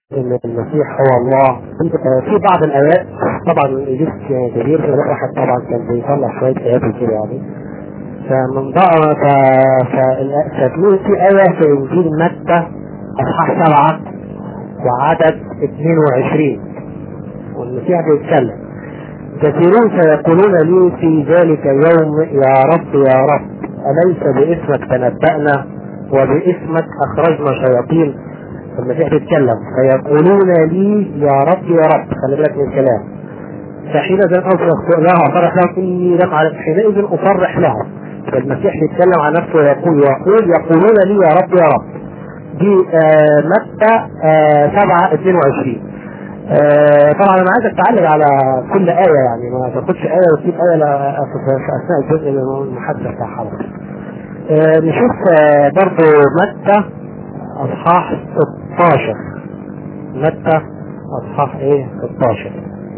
ان المسيح هو الله في بعض الايات طبعا جيت كبير في واحد طبعا كان بيطلع شويه ايات كده يعني فمن ضاع فتلاقي في ايه في انجيل متى اصحاح سبعه وعدد 22 والمسيح بيتكلم كثيرون سيقولون لي في ذلك اليوم يا رب يا رب أليس باسمك تنبأنا وباسمك أخرجنا شياطين المسيح بيتكلم فيقولون لي يا رب يا رب خلي بالك من الكلام فحينئذ أصرخ له أصرح لهم إني لم أعرف حينئذ أصرح لهم فالمسيح بيتكلم عن نفسه ويقول يقول يقولون لي يا رب يا رب دي آه متى آه 7 22 آه طبعا انا عايزك تعلق على كل آية يعني ما تاخدش آية وتسيب آية في أثناء الجزء المحدث بتاع حضرتك. آه نشوف آه برضه متى أصحاح 16 متى أصحاح إيه 16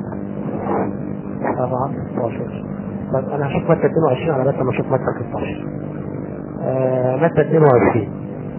7 16 طب أنا هشوف متى 22 على متى ما أشوف متى 16 آه متى 22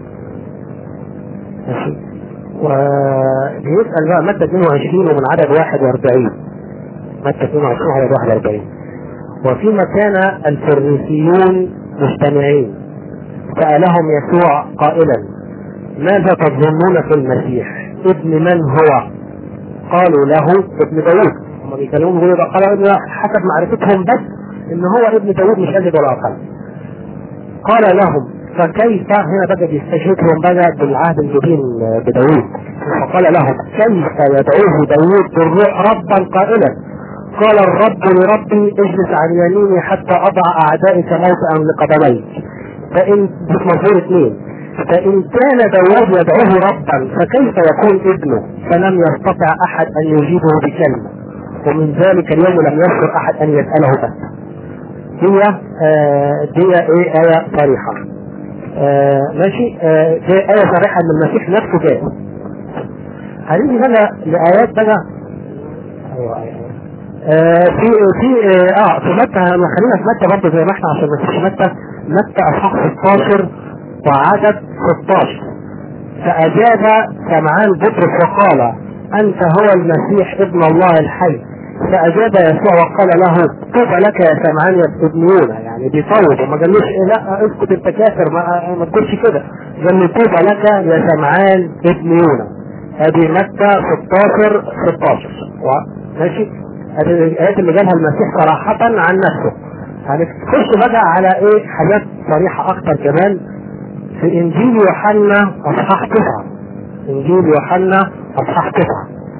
ماشي وبيسأل بقى مادة 22 ومن عدد 41 مادة 22 عدد 41 وفيما كان الفريسيون مجتمعين سألهم يسوع قائلا ماذا تظنون في المسيح ابن من هو قالوا له ابن داود هم بيكلمون بيقولوا ده قالوا حسب معرفتهم بس ان هو ابن داود مش ازيد ولا اقل قال لهم فكيف هنا بقى بيستشهدهم بقى بالعهد الجديد بداوود فقال لهم كيف يدعوه داوود بالروح ربا قائلا قال الرب لربي اجلس عن يميني حتى اضع اعدائك موطئا لقدميك فان مزمور اثنين فان كان داوود يدعوه ربا فكيف يكون ابنه فلم يستطع احد ان يجيبه بكلمه ومن ذلك اليوم لم يشعر احد ان يساله بس هي آه دي ايه ايه صريحه آه ماشي آه دي آية صريحة ان المسيح نفسه جاء هنيجي بقى لآيات بقى ايوه ايوه آه في في اه في متى خلينا في متى برضه زي ما احنا عشان ما نسيبش متى متى اصحاح 16 وعدد 16 فأجاب سمعان بطرس وقال أنت هو المسيح ابن الله الحي فأجاب يسوع وقال له طوبى لك يا سمعان يا ابن يونا يعني بيصوت وما قالوش إيه لا اسكت انت كافر ما, ما تقولش كده قال له طوبى لك يا سمعان ابن يونا هذه متى 16 16 ماشي هذه الآيات اللي جابها المسيح صراحة عن نفسه هنخش بقى على ايه حاجات صريحة أكتر كمان في إنجيل يوحنا أصحاح 9 إنجيل يوحنا أصحاح 9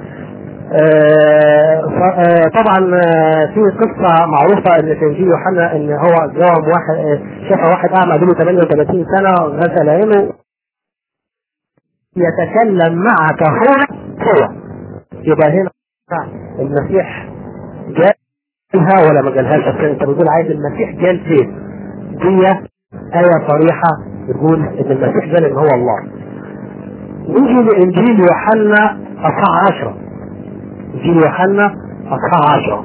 آه طبعا في قصة معروفة ان في انجيل يوحنا ان هو جاوب واحد شاف واحد اعمى له 38 سنة غسل عينه يتكلم معك هو هو يبقى هنا المسيح جالها ولا ما جالهاش بس انت بتقول عايز المسيح جال فين؟ دي آية صريحة تقول ان المسيح جال ان هو الله. نيجي لانجيل يوحنا اصحاح 10 انجيل يوحنا اصحاح 10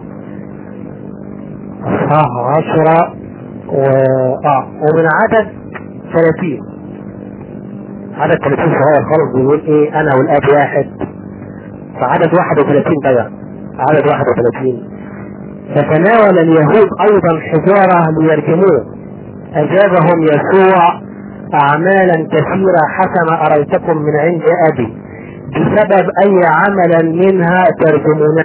اصحاح 10 و... اه ومن عدد 30 عدد 30 صغير خالص بيقول ايه انا والاب واحد فعدد 31 بقى عدد 31 فتناول اليهود ايضا حجاره ليرجموه اجابهم يسوع اعمالا كثيره حسن اريتكم من عند ابي بسبب اي عملا منها ترجمون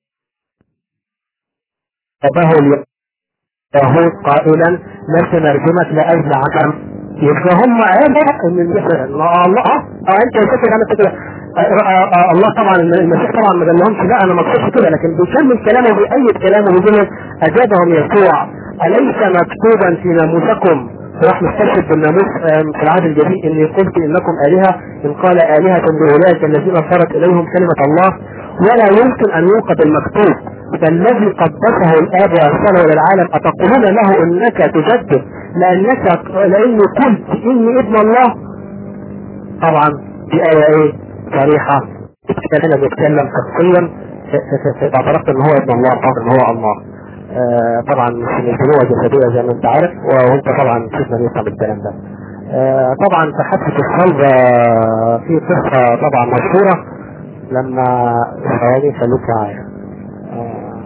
أباه اليهود قائلا لست نرجمك لاجل عمل يبقى هم عرفوا ان المسيح الله اه انت يا فكر انا فكره الله طبعا المسيح طبعا ما قالهمش لا انا ما اقصدش كده لكن بيكمل كلامه بأيد كلامه بيقول اجابهم يسوع اليس مكتوبا في ناموسكم راح نستشهد بالناموس في العهد الجديد اني قلت انكم الهه ان قال الهه لاولئك الذين صارت اليهم كلمه الله ولا يمكن ان يوقد المكتوب فالذي قدسه الاب وارسله الى العالم اتقولون له انك تجدد لانك لاني قلت اني ابن الله طبعا دي ايه ايه صريحه هنا بيتكلم شخصيا اعترفت ان هو ابن الله طبعا ان هو الله آه طبعا مش البنوة جسدية زي ما انت عارف وانت طبعا شفنا نفهم الكلام ده آه طبعا في حادثة الصلب في قصة طبعا مشهورة لما ثواني خليك معايا آه،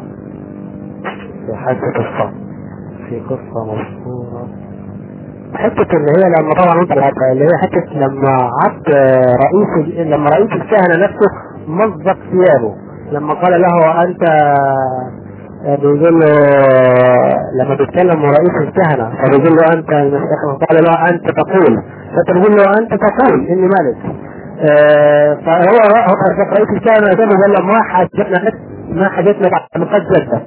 في حادثة الصوم في قصة مشهورة حتة اللي هي لما طبعا انت اللي هي حتة لما عبد رئيس لما رئيس الكهنة نفسه مزق ثيابه لما قال له انت بيقول له لما بيتكلم رئيس الكهنة فبيقول له انت قال له انت تقول فتقول له انت تقول اني ملك آه، فهو رئيس الكهنة زي ما قال له ما حاجتنا ما حاجتنا بعد قد جدت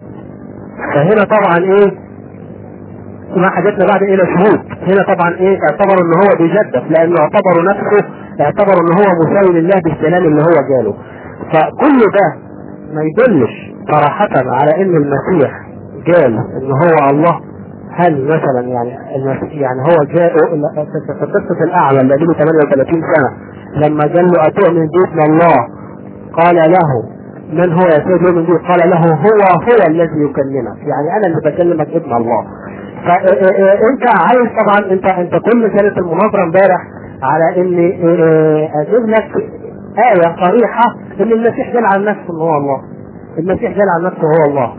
فهنا طبعا ايه ما حاجتنا بعد الى شهود هنا طبعا ايه اعتبروا ان هو بيجدد لانه اعتبروا نفسه اعتبروا ان هو مساوي لله بالسلام اللي هو جاله فكل ده ما يدلش صراحة على ان المسيح قال ان هو الله هل مثلا يعني المسيح يعني هو جاء في قصة الاعلى اللي له 38 سنة لما قال له اتؤمن باسم الله قال له من هو يا سيد يؤمن به قال له هو هو الذي يكلمك يعني انا اللي بكلمك ابن الله فانت عايز طبعا انت انت كل كانت المناظره امبارح على ان اجيب لك آية صريحة ان المسيح قال عن نفسه ان هو الله المسيح قال عن نفسه هو الله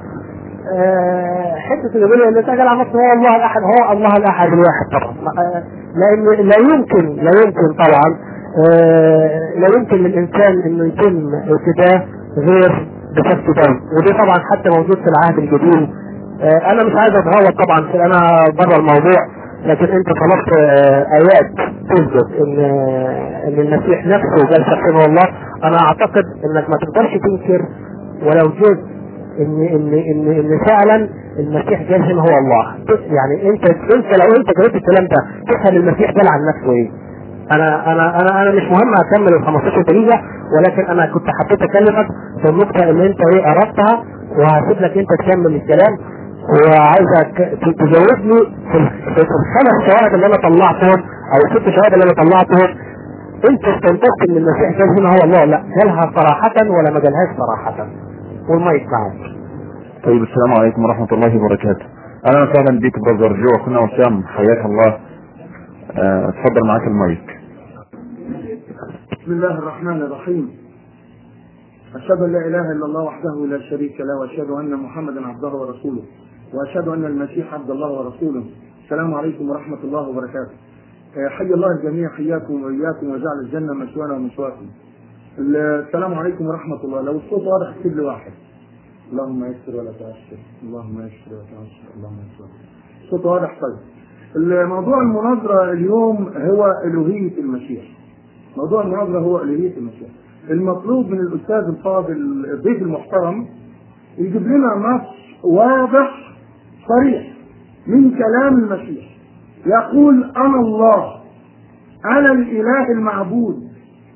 حتة اللي بيقول ان قال عن نفسه هو الله الاحد هو الله الاحد الواحد طبعا لان لا يمكن لا يمكن طبعا لا يمكن للانسان انه يتم ابتداء غير بشكل دم ودي طبعا حتى موجود في العهد الجديد انا مش عايز اتغوط طبعا في انا بره الموضوع لكن انت طلبت ايات تثبت ان ان المسيح نفسه قال شخصيا والله انا اعتقد انك ما تقدرش تنكر ولو جزء ان ان ان ان فعلا المسيح قال هنا هو الله يعني انت انت لو انت قريت الكلام ده تفهم المسيح قال عن نفسه ايه انا انا انا انا مش مهم اكمل ال 15 دقيقه ولكن انا كنت حبيت اكلمك في النقطه اللي انت ايه اردتها وهسيب لك انت تكمل الكلام وعايزك تجاوبني في الخمس شواهد اللي انا طلعتهم او الست شواهد اللي انا طلعتهم انت استنتجت ان المسيح قال هنا هو الله لا قالها صراحة ولا ما قالهاش صراحة والمايك معاك طيب السلام عليكم ورحمة الله وبركاته اهلا وسهلا بك برزر جو وكنا وسام حياك الله اه اتفضل معاك المايك بسم الله الرحمن الرحيم أشهد أن لا إله إلا الله وحده لا شريك له وأشهد أن محمدا عبده ورسوله وأشهد أن المسيح عبد الله ورسوله السلام عليكم ورحمة الله وبركاته حي الله الجميع حياكم وإياكم وجعل الجنة مثوانا ومثواكم السلام عليكم ورحمة الله لو الصوت واضح اكتب لي واحد اللهم يسر ولا تعسر اللهم يسر ولا تعسر اللهم يسر الصوت واضح طيب الموضوع المناظرة اليوم هو ألوهية المسيح موضوع المناظرة هو ألوهية المسيح المطلوب من الأستاذ الفاضل الضيف المحترم يجيب لنا نص واضح صريح من كلام المسيح يقول أنا الله أنا الإله المعبود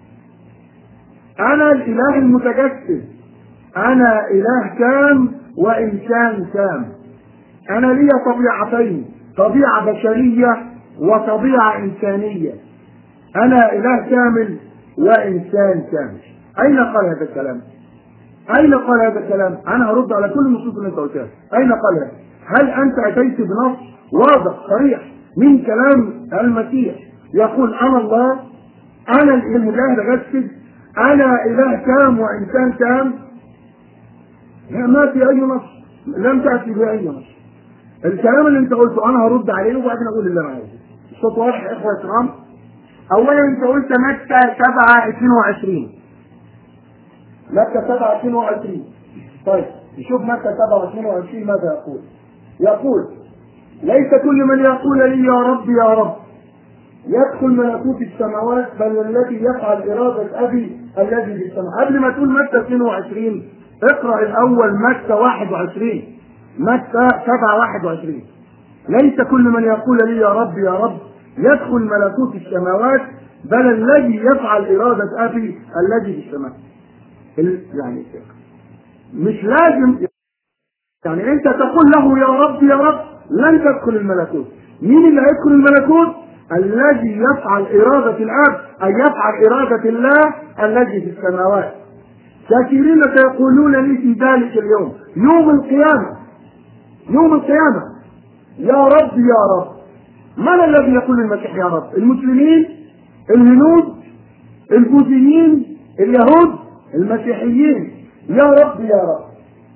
أنا الإله المتجسد أنا إله كام وإنسان كام أنا لي طبيعتين طبيعة بشرية وطبيعة إنسانية أنا إله كامل وإنسان كامل أين قال هذا الكلام؟ أين قال هذا الكلام؟ أنا هرد على كل النصوص اللي أنت قلتها أين قال هذا؟ هل أنت أتيت بنص واضح صريح من كلام المسيح يقول أنا الله أنا الإله المجسد أنا إله كام وإنسان كام لا ما في أي نص لم تأتي بأي نص الكلام اللي أنت قلته أنا هرد عليه وبعدين أقول اللي أنا عايزه الصوت واضح يا إخوة الكرام اولا انت قلت مكة 7 22 مكة 7 22 طيب نشوف مكة 7 22 ماذا يقول يقول ليس كل من يقول لي يا رب يا رب يدخل ملكوت السماوات بل الذي يفعل إرادة أبي الذي في السماء قبل ما تقول مكة 22 اقرأ الأول مكة 21 مكة 7 21 ليس كل من يقول لي يا رب يا رب يدخل ملكوت السماوات بل الذي يفعل إرادة أبي الذي في السماء يعني مش لازم يعني أنت تقول له يا رب يا رب لن تدخل الملكوت مين اللي هيدخل الملكوت الذي يفعل إرادة الأب أي يفعل إرادة الله الذي في السماوات كثيرين سيقولون لي في ذلك اليوم يوم القيامة يوم القيامة يا رب يا رب من الذي يقول المسيح يا رب المسلمين الهنود البوذيين اليهود المسيحيين يا رب يا رب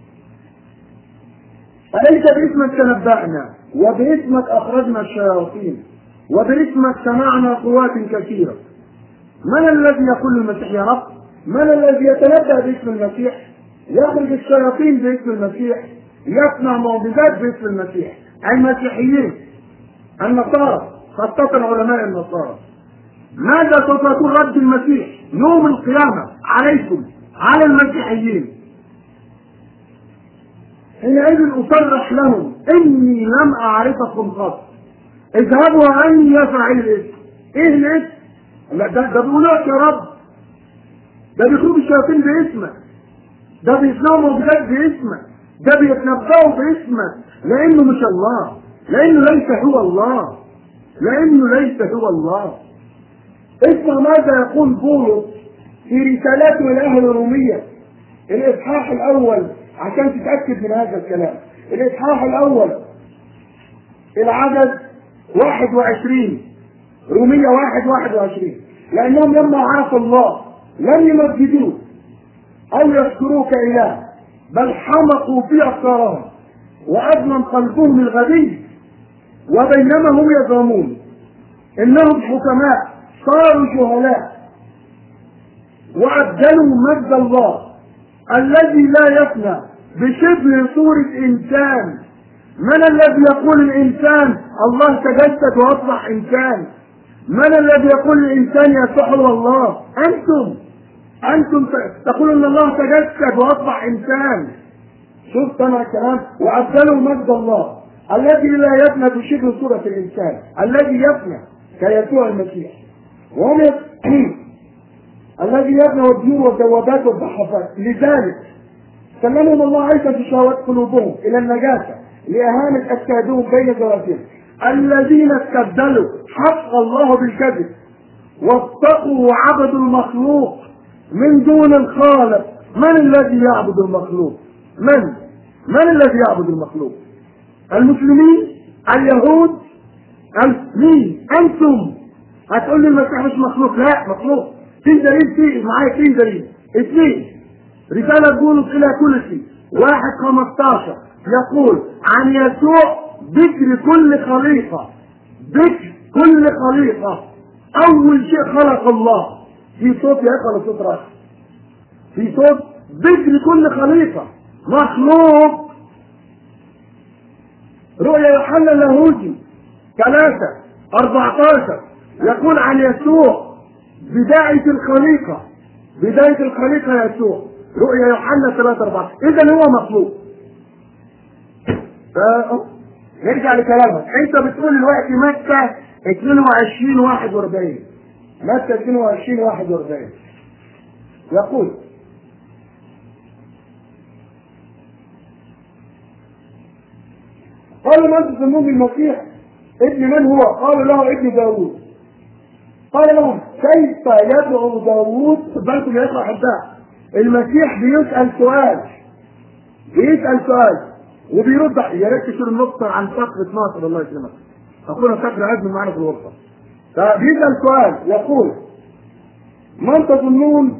أليس باسمك تنبأنا وباسمك أخرجنا الشياطين وباسمك سمعنا قوات كثيرة من الذي يقول للمسيح يا رب من الذي يتنبأ باسم المسيح يخرج الشياطين باسم المسيح يصنع معجزات باسم المسيح المسيحيين النصارى خاصة علماء النصارى ماذا سوف يكون رد المسيح يوم القيامة عليكم على المسيحيين حينئذ أصرح لهم إني لم أعرفكم قط اذهبوا عني يفعل الاسم إيه الاسم؟ لا ده ده بيقول لك يا رب ده بيخرج الشياطين باسمك ده بيصنعوا معجزات باسمك ده بيتنبأوا باسمك لأنه مش الله لأنه ليس هو الله لأنه ليس هو الله اسمع ماذا يقول بولس في رسالته إلى أهل الرومية الإصحاح الأول عشان تتأكد من هذا الكلام الإصحاح الأول العدد 21 رومية واحد واحد وعشرين لأنهم لما عرفوا الله لم يمجدوه أو يذكروه كإله بل حمقوا في أفكارهم وأظلم قلبهم الغبي وبينما هم يزعمون إنهم حكماء صاروا جهلاء وأبدلوا مجد الله الذي لا يفنى بشبه صورة إنسان من الذي يقول الإنسان الله تجسد وأصبح إنسان من الذي يقول الإنسان يسوع هو الله أنتم أنتم تقولون أن الله تجسد وأصبح إنسان شفت أنا الكلام وأبدلوا مجد الله الذي لا يفنى بشبه صورة الإنسان الذي يفنى كيسوع المسيح وهم الذي يبنى والديون والجوابات والضحفات لذلك سلمهم الله عيسى في شهوات قلوبهم الى النجاسه لاهانه اجسادهم بين ذواتهم الذين استبدلوا حق الله بالكذب واتقوا وعبدوا المخلوق من دون الخالق من الذي يعبد المخلوق من من الذي يعبد المخلوق المسلمين اليهود مين انتم هتقول لي المسيح مش مخلوق لا مخلوق في دليل في معايا في دليل اثنين رسالة بولس إلى كل شيء واحد 15 يقول عن يسوع ذكر كل خليقة ذكر كل خليقة أول شيء خلق الله في صوت يا ولا صوت راس في صوت ذكر كل خليقة مخلوق رؤيا يوحنا اللاهوتي ثلاثة 14 يقول عن يسوع بداية الخليقة بداية الخليقة يسوع رؤيا يوحنا 3 4 إذا هو مخلوق نرجع لكلامك أنت بتقول دلوقتي مكة 22 41 مكة 22 41 يقول قال من تسمون بالمسيح ابن من هو؟ قالوا له ابن داوود قال لهم كيف يدعو داوود بالكم يا اخوة احباء المسيح بيسأل سؤال بيسأل سؤال وبيرد يا ريت تشيل النقطة عن فقرة 12 الله يسلمك أخونا فقر عزم معنا في الغرفة فبيسأل سؤال يقول من تظنون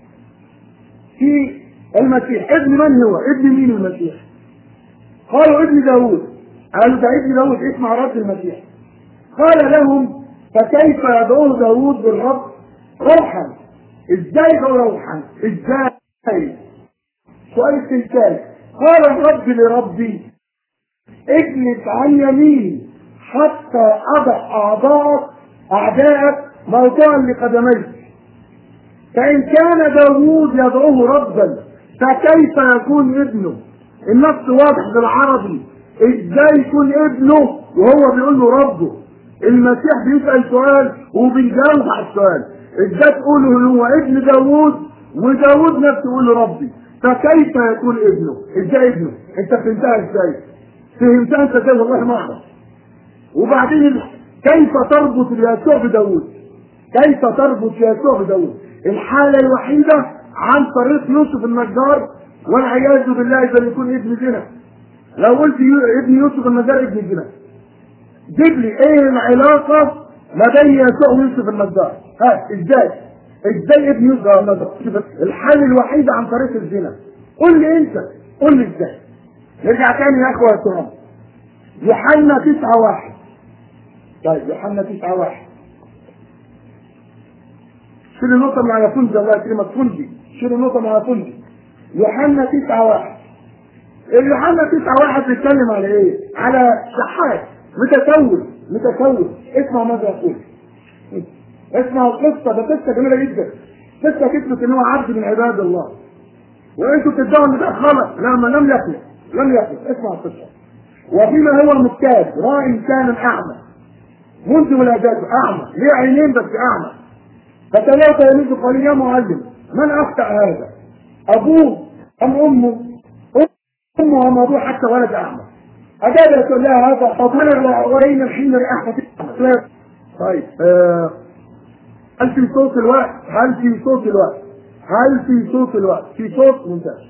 في المسيح ابن من هو؟ ابن مين المسيح؟ قالوا ابن داوود قالوا ده ابن داوود اسمع رب المسيح قال لهم فكيف يدعوه داوود بالرب روحا ازاي هو روحا ازاي سؤال استنكاري قال الرب لربي اجلس عن يميني حتى اضع اعضاءك اعداءك موضوعا لقدميك فان كان داوود يدعوه ربا فكيف يكون ابنه النص واضح بالعربي ازاي يكون ابنه وهو بيقول له ربه المسيح بيسأل سؤال وبيجاوب على السؤال ازاي تقوله ان هو ابن داوود وداوود نفسه يقول له ربي فكيف يكون ابنه ازاي ابنه انت فهمتها ازاي فهمتها انت ازاي والله ما اعرف وبعدين كيف تربط يسوع بداوود كيف تربط يسوع بداوود الحالة الوحيدة عن طريق يوسف النجار والعياذ بالله اذا يكون ابن زنا لو قلت ابن يوسف النجار ابن زنا جيب لي ايه العلاقة ما بين يسوع ويوسف النجار ها ازاي ازاي ابن يوسف نظر الحل الوحيد عن طريق الزنا قول لي انت قول لي ازاي نرجع تاني يا اخوه الكرام يوحنا تسعة واحد طيب يوحنا تسعة واحد شيل النقطة من على فندي الله يكرمك فندي شيل النقطة من على فندي يوحنا تسعة واحد يوحنا تسعة واحد بيتكلم على ايه؟ على شحات متسول متسول اسمع ماذا يقول اسمع القصة ده قصة جميلة جدا قصة كتبت ان هو عبد من عباد الله وانتوا بتدعوا ان ده خلق لا ما لم يخلق لم يخلق اسمع القصة وفيما هو مجتاز راء كان اعمى منذ ولادته اعمى ليه عينين بس اعمى فتلاقى تلاميذه قال يا معلم من اخطا هذا ابوه ام امه امه ام ابوه حتى ولد اعمى اجاب يقول لها هذا فضل ورينا الحين رئاسه طيب آه هل في صوت الوقت هل في صوت الوقت هل في صوت الوقت في صوت ممتاز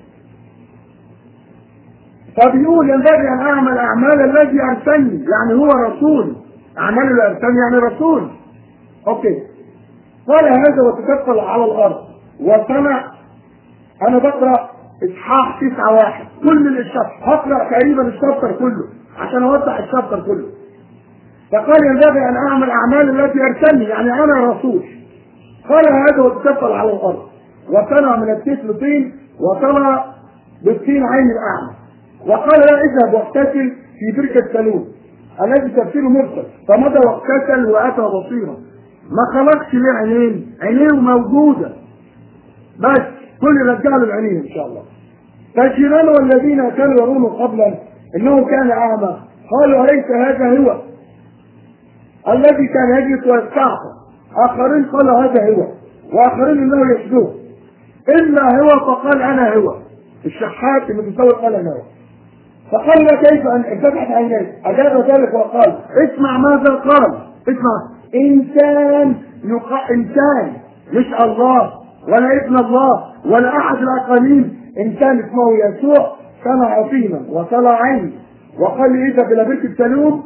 فبيقول ينبغي ان اعمل اعمال الذي ارسلني يعني هو رسول اعمال اللي ارسلني يعني رسول اوكي قال هذا وتكفل على الارض وسمع انا بقرا اصحاح تسعة واحد كل الشابتر هقرا تقريبا الشابتر كله عشان اوضح الشابتر كله فقال ينبغي ان اعمل اعمال التي ارسلني يعني انا رسول قال هذا وتكفل على الارض وصنع من الطفل طين وصنع بالطين عين الاعمى وقال لا اذهب واغتسل في بركة سلوم الذي تفسيره مرسل فمضى واغتسل واتى بصيرا ما خلقش ليه عينين عينيه موجودة بس كل رجع له العينين ان شاء الله فالجيران والذين كانوا يرونه قبلا انه كان اعمى قالوا اليس هذا هو الذي كان يجلس ويستعصى اخرين قالوا هذا هو واخرين انه يشبهه الا هو فقال انا هو الشحات اللي بيصور قال انا هو فقال له كيف ان فتحت عينيه اجاب ذلك وقال اسمع ماذا قال اسمع انسان يقع انسان مش الله ولا ابن الله ولا احد الاقاليم انسان اسمه يسوع صنع طينا وصنع عيني وقال لي اذا الى بيت التلوم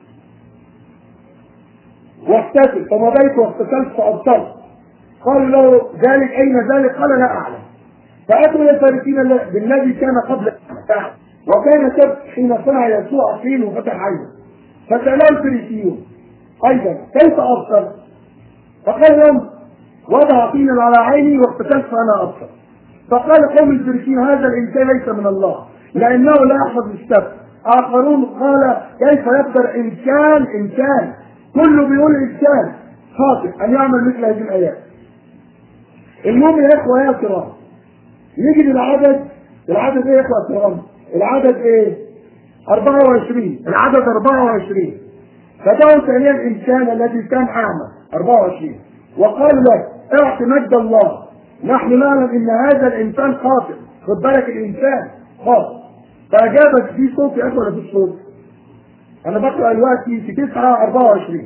واغتسل فمضيت واغتسلت فابصرت قال له ذلك اين ذلك قال لا اعلم فاتوا الى الفارسين بالذي كان قبل وكان سبت حين صنع يسوع فين وفتح عينه فسالهم الفريسيون ايضا كيف ابصر؟ فقال لهم وضع طينا على عيني واغتسلت فانا ابصر فقال قوم الفريسيين هذا الانسان ليس من الله لانه لا يحفظ السبت اخرون قال كيف يقدر انسان انسان كله بيقول انسان خاطئ ان يعمل مثل هذه الايات المهم يا اخوه يا كرام نيجي للعدد العدد ايه يا اخوه الكرام العدد ايه 24 العدد 24 فدعوا ثانيا الانسان الذي كان اعمى 24 وقال له اعط مجد الله نحن نعلم ان هذا الانسان خاطئ خد بالك الانسان خاطئ فاجابت في صوت يا اخوه ولا في صوت؟ انا بقرا دلوقتي في 9 24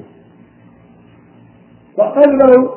فقال له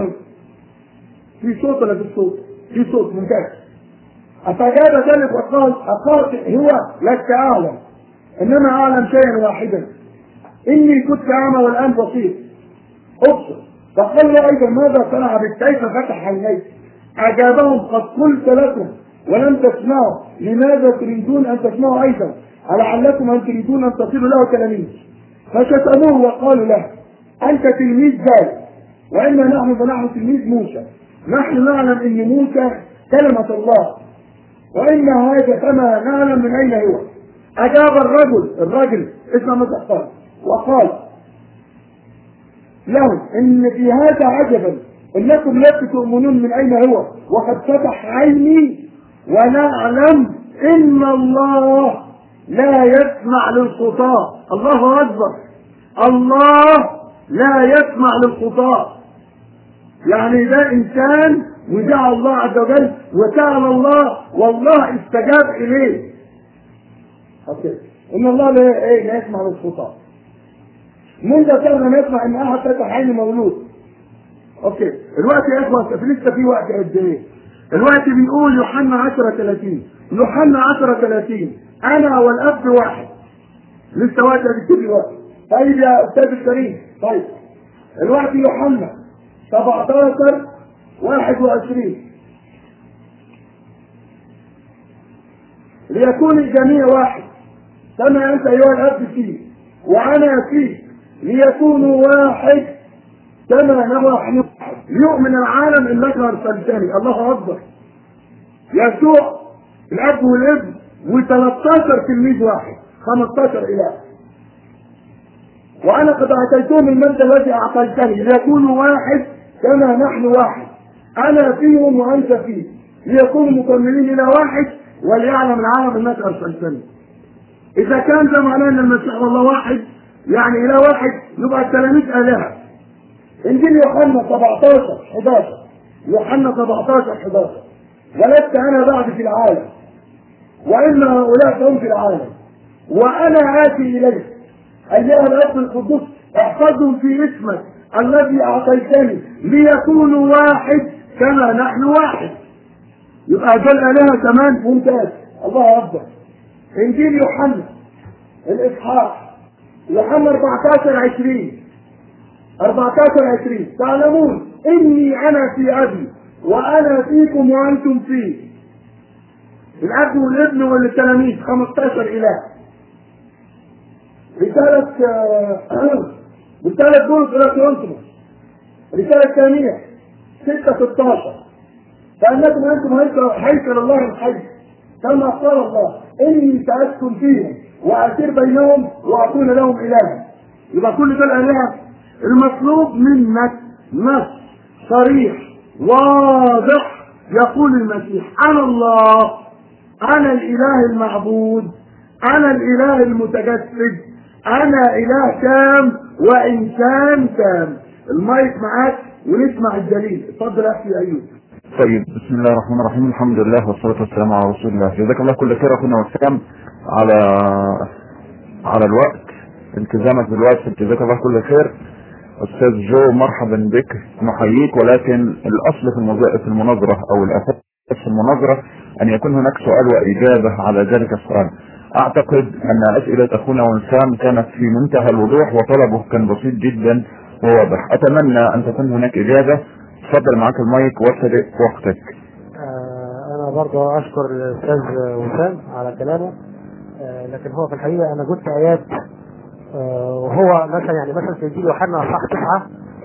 في صوت ولا في صوت؟ في صوت ممتاز فأجاب ذلك وقال أخاطئ هو لست أعلم إنما أعلم شيئا واحدا إني كنت أعمى والآن بصير أبصر فقال له أيضا ماذا صنع بك كيف فتح عينيك أجابهم قد قلت لكم ولم تسمعوا لماذا تريدون أن تسمعوا أيضا ألعلكم أن تريدون أن تصيروا له تلاميذ فشتموه وقالوا له أنت تلميذ ذلك وإنا نحن فنحن تلميذ موسى نحن نعلم أن موسى كلمة الله وإن هذا كما نعلم من أين هو أجاب الرجل الرجل اسمه ماذا قال وقال لهم إن في هذا عجبا إنكم لا تؤمنون من أين هو وقد فتح عيني ونعلم إن الله لا يسمع للخطاة الله أكبر الله لا يسمع للخطاة يعني ده إنسان ودعا الله عز وجل وسأل الله والله استجاب إليه أوكي إن الله لا, إيه لا يسمع للخطاة من ده كان يسمع إن أحد فتح عين مولود أوكي الوقت يا إخوة لسه في وقت قد إيه الوقت بيقول يوحنا 10 30 يوحنا 10 30 أنا والأب واحد لسه وقت بيكتب لي وقت طيب يا أستاذ الكريم طيب الوقت يوحنا 17 واحد وعشرين ليكون الجميع واحد كما أنت أيها الأب فيه وأنا فيه ليكونوا واحد كما نحن واحد ليؤمن العالم انك ارسلتني الله اكبر يسوع الاب والابن و13 تلميذ واحد 15 اله وانا قد اعطيتهم المجد الذي اعطيتني ليكونوا واحد كما نحن واحد انا فيهم وانت فيه ليكونوا مكملين الى واحد وليعلم العالم انك ارسلتني اذا كان ده معناه ان المسيح الله واحد يعني اله واحد يبقى التلاميذ الهه انجيل يوحنا 17 11 يوحنا 17 11 ولست انا بعد في العالم وان هؤلاء هم في العالم وانا اتي اليك ايها الاب القدوس احفظهم في اسمك الذي اعطيتني ليكونوا واحد كما نحن واحد يبقى دول الهه كمان ممتاز الله اكبر انجيل يوحنا الاصحاح يوحنا 14 20 14 20 تعلمون اني انا في ابي وانا فيكم وانتم فيه الاب والابن والتلاميذ 15 اله رسالة رسالة بولس إلى كورنثوس رسالة ثانية 6 16 فأنكم أنتم هيكل هيكل الله الحي كما قال الله إني سأسكن فيهم وأسير بينهم وأكون لهم إلها يبقى كل دول آلهة المطلوب منك نص صريح واضح يقول المسيح انا الله انا الاله المعبود انا الاله المتجسد انا اله تام وانسان تام المايك معاك ونسمع الدليل اتفضل يا اخي ايوب طيب بسم الله الرحمن الرحيم الحمد لله والصلاة والسلام على رسول الله جزاك الله كل خير اخونا وسام على على الوقت التزامك بالوقت جزاك الله كل خير استاذ جو مرحبا بك نحييك ولكن الاصل في الموضوع في المناظره او الاساس في المناظره ان يكون هناك سؤال واجابه على ذلك السؤال اعتقد ان اسئله اخونا وسام كانت في منتهى الوضوح وطلبه كان بسيط جدا وواضح اتمنى ان تكون هناك اجابه تفضل معاك المايك وابتدئ وقتك آه، انا برضه اشكر الاستاذ وسام على كلامه آه، لكن هو في الحقيقه انا قلت ايات آه، وهو مثلا يعني مثلا في انجيل يوحنا اصحاح تسعه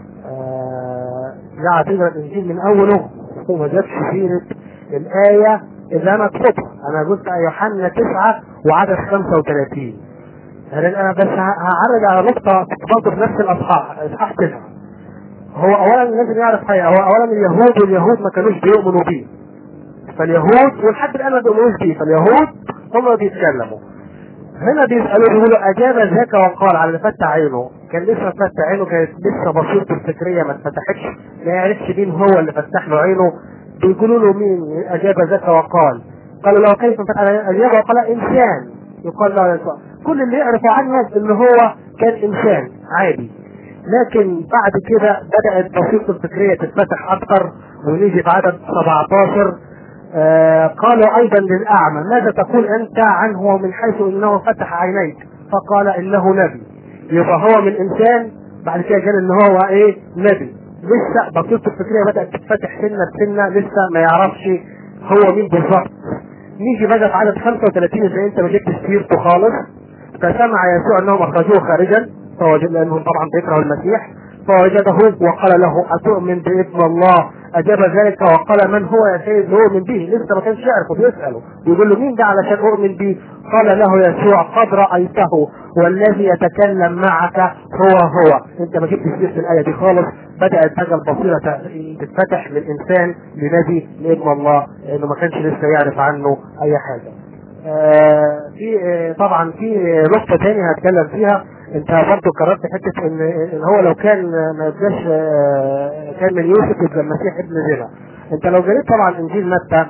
آه، جاء تقرا الانجيل من اوله وما جابش سيره الايه اللي انا اقصدها انا قلت يوحنا تسعه وعدد 35 يعني انا بس ه- هعرج على نقطه برضه في نفس الاصحاح اصحاح تسعه هو اولا لازم يعرف حاجه هو اولا اليهود واليهود ما كانوش بيؤمنوا بيه فاليهود ولحد الان ما بيؤمنوش بيه فاليهود هم بيتكلموا هنا بيسألوا بيقولوا أجاب ذاك وقال على اللي فتح عينه كان لسه فتح عينه كانت لسه بصيرته الفكرية ما اتفتحتش ما يعرفش مين هو اللي فتح له عينه بيقولوا له مين أجاب ذاك وقال قالوا له كيف فتح أجاب وقال إنسان يقال له يسوع كل اللي يعرفوا عنه إن هو كان إنسان عادي لكن بعد كده بدأت بصيرته الفكرية تتفتح أكتر ونيجي في عدد 17 آه، قالوا ايضا للاعمى ماذا تقول انت عنه ومن حيث انه فتح عينيك فقال انه نبي يبقى هو من انسان بعد كده قال ان هو ايه نبي لسه بصيرته الفكريه بدات تتفتح سنه بسنه لسه ما يعرفش هو مين بالظبط نيجي بقى في عدد 35 اذا انت ما جبتش سيرته خالص فسمع يسوع انهم اخرجوه خارجا فوجد لانهم طبعا بيكرهوا المسيح فوجده وقال له أتؤمن بابن الله أجاب ذلك وقال من هو يا سيد نؤمن به لسه ما كانش يعرفه بيسأله بيقول له مين ده علشان أؤمن به قال له يسوع قد رأيته والذي يتكلم معك هو هو انت ما جبتش سيرة الآية دي خالص بدأت بقى البصيرة تتفتح من إنسان لنبي لابن الله لأنه ما كانش لسه يعرف عنه أي حاجة آه، في آه، طبعا في آه، نقطة تانية هتكلم فيها انت برضه قررت حتة ان ان هو لو كان ما يبقاش آه، كان من يوسف يبقى المسيح ابن زنا انت لو قريت طبعا انجيل متى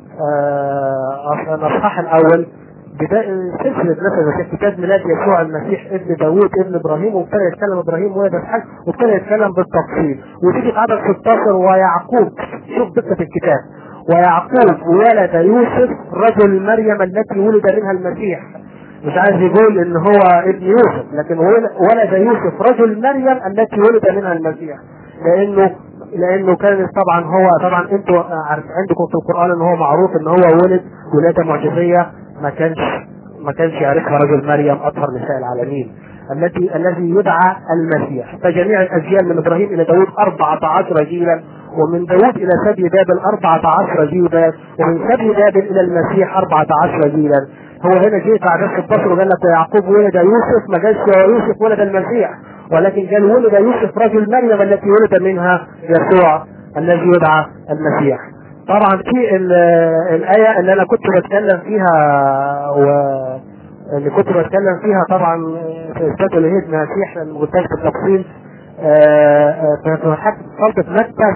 آه، الاصحاح الاول بداية سلسلة نفس المسيح كتاب ميلاد يسوع المسيح ابن داوود ابن ابراهيم وابتدى يتكلم ابراهيم ولد اسحاق وابتدى يتكلم بالتفصيل وتيجي في عدد 16 ويعقوب شوف دقة الكتاب ويعقوب ولد يوسف رجل مريم التي ولد منها المسيح مش عايز يقول ان هو ابن يوسف لكن ول- ولد يوسف رجل مريم التي ولد منها المسيح لانه لانه كان طبعا هو طبعا انتوا عارف عندكم في القران ان هو معروف ان هو ولد ولاده معجزيه ما كانش ما كانش يعرفها رجل مريم اطهر نساء العالمين التي الذي يدعى المسيح فجميع الاجيال من ابراهيم الى داود 14 جيلا ومن داود الى سبي بابل 14 جيلا ومن سبي بابل الى المسيح 14 جيلا هو هنا جه بعد نفس البصر وقال لك يعقوب ولد يوسف ما قالش يوسف ولد المسيح ولكن قال ولد يوسف رجل مريم التي ولد منها يسوع الذي يدعى المسيح طبعا في ال- الآية اللي أنا كنت بتكلم فيها و اللي كنت بتكلم فيها طبعا في إثبات الوهيد المسيح لما قلت لك بالتفصيل آه، آه، في حد صلت متى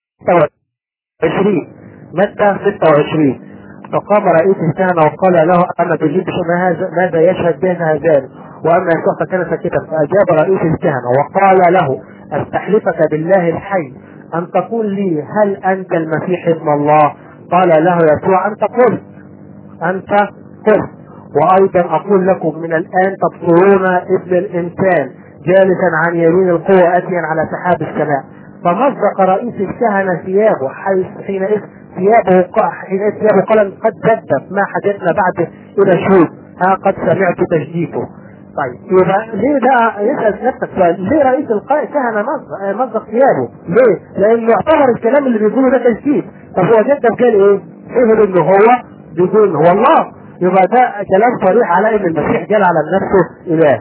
26 متى 26 فقام رئيس الكهنة وقال له أما تجيب ما هذا ماذا يشهد به هذان وأما يسوع فكان ساكتا فأجاب رئيس الكهنة وقال له أستحلفك بالله الحي أن تقول لي هل أنت المسيح ابن الله قال له يسوع أنت قلت أنت قلت وأيضا أقول لكم من الآن تبصرون ابن الإنسان جالسا عن يمين القوة آتيا على سحاب السماء فمزق رئيس الكهنة ثيابه حيث حينئذ ثيابه ق- حينئذ ثيابه قال قد جدت ما حدثنا بعد إلى شهود ها قد سمعت تجديده طيب يبقى ليه بقى يسأل نفسك سؤال ليه رئيس الق- الكهنة مزق آه، مزق ثيابه؟ ليه؟ لأنه يعتبر الكلام اللي بيقوله ده تجديد طب هو جدد قال إيه؟ فهم إنه هو بيقول هو الله يبقى ده كلام صريح على ان المسيح جال على نفسه اله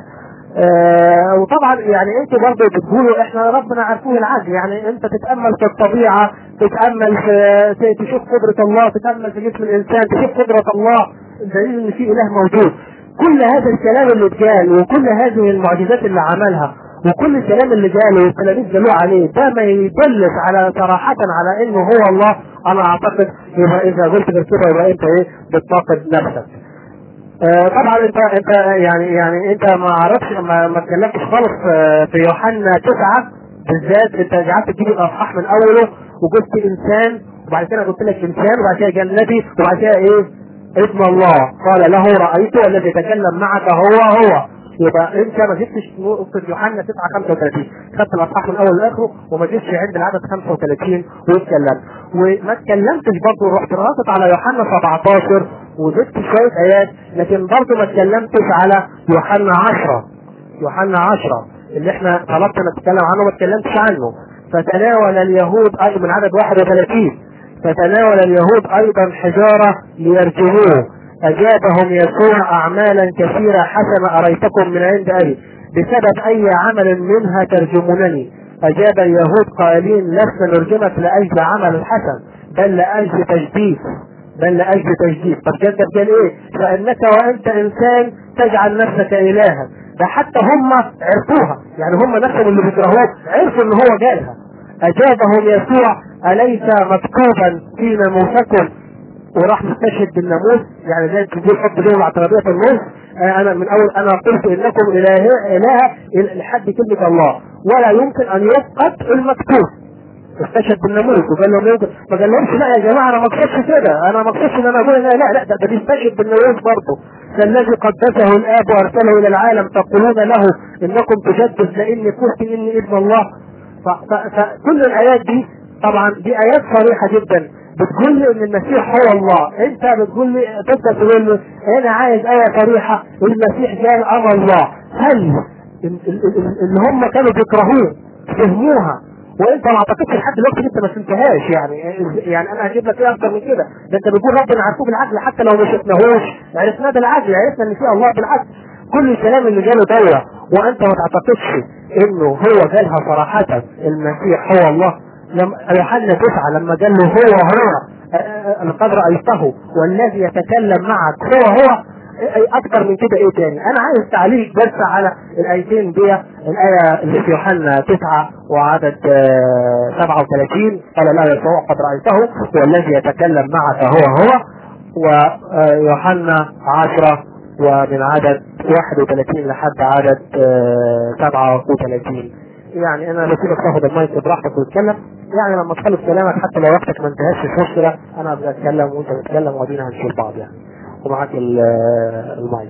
آه وطبعا يعني انتوا برضه بتقولوا احنا ربنا عارفين العدل يعني انت تتامل في الطبيعه تتامل في تشوف قدره الله تتامل في جسم الانسان تشوف قدره الله دليل ان في اله موجود كل هذا الكلام اللي اتقال وكل هذه المعجزات اللي عملها وكل الكلام اللي قاله والتلاميذ قالوه عليه ده ما يدلش على صراحة على انه هو الله انا اعتقد يبقى اذا قلت غير كده يبقى انت ايه بتناقض نفسك. آه طبعا انت انت يعني يعني انت ما عرفتش ما, ما اتكلمتش خالص آه، في يوحنا تسعة بالذات انت قعدت تجيب الاصحاح من اوله وقلت انسان وبعد كده قلت لك انسان وبعد كده قال نبي وبعد كده ايه ابن الله قال له رايته الذي يتكلم معك هو هو يبقى انت ما جبتش نقطة يوحنا 9 35 خدت الاصحاح من اول لاخره وما جبتش عند العدد 35 واتكلمت وما اتكلمتش برضه رحت راسط على يوحنا 17 وزدت شوية ايات لكن برضه ما اتكلمتش على يوحنا 10 يوحنا 10 اللي احنا طلبت نتكلم عنه ما اتكلمتش عنه فتناول اليهود ايضا من عدد 31 فتناول اليهود ايضا حجارة ليرجموه اجابهم يسوع اعمالا كثيرة حسب اريتكم من عند ابي بسبب اي عمل منها ترجمونني اجاب اليهود قائلين لسنا نرجمك لاجل عمل حسن بل لاجل تجديد بل لاجل تجديد طب جدد قال ايه فانك وانت انسان تجعل نفسك الها ده حتى هم عرفوها يعني هم نفسهم اللي بيكرهوه عرفوا ان هو جالها اجابهم يسوع اليس مكتوبا في ناموسكم وراح مستشهد بالناموس يعني زي الكبير حط لهم اعتراضيه في النص آه انا من اول انا قلت انكم اله اله لحد كلمه الله ولا يمكن ان يفقد المكتوب استشهد بالناموس وقال لهم يمكن ما قال لهمش لا يا جماعه انا ما اقصدش كده انا ما اقصدش ان انا اقول لا لا لا ده, ده بيستشهد بالناموس برضه فالذي قدسه الاب وارسله الى العالم تقولون له انكم تجدد لاني قلت اني ابن الله ف- ف- فكل الايات دي طبعا دي ايات صريحه جدا بتقول لي ان المسيح هو الله انت بتقول لي تبدا تقول لي انا عايز ايه صريحه المسيح قال انا الله هل ال- ال- ال- اللي هم كانوا بيكرهوه فهموها وانت ما اعتقدش لحد دلوقتي انت ما فهمتهاش يعني يعني انا هجيب لك ايه اكتر من كده ده انت بتقول ربنا عارفوه بالعقل حتى لو ما شفناهوش عرفناه بالعقل عرفنا ان في الله بالعقل كل الكلام اللي جاله دوره وانت ما تعتقدش انه هو قالها صراحه المسيح هو الله لما يوحنا تسعة لما قال له هو هو لقد رأيته والذي يتكلم معك هو هو أي اكتر من كده ايه تاني انا عايز تعليق بس على الايتين دي الايه اللي في يوحنا 9 وعدد آه، 37 قال لا يسوع قد رايته والذي يتكلم معك هو هو ويوحنا 10 ومن عدد 31 لحد عدد آه، 37 يعني انا بسيبك تاخد المايك براحتك وتتكلم يعني لما تخلص كلامك حتى لو وقتك ما انتهاش مش مشكله انا ابدا اتكلم وانت تتكلم وبعدين هنشوف بعض يعني ومعاك ال- المايك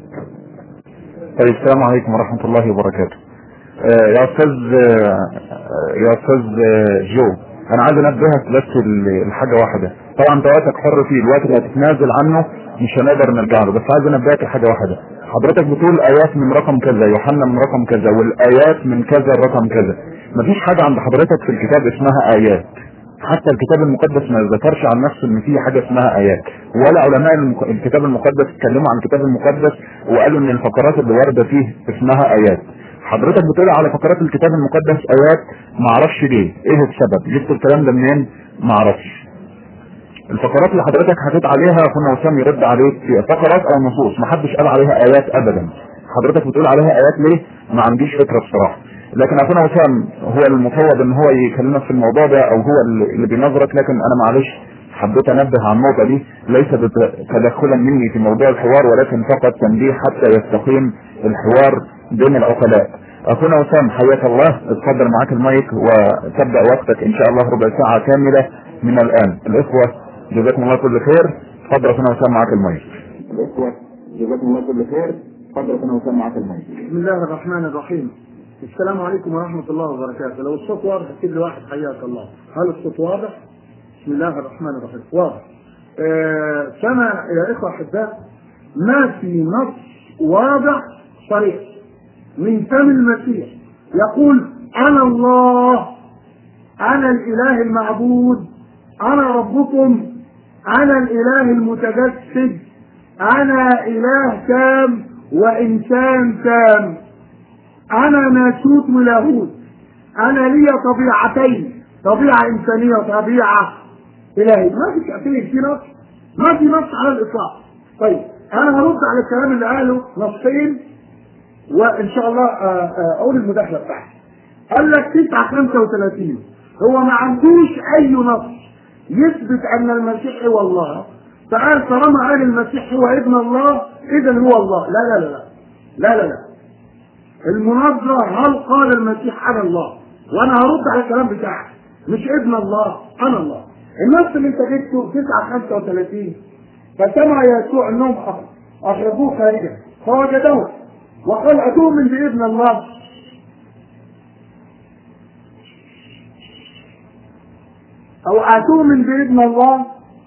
طيب السلام عليكم ورحمة الله وبركاته. آه، يا أستاذ آه، يا أستاذ آه، جو انا عايز انبهك بس ل- لحاجه واحده طبعا انت وقتك حر فيه الوقت اللي هتتنازل عنه مش هنقدر نرجع له بس عايز انبهك لحاجه واحده حضرتك بتقول ايات من رقم كذا يوحنا من رقم كذا والايات من كذا الرقم كذا مفيش حاجه عند حضرتك في الكتاب اسمها ايات حتى الكتاب المقدس ما ذكرش عن نفسه ان في حاجه اسمها ايات ولا علماء المك- الكتاب المقدس اتكلموا عن الكتاب المقدس وقالوا ان الفقرات اللي وارده فيه اسمها ايات حضرتك بتقول على فقرات الكتاب المقدس ايات ما اعرفش ليه ايه السبب جبت الكلام ده منين ما اعرفش الفقرات اللي حضرتك حكيت عليها اخونا وسام يرد عليك في فقرات او نصوص ما حدش قال عليها ايات ابدا حضرتك بتقول عليها ايات ليه ما عنديش فكره بصراحه لكن اخونا وسام هو المفوض ان هو يكلمك في الموضوع ده او هو اللي اللي بينظرك لكن انا معلش حبيت انبه على النقطه دي ليس بت- تدخلا مني في موضوع الحوار ولكن فقط تنبيه حتى يستقيم الحوار بين العقلاء اخونا وسام حياك الله اتفضل معاك المايك وتبدا وقتك ان شاء الله ربع ساعه كامله من الان الاخوه جزاكم الله كل خير اتفضل اخونا وسام معاك المايك الاخوه جزاكم الله كل خير اتفضل اخونا وسام معاك المايك بسم الله الرحمن الرحيم السلام عليكم ورحمة الله وبركاته لو الصوت واضح اكتب لي واحد حياك الله هل الصوت واضح؟ بسم الله الرحمن الرحيم واضح آه سنة يا إخوة أحباء ما في نص واضح صريح من فم المسيح يقول أنا الله أنا الإله المعبود أنا ربكم أنا الإله المتجسد أنا إله تام وإنسان تام أنا ناسوت ولاهوت أنا لي طبيعتين طبيعة إنسانية وطبيعة إلهية ما في تأثير في نص ما في نص على الإطلاق طيب أنا هرد على الكلام اللي قاله نصين وإن شاء الله آه، آه، أقول المداخلة بتاعتي قال لك 9 35 هو ما عندوش أي نص يثبت أن المسيح هو الله فقال طالما قال المسيح هو ابن الله إذا هو الله لا لا لا لا لا لا, لا. المناظرة هل قال المسيح أنا الله وأنا هرد على الكلام بتاعك مش ابن الله أنا الله النص اللي أنت جبته 9 35 فسمع يسوع أنهم أخ- أخرجوه خارجا فوجدوه وقال أتؤمن بابن الله أو أتؤمن بابن الله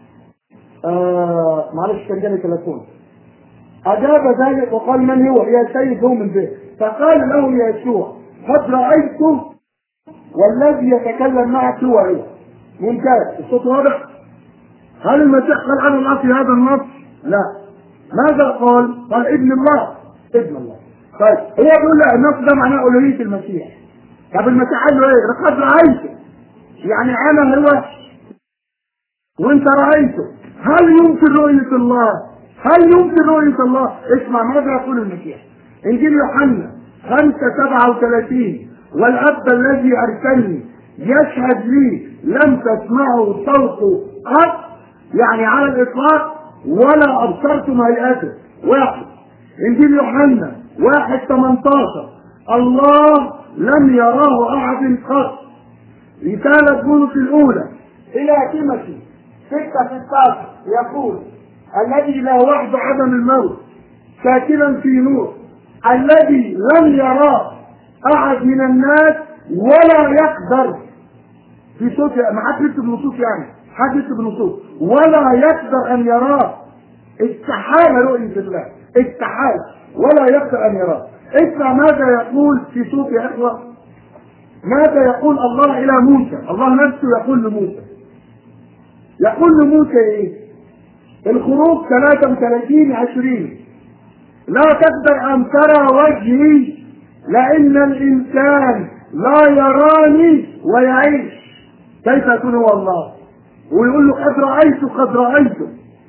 آه معلش كان جالي تليفون أجاب ذلك وقال من هو يا سيد هو من به فقال له يسوع قد رأيته والذي يتكلم معك هو هو ممتاز الصوت واضح هل المسيح قال أنا الله في هذا النص؟ لا ماذا قال؟ قال ابن الله ابن الله طيب هو بيقول لا النص ده معناه ألوهية المسيح طب المسيح قال له ايه؟ لقد رأيته يعني أنا هو وانت رأيته هل يمكن رؤية الله هل يمكن رؤية الله اسمع ماذا يقول المسيح انجيل يوحنا 5 37 والاب الذي ارسلني يشهد لي لم تسمعوا صوته قط يعني على الاطلاق ولا ابصرتم هيئته واحد انجيل يوحنا 1 18 الله لم يراه احد قط رسالة بولس الأولى إلى تيموثي 6 16 يقول الذي لا وحد عدم الموت ساكنا في نور الذي لم يراه أحد من الناس ولا يقدر في صوت ما حد يكتب نصوص يعني حد يكتب نصوص ولا يقدر أن يراه استحال رؤية الله استحال ولا يقدر أن يراه اسمع ماذا يقول في صوت يا إخوة ماذا يقول الله إلى موسى الله نفسه يقول لموسى يقول لموسى إيه الخروج 33 20 لا تقدر أن ترى وجهي لأن الإنسان لا يراني ويعيش كيف يكون هو الله ويقول له قد رأيت قد رأيت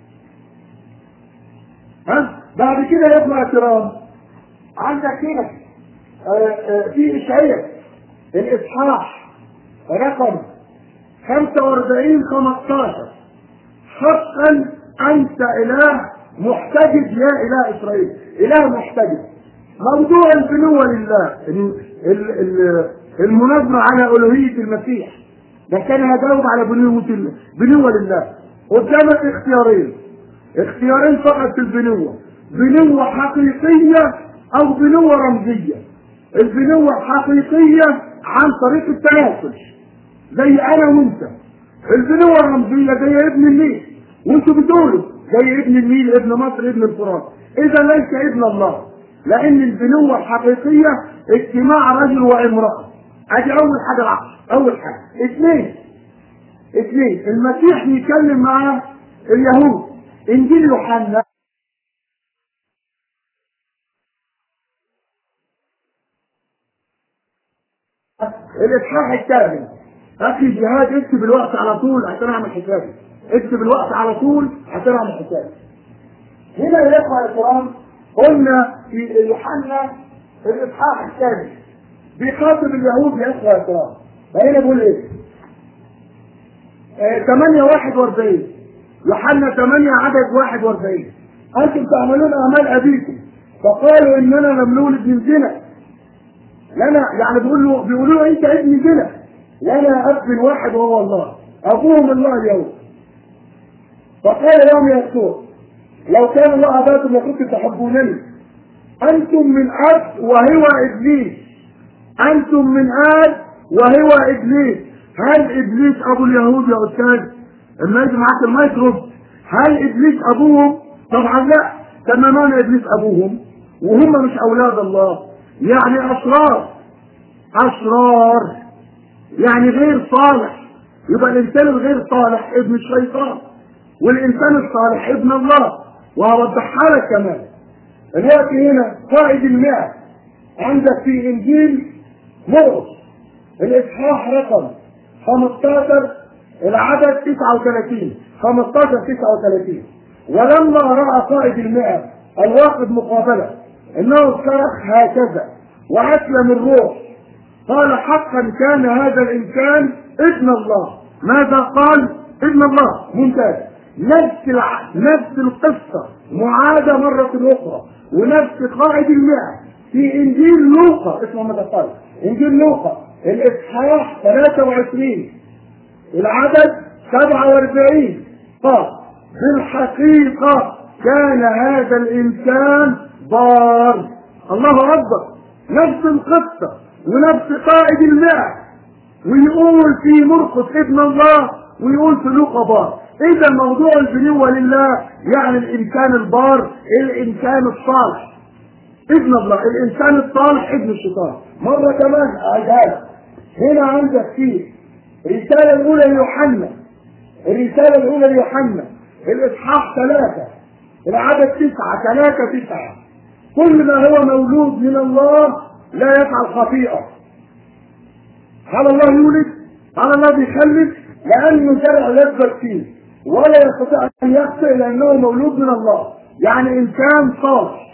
ها بعد كده يطلع كرام عندك هنا آه، آه، في إشعياء الإصحاح رقم 45 15 حقا أنت إله محتجب يا إله إسرائيل إله محتجب موضوع البنوة لله ال- ال- ال- المناظرة على ألوهية المسيح ده كان هجاوب على بنوة ال- بنوة لله قدامك اختيارين اختيارين فقط في البنوة بنوة حقيقية أو بنوة رمزية البنوة الحقيقية عن طريق التناسل زي انا وانت البنوة الرمزية زي ابن النيل وانتوا بتقولوا زي ابن النيل ابن مصر ابن الفرات اذا ليس ابن الله لان البنوة الحقيقية اجتماع رجل وامرأة ادي اول حاجة العقل اول حاجة اثنين اثنين المسيح يتكلم مع اليهود انجيل يوحنا الاصحاح الثاني اخي جهاد اكتب الوقت على طول عشان اعمل حسابي اكتب الوقت على طول عشان اعمل حسابي هنا يا اخوه الكرام قلنا في يوحنا الاصحاح الثاني بيخاطب اليهود يا اخوه الكرام فهنا بيقول ايه؟ آه 8 41 يوحنا 8 عدد 41 انتم تعملون اعمال ابيكم فقالوا اننا لم نولد من زنا لنا يعني بيقول له بيقولوا له انت ابن زنا لنا اب واحد وهو الله ابوهم الله اليوم فقال لهم يسوع لو كان الله اباكم لكنتم تحبونني انتم من اب وهو ابليس انتم من اب وهو ابليس هل ابليس ابو اليهود يا استاذ اما يجي معاك الميكروب هل ابليس ابوهم طبعا لا تماما ابليس ابوهم وهم مش اولاد الله يعني اشرار اشرار يعني غير صالح يبقى الانسان الغير صالح ابن الشيطان والانسان الصالح ابن الله وهوضحها لك كمان الوقت هنا قائد المئة عندك في انجيل مرقس الاصحاح رقم 15 العدد 39 15 39 ولما راى قائد المئة الواقد مقابله انه صرخ هكذا واسلم الروح قال حقا كان هذا الانسان ابن الله ماذا قال ابن الله ممتاز نفس الع... نفس القصة معادة مرة أخرى ونفس قائد المئة في إنجيل لوقا اسمه ماذا قال إنجيل لوقا الإصحاح 23 العدد 47 قال بالحقيقة كان هذا الإنسان بار الله أكبر نفس القصة ونفس قائد المئة ويقول في مرقس ابن الله ويقول في لوقا بار إذا موضوع البنوة لله يعني الإنسان البار الإنسان الصالح ابن الله الإنسان الصالح ابن الشيطان مرة كمان أعيدها هنا عندك في الرسالة الأولى ليوحنا الرسالة الأولى ليوحنا الإصحاح ثلاثة العدد تسعة ثلاثة تسعة كل ما هو مولود من الله لا يفعل خطيئة هل الله يولد؟ هل الله بيخلف؟ لأنه زرع يكبر فيه ولا يستطيع أن يخطئ لأنه مولود من الله يعني إنسان صالح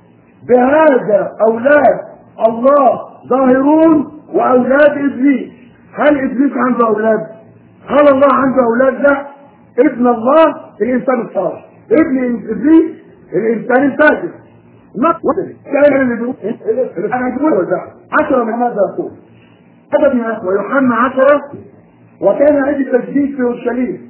بهذا أولاد الله ظاهرون وأولاد إبليس هل إبليس عنده أولاد؟ هل الله عنده أولاد؟ لا ابن الله الإنسان الصالح ابن إبليس الإنسان الفاجر ما كان اللي بيقول انا بقول ده عشرة من ماذا يقول ابدا ويوحنا عشرة وكان عيد التجديد في اورشليم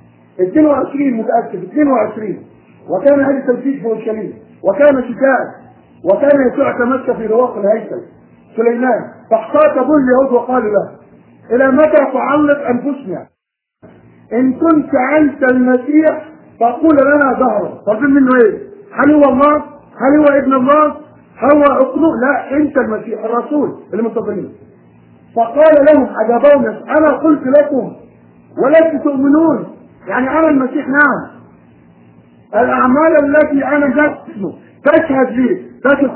22 متاكد 22 وكان عيد التجديد في اورشليم وكان شتاء وكان يسوع تمشى في رواق الهيكل سليمان فاحتاط به اليهود وقالوا له الى متى تعلق انفسنا ان كنت انت المسيح فقول لنا ظهرا طالبين منه ايه؟ هل هو الله؟ هل هو ابن الله؟ هو اقنوع لا انت المسيح الرسول اللي منتظرين فقال لهم اجابهم انا قلت لكم ولست تؤمنون يعني انا المسيح نعم الاعمال التي انا جسمه تشهد لي تشهد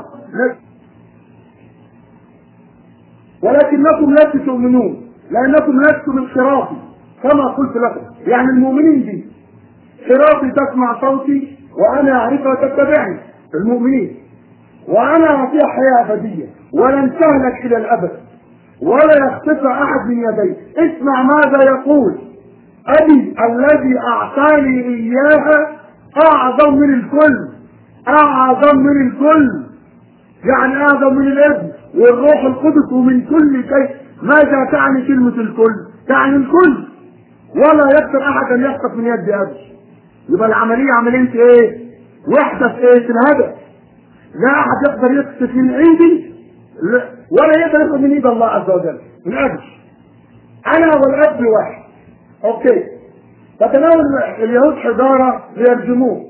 ولكنكم لا تؤمنون لانكم لستم من خرافي كما قلت لكم يعني المؤمنين دي خرافي تسمع صوتي وانا اعرفها وتتبعني المؤمنين وانا اعطيها حياه ابديه ولن تهلك الى الابد ولا يختفى احد من يدي اسمع ماذا يقول ابي الذي اعطاني اياها اعظم من الكل اعظم من الكل يعني اعظم من الابن والروح القدس ومن كل شيء ماذا تعني كلمة الكل؟ تعني الكل ولا يقدر احد ان يخطف من يد ابي يبقى العملية عملية ايه؟ وحدة في ايه؟ في الهدف لا احد يقدر يخطف من ايدي ولا يقدر ياخذ من ايد الله عز وجل من ابي انا والاب واحد اوكي فتناول اليهود حجاره ليرجموه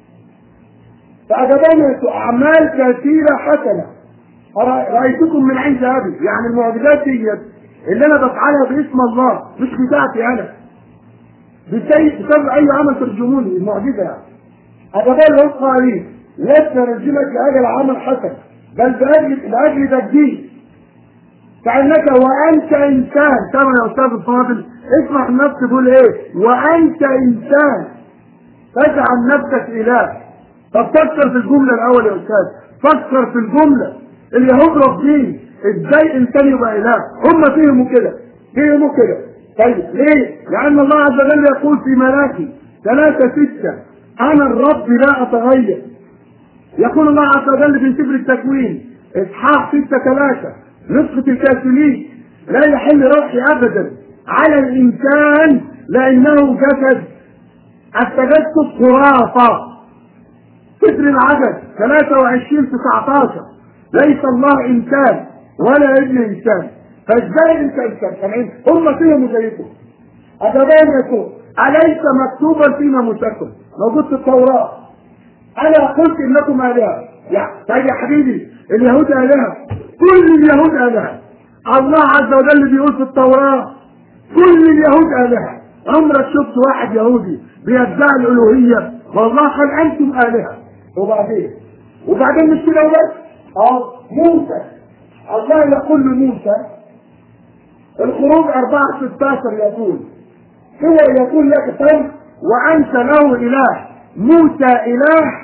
فأجابهم أعمال كثيرة حسنة رأيتكم من عند أبي يعني المعجزات دي اللي أنا بفعلها باسم الله مش بتاعتي أنا بسبب أي عمل ترجموني المعجزة يعني أجابهم لهم قائلين لسنا نرجمك لأجل عمل حسن بل بأجل لأجل تجديد كأنك وأنت إنسان كما يا أستاذ الفاضل اسمع النفس تقول إيه وأنت إنسان تجعل نفسك إله طب فكر في الجملة الأول يا أستاذ فكر في الجملة اليهود رافضين ازاي انسان يبقى اله هم فهموا كده فهموا كده طيب ليه؟ لأن الله عز وجل يقول في ملاكي ثلاثة ستة أنا الرب لا أتغير يقول الله عز وجل في سفر التكوين إصحاح ستة ثلاثة نسخة الكاثوليك لا يحل روحي أبدا على الإنسان لأنه جسد التجسد خرافة سفر العدد 23 19 ليس الله انسان ولا ابن انسان فازاي انت انسان سامعين هم فيهم زيكم اجابان يقول اليس مكتوبا في ناموسكم موجود في التوراه انا قلت انكم الهه يا طيب يا حبيبي اليهود الهه كل اليهود الهه الله عز وجل بيقول في التوراه كل اليهود الهه عمرك شفت واحد يهودي بيدعي الالوهيه والله قال انتم الهه وبعدين وبعدين مش كده بس اه موسى الله يقول لموسى الخروج 4 16 يقول هو يقول لك طيب وانت له اله موسى اله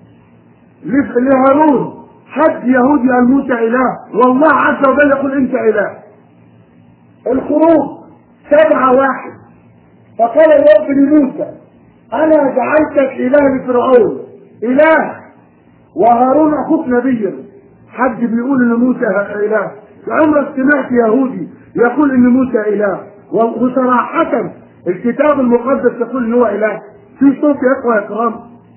لهارون حد يهودي قال موسى اله والله عز وجل يقول انت اله الخروج سبعة واحد فقال الرب لموسى انا جعلتك اله لفرعون اله وهارون اخوك نبيا حد بيقول ان موسى اله عمرك سمعت يهودي يقول ان موسى اله وصراحة الكتاب المقدس يقول ان هو اله في صوت يا اخوة يا كرام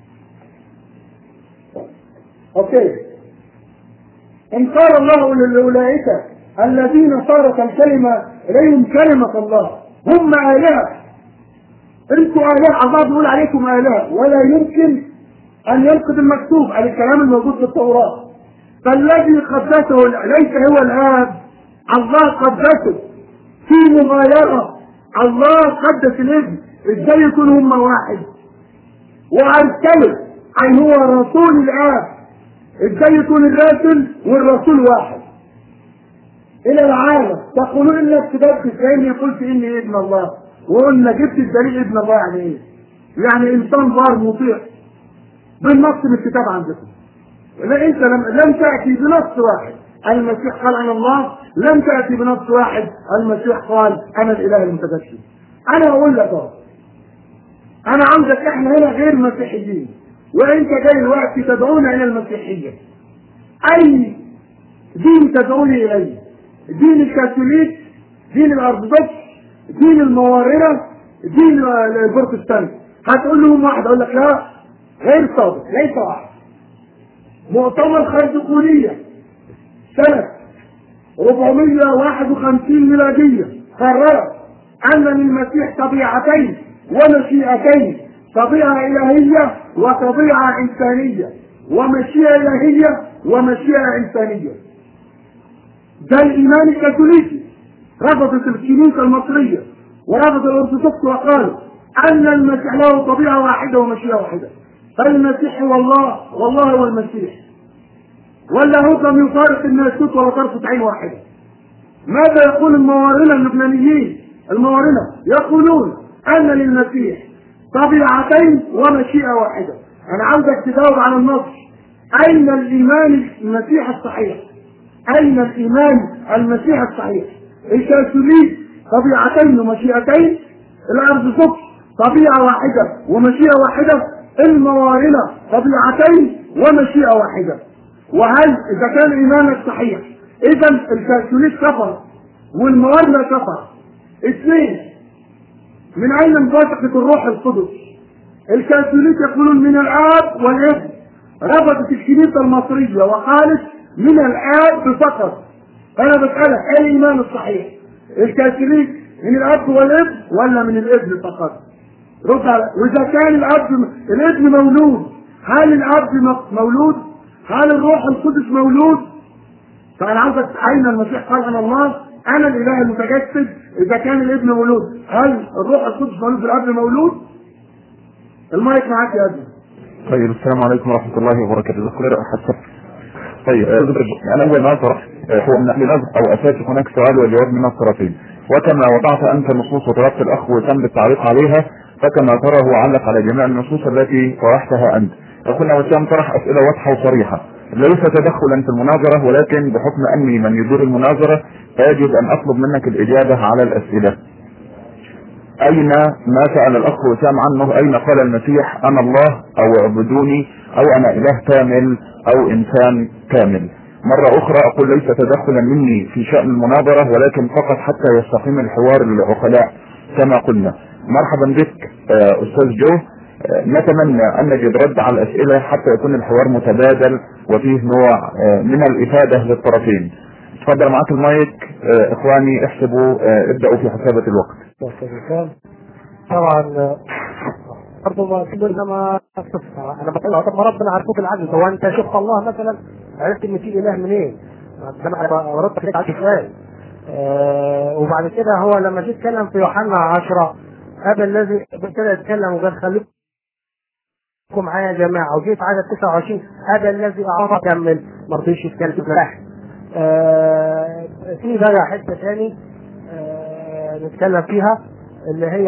اوكي ان قال الله للاولئك الذين صارت الكلمة اليهم كلمة الله هم آلهة انتوا آلهة الله بيقول عليكم آلهة ولا يمكن أن ينقض المكتوب على الكلام الموجود في التوراة فالذي قدسه ليس هو الآب الله قدسه في مغايرة الله قدس الابن ازاي يكون هم واحد وأرسله أي هو رسول الآب ازاي يكون الرسول والرسول واحد إلى العالم تقولون إنك كتبت كأني قلت إني ابن الله وقلنا جبت الدليل ابن الله يعني إيه؟ يعني إنسان بار مطيع بالنص من الكتاب عندكم لا انت لم, لم تاتي بنص واحد المسيح قال انا الله لم تاتي بنص واحد المسيح قال انا الاله المتجسد انا اقول لك اهو انا عندك احنا هنا غير مسيحيين وانت جاي الوقت تدعونا الى المسيحيه اي دين تدعوني اليه دين الكاثوليك دين الارثوذكس دين الموارنه دين البروتستانت هتقول لهم واحد اقول لك لا غير صادق ليس واحد مؤتمر خرزقونية سنة 451 ميلادية قررت أن للمسيح طبيعتين ومشيئتين طبيعة إلهية وطبيعة إنسانية ومشيئة إلهية ومشيئة إنسانية ده الإيمان الكاثوليكي رفضت الكنيسة المصرية ورفض الأرثوذكس وقالوا أن المسيح له طبيعة واحدة ومشيئة واحدة فالمسيح هو الله والله هو المسيح واللاهوت لم يفارق الناسوت ولا طرفة عين واحدة ماذا يقول الموارنة اللبنانيين الموارنة يقولون أن للمسيح طبيعتين ومشيئة واحدة أنا عاوزك تجاوب على النص أين الإيمان المسيح الصحيح أين الإيمان المسيح الصحيح الكاثوليك طبيعتين ومشيئتين الأرثوذكس طبيعة واحدة ومشيئة واحدة الموارنة طبيعتين ومشيئة واحدة وهل إذا كان إيمانك صحيح إذا الكاثوليك كفر والموارنة كفر اثنين من أين انبثقت الروح القدس الكاثوليك يقولون من الآب والابن رفضت الكنيسة المصرية وقالت من الآب فقط أنا بسألك أي الإيمان الصحيح الكاثوليك من الاب والابن ولا من الابن فقط رد على واذا كان الاب الابن مولود هل الاب م- مولود هل الروح القدس مولود فانا عاوزك اين المسيح قال انا الله انا الاله المتجسد اذا كان الابن مولود هل الروح القدس مولود الاب مولود المايك معاك يا ابني طيب السلام عليكم ورحمة الله وبركاته ذكر حسب طيب آه، يعني أول ما طرح آه، هو أن للأسف أو أساس هناك سؤال والجواب من الطرفين وكما وضعت أنت النصوص وطلبت الأخ وسام بالتعليق عليها فكما ترى هو علق على جميع النصوص التي طرحتها أنت وكنا وسام طرح أسئلة واضحة وصريحة ليس تدخلا في المناظرة ولكن بحكم أني من يدير المناظرة فيجب أن أطلب منك الإجابة على الأسئلة أين ما سأل الأخ وسام عنه أين قال المسيح أنا الله أو اعبدوني أو أنا إله كامل أو إنسان كامل مرة أخرى أقول ليس تدخلا مني في شأن المناظرة ولكن فقط حتى يستقيم الحوار للعقلاء كما قلنا مرحبا بك آه، أستاذ جو آه، نتمنى أن نجد رد على الأسئلة حتى يكون الحوار متبادل وفيه نوع آه، من الإفادة للطرفين تفضل معاك المايك آه، إخواني احسبوا آه، ابدأوا في حسابة الوقت يا أستاذ وسام. طبعا برضه ما كله انما انا بقول طب ما ربنا عارفوك العدل هو انت شفت الله مثلا عرفت ان في اله منين؟ ده انا ردت عليك على السؤال آه وبعد كده هو لما جه يتكلم في يوحنا 10 ابا الذي ابتدى يتكلم وقال خليكم معايا يا جماعه وجيت عدد 29 ابا الذي اعطى كمل ما رضيش يتكلم واحد آه في بقى حته ثاني آه نتكلم فيها اللي هي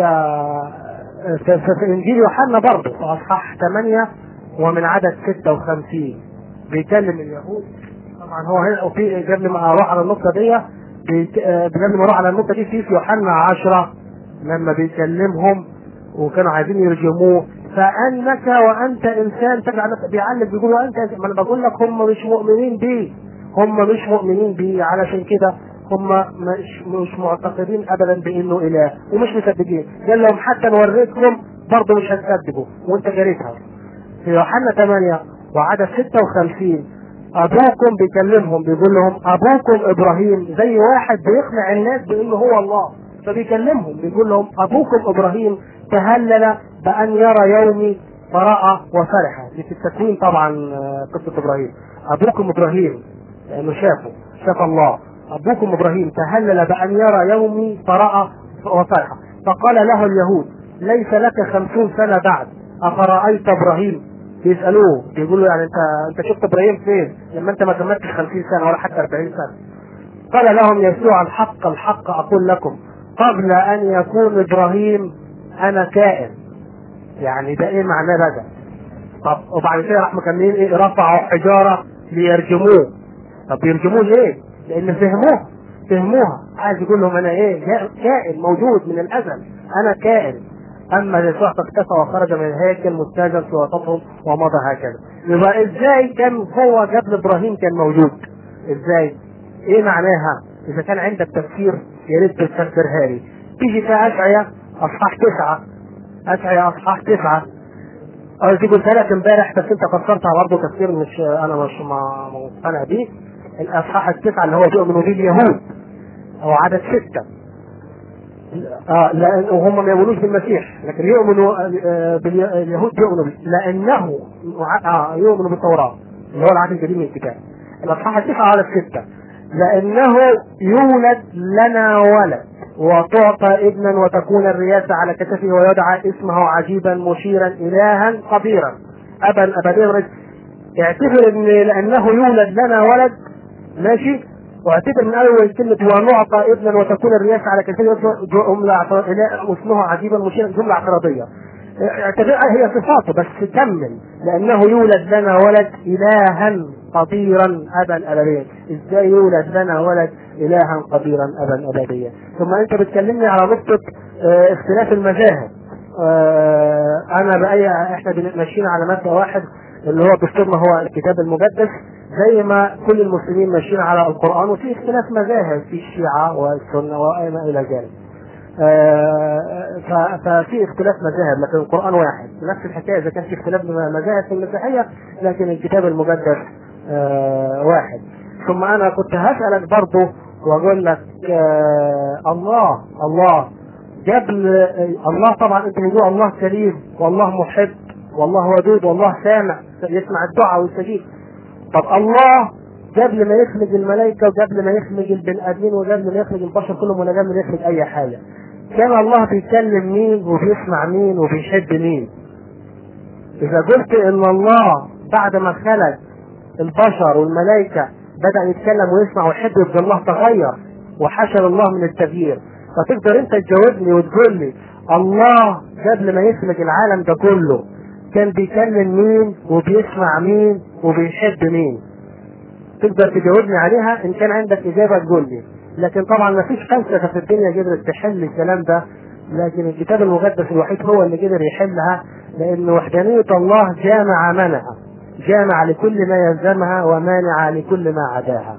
في, في, في انجيل يوحنا برضه في اصحاح 8 ومن عدد 56 بيكلم اليهود طبعا هو هنا وفي قبل ما اروح على النقطه دي بيك- آه، قبل ما اروح على النقطه دي في في يوحنا 10 لما بيكلمهم وكانوا عايزين يرجموه فانك وانت انسان تجعل نفسك بيعلق بيقول له انت ما انا بقول لك هم مش مؤمنين بيه هم مش مؤمنين بيه علشان كده هم مش مش معتقدين ابدا بانه اله ومش مصدقين قال لهم حتى لو وريتكم برضه مش هتصدقوا وانت قريتها في يوحنا 8 وعدد 56 ابوكم بيكلمهم بيقول لهم ابوكم ابراهيم زي واحد بيقنع الناس بانه هو الله فبيكلمهم بيقول لهم ابوكم ابراهيم تهلل بان يرى يومي فراى وفرح دي في التكوين طبعا آه، قصه ابراهيم ابوكم ابراهيم لانه شافه شاف الله ابوكم ابراهيم تهلل بان يرى يومي فراى وفرح فقال له اليهود ليس لك خمسون سنه بعد افرايت ابراهيم بيسالوه بيقولوا يعني انت انت شفت ابراهيم فين لما انت ما كملتش 50 سنه ولا حتى 40 سنه قال لهم يسوع الحق الحق اقول لكم قبل ان يكون ابراهيم انا كائن يعني ده ايه معناه بقى طب وبعد كده راح مكملين ايه رفعوا حجاره ليرجموه طب يرجموه ليه؟ لان فهموها فهموها عايز يقول لهم انا ايه جا- كائن موجود من الازل انا كائن اما يسوع فاختفى وخرج من الهيكل مستاجا في وسطهم ومضى هكذا يبقى ازاي كان هو قبل ابراهيم كان موجود ازاي ايه معناها اذا كان عندك تفسير يا ريت تفسرها لي تيجي في اشعياء اصحاح تسعه اشعياء اصحاح تسعه اه دي قلت لك امبارح بس انت فسرتها برضه تفسير مش انا مش ما- مقتنع بيه الاصحاح التسعه اللي هو يؤمن به اليهود او عدد سته اه لان وهم ما يؤمنوش بالمسيح لكن يؤمنوا آه، بالي- اليهود يؤمنوا به لانه آه يؤمنوا بالتوراه اللي هو العهد الجديد من الكتاب الاصحاح التسعه عدد سته لانه يولد لنا ولد وتعطى ابنا وتكون الرياسه على كتفه ويدعى اسمه عجيبا مشيرا الها قديرا ابا ابديا اعتبر ان لانه يولد لنا ولد ماشي واعتبر من اول كلمه ونعطى ابنا وتكون الرياسه على كثير جمله اعتراض- لا، واسمها عجيبا مشيرا جمله اعتراضيه اعتبرها هي صفاته بس كمل لانه يولد لنا ولد الها قديرا ابا ابديا ازاي يولد لنا ولد الها قديرا ابا ابديا ثم انت بتكلمني على نقطه اه، اختلاف المذاهب اه، انا باي احنا بن- ماشيين على مبدا واحد اللي هو دستورنا هو الكتاب المقدس زي ما كل المسلمين ماشيين على القران وفي اختلاف مذاهب في الشيعه والسنه وما الى ذلك. آه، ف- ففي اختلاف مذاهب لكن القران واحد نفس الحكايه اذا كان في اختلاف مذاهب في المسيحيه لكن الكتاب المقدس آه، واحد ثم انا كنت هسالك برضه واقول لك آه الله الله قبل آه الله طبعا انت بتقول الله كريم والله محب والله ودود والله سامع يسمع الدعاء ويستجيب طب الله قبل ما يخلق الملائكة وقبل ما يخلق البني آدمين وقبل ما يخلق البشر كلهم ولا قبل ما يخلق أي حاجة كان الله بيكلم مين وبيسمع مين وبيحب مين إذا قلت إن الله بعد ما خلق البشر والملائكة بدأ يتكلم ويسمع ويحب يبقى الله تغير وحشر الله من التغيير فتقدر أنت تجاوبني وتقول لي الله قبل ما يخلق العالم ده كله كان بيكلم مين وبيسمع مين وبيحب مين تقدر تجاوبني عليها ان كان عندك اجابه تقول لي لكن طبعا ما فيش فلسفه في الدنيا قدرت تحل الكلام ده لكن الكتاب المقدس الوحيد هو اللي قدر يحلها لان وحدانيه الله جامع منها جامع لكل ما يلزمها ومانع لكل ما عداها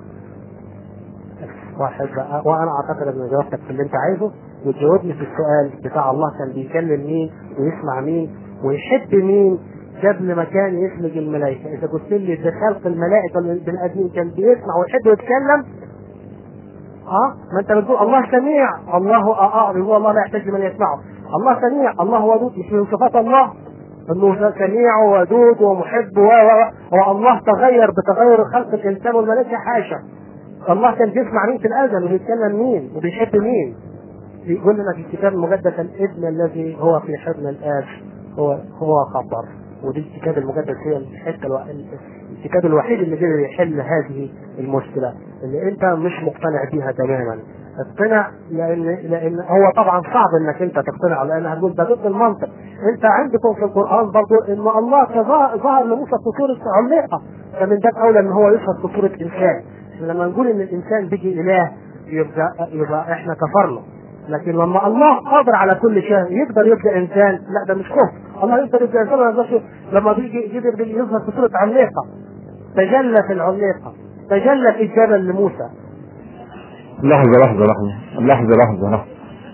واحد بقى وانا اعتقد ان جاوبتك في اللي انت عايزه وتجاوبني في السؤال بتاع الله كان بيكلم مين ويسمع مين ويحب مين قبل ما كان يخلق الملائكة إذا قلت لي ده خلق الملائكة البني آدمين كان بيسمع ويحب يتكلم اه ما انت بتقول الله سميع الله اه اه بيقول الله لا يحتاج لمن يسمعه الله سميع الله ودود مش من صفات الله انه سميع ودود ومحب و و هو الله تغير بتغير خلق الانسان والملائكه حاشا الله كان بيسمع مين في الازل وبيتكلم مين وبيحب مين يقول لنا في الكتاب المقدس الابن الذي هو في حضن الاب هو هو خبر ودي الكتاب المقدس هي الحته الو... الكتاب الوحيد اللي قدر يحل هذه المشكله اللي انت مش مقتنع بيها تماما اقتنع لان لان هو طبعا صعب انك انت تقتنع لان هتقول ده ضد المنطق انت عندكم في القران برضه ان الله ظهر لموسى في صوره عملاقه فمن باب اولى ان هو يظهر في صوره انسان لما نقول ان الانسان بيجي اله يبقى يبقى احنا كفرنا لكن لما الله قادر على كل شيء يقدر يبقى انسان لا ده مش كفر الله يقدر يبقى انسان ولا يقدرش لما بيجي قدر يظهر في صوره عملاقه تجلى في العملاقه تجلى في الجبل لموسى لحظة لحظة لحظة لحظة لحظة لحظة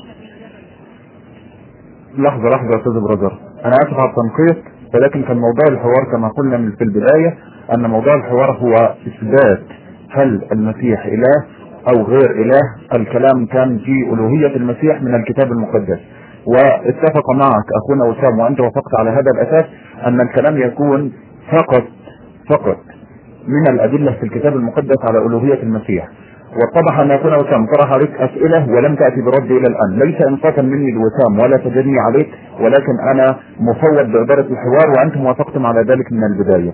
لحظة لحظة يا أستاذ برادر أنا آسف على التنقيط ولكن كان موضوع الحوار كما قلنا من في البداية أن موضوع الحوار هو إثبات هل المسيح إله أو غير إله الكلام كان في ألوهية المسيح من الكتاب المقدس واتفق معك أخونا وسام وأنت وافقت على هذا الأساس أن الكلام يكون فقط فقط من الأدلة في الكتاب المقدس على ألوهية المسيح واتضح ان يكون وسام طرح عليك اسئله ولم تاتي برد الى الان، ليس انصافا مني لوسام ولا تجني عليك ولكن انا مفوض باداره الحوار وانتم وافقتم على ذلك من البدايه.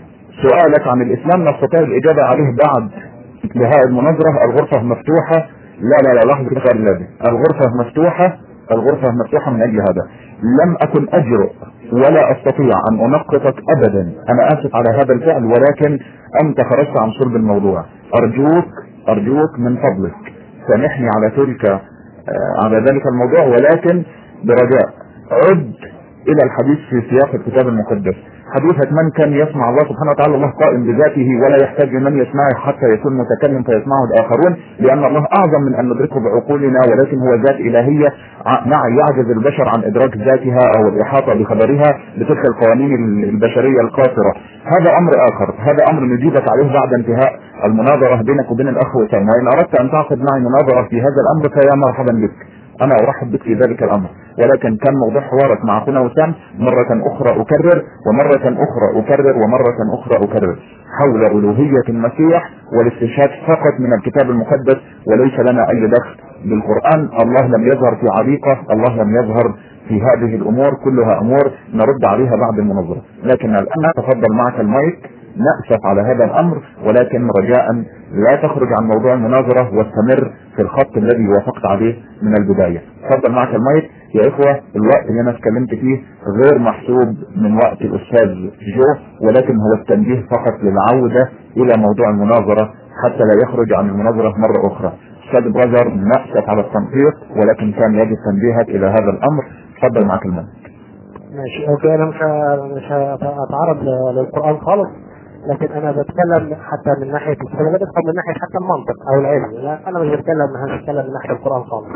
سؤالك عن الاسلام نستطيع الاجابه عليه بعد انتهاء المناظره، الغرفه مفتوحه لا لا لا لحظه كده الذي الغرفه مفتوحه الغرفه مفتوحه من اجل هذا. لم اكن اجرؤ ولا استطيع ان انقطك ابدا، انا اسف على هذا الفعل ولكن انت خرجت عن صلب الموضوع. ارجوك ارجوك من فضلك سامحني على تلك آه على ذلك الموضوع ولكن برجاء عد الى الحديث في سياق الكتاب المقدس حديثك من كان يسمع الله سبحانه وتعالى الله قائم بذاته ولا يحتاج لمن يسمعه حتى يكون متكلم فيسمعه الاخرون لان الله اعظم من ان ندركه بعقولنا ولكن هو ذات الهيه مع يعجز البشر عن ادراك ذاتها او الاحاطه بخبرها بتلك القوانين البشريه القاصره هذا امر اخر هذا امر نجيبك عليه بعد انتهاء المناظره بينك وبين الاخ وسام وان اردت ان تعقد معي مناظره في هذا الامر فيا مرحبا بك انا ارحب بك في ذلك الامر ولكن كان موضوع حوارك مع اخونا وسام مرة اخرى اكرر ومرة اخرى اكرر ومرة اخرى اكرر حول الوهية المسيح والاستشهاد فقط من الكتاب المقدس وليس لنا اي دخل بالقرآن الله لم يظهر في عريقة الله لم يظهر في هذه الامور كلها امور نرد عليها بعد المناظرة لكن الان تفضل معك المايك نأسف على هذا الامر ولكن رجاء لا تخرج عن موضوع المناظرة واستمر في الخط الذي وافقت عليه من البداية تفضل معك المايك يا اخوة الوقت اللي انا اتكلمت فيه غير محسوب من وقت الاستاذ جو ولكن هو التنبيه فقط للعودة الى موضوع المناظرة حتى لا يخرج عن المناظرة مرة اخرى استاذ برازر نأسف على التنقيط ولكن كان يجب تنبيهك الى هذا الامر تفضل معك المايك ماشي اوكي انا مش مش هتعرض للقران خالص لكن انا بتكلم حتى من ناحيه انا بدخل من ناحيه حتى المنطق او العلم لا انا مش بتكلم مش بتكلم من ناحيه القران خالص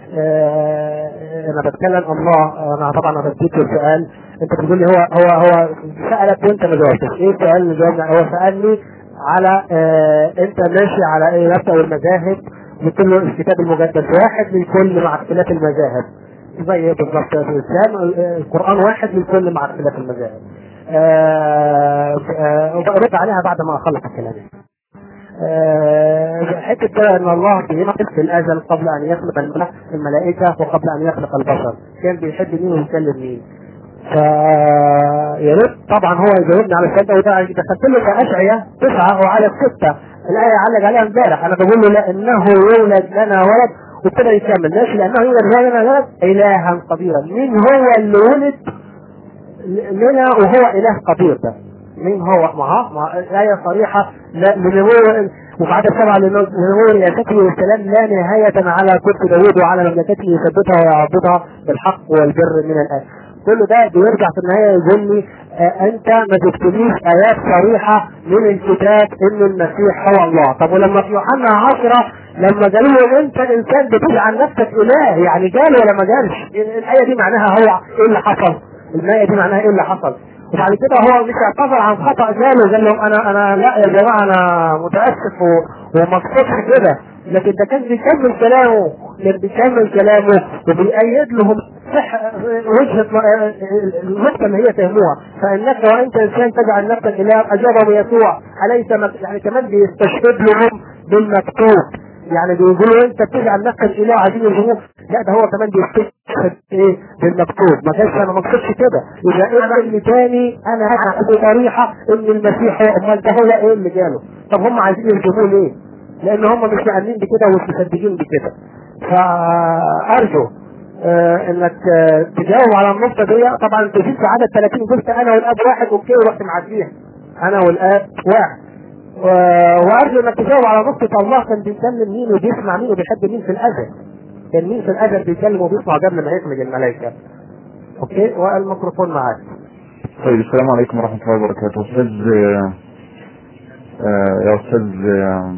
آه انا بتكلم الله انا طبعا انا بديك السؤال انت بتقول لي هو هو هو سالك وانت ما جاوبتش ايه السؤال اللي جاوبنا هو سالني على آه انت ماشي على ايه مبدا المذاهب بكل الكتاب المقدس واحد للكل مع اختلاف المذاهب زي بالضبط في الاسلام القران واحد للكل مع اختلاف المذاهب آه، آه، وبرد عليها بعد ما اخلص كلامي آه، حته بقى ان الله بينقل في الازل قبل ان يخلق الملا- الملائكه وقبل ان يخلق البشر كان بيحب مين ويكلم مين ف يا ريت طبعا هو يجاوبني على السؤال ده وده دخلت له في اشعياء تسعه وعلى سته الايه علق عليها امبارح انا بقول له لانه يولد لنا ولد وابتدى يكمل ماشي لانه يولد لنا ولد الها قديرا مين هو اللي ولد لنا وهو اله قدير ده مين هو معاه مع آية صريحة لا لنمو وبعد السبعة لنمو رياسته والسلام لا نهاية على كرسي داوود وعلى مملكته يثبتها ويعبدها بالحق والبر من الآن كل ده بيرجع في النهاية يقول لي آه انت ما جبتليش ايات صريحة من الكتاب ان المسيح هو الله طب ولما في يوحنا عشرة لما قالوا له انت انسان بتقول عن نفسك اله يعني قال ولا ما قالش الايه دي معناها هو ايه اللي حصل الآية دي معناها ايه اللي حصل وبعد كده هو مش اعتذر عن خطأ قاله قال لهم انا انا لا يا جماعة انا متأسف و- وما اقصدش كده لكن ده كان بيكمل كلامه كان بيكمل كلامه وبيأيد لهم صح وجهة م- النقطة اللي هي فهموها فإنك وأنت إنسان تجعل نفسك إله أجابهم يسوع أليس مك- يعني كمان بيستشهد لهم بالمكتوب يعني بيقولوا انت بتجعل نفسك اله عايزين يرجموك لا ده هو كمان بيستشهد ايه بالمكتوب ما كانش انا ما اقصدش كده يبقى ايه اللي تاني انا هاخد صريحه ان المسيح هو امال ده هو ايه اللي جاله طب هم عايزين يرجموه ليه؟ لان هم مش مؤمنين بكده ومش مصدقين بكده فارجو آه انك آه تجاوب على النقطه دي طبعا انت جبت عدد 30 قلت انا والاب واحد اوكي ورحت معديها انا والاب واحد و- وارجو انك تجاوب على نقطة الله كان بيكلم مين وبيسمع مين وبيحب مين في الازل كان مين في الازل بيكلم وبيسمع قبل ما يخلق الملائكة اوكي والميكروفون معاك طيب السلام عليكم ورحمة الله وبركاته أستاذ آه، آه، يا أستاذ آه،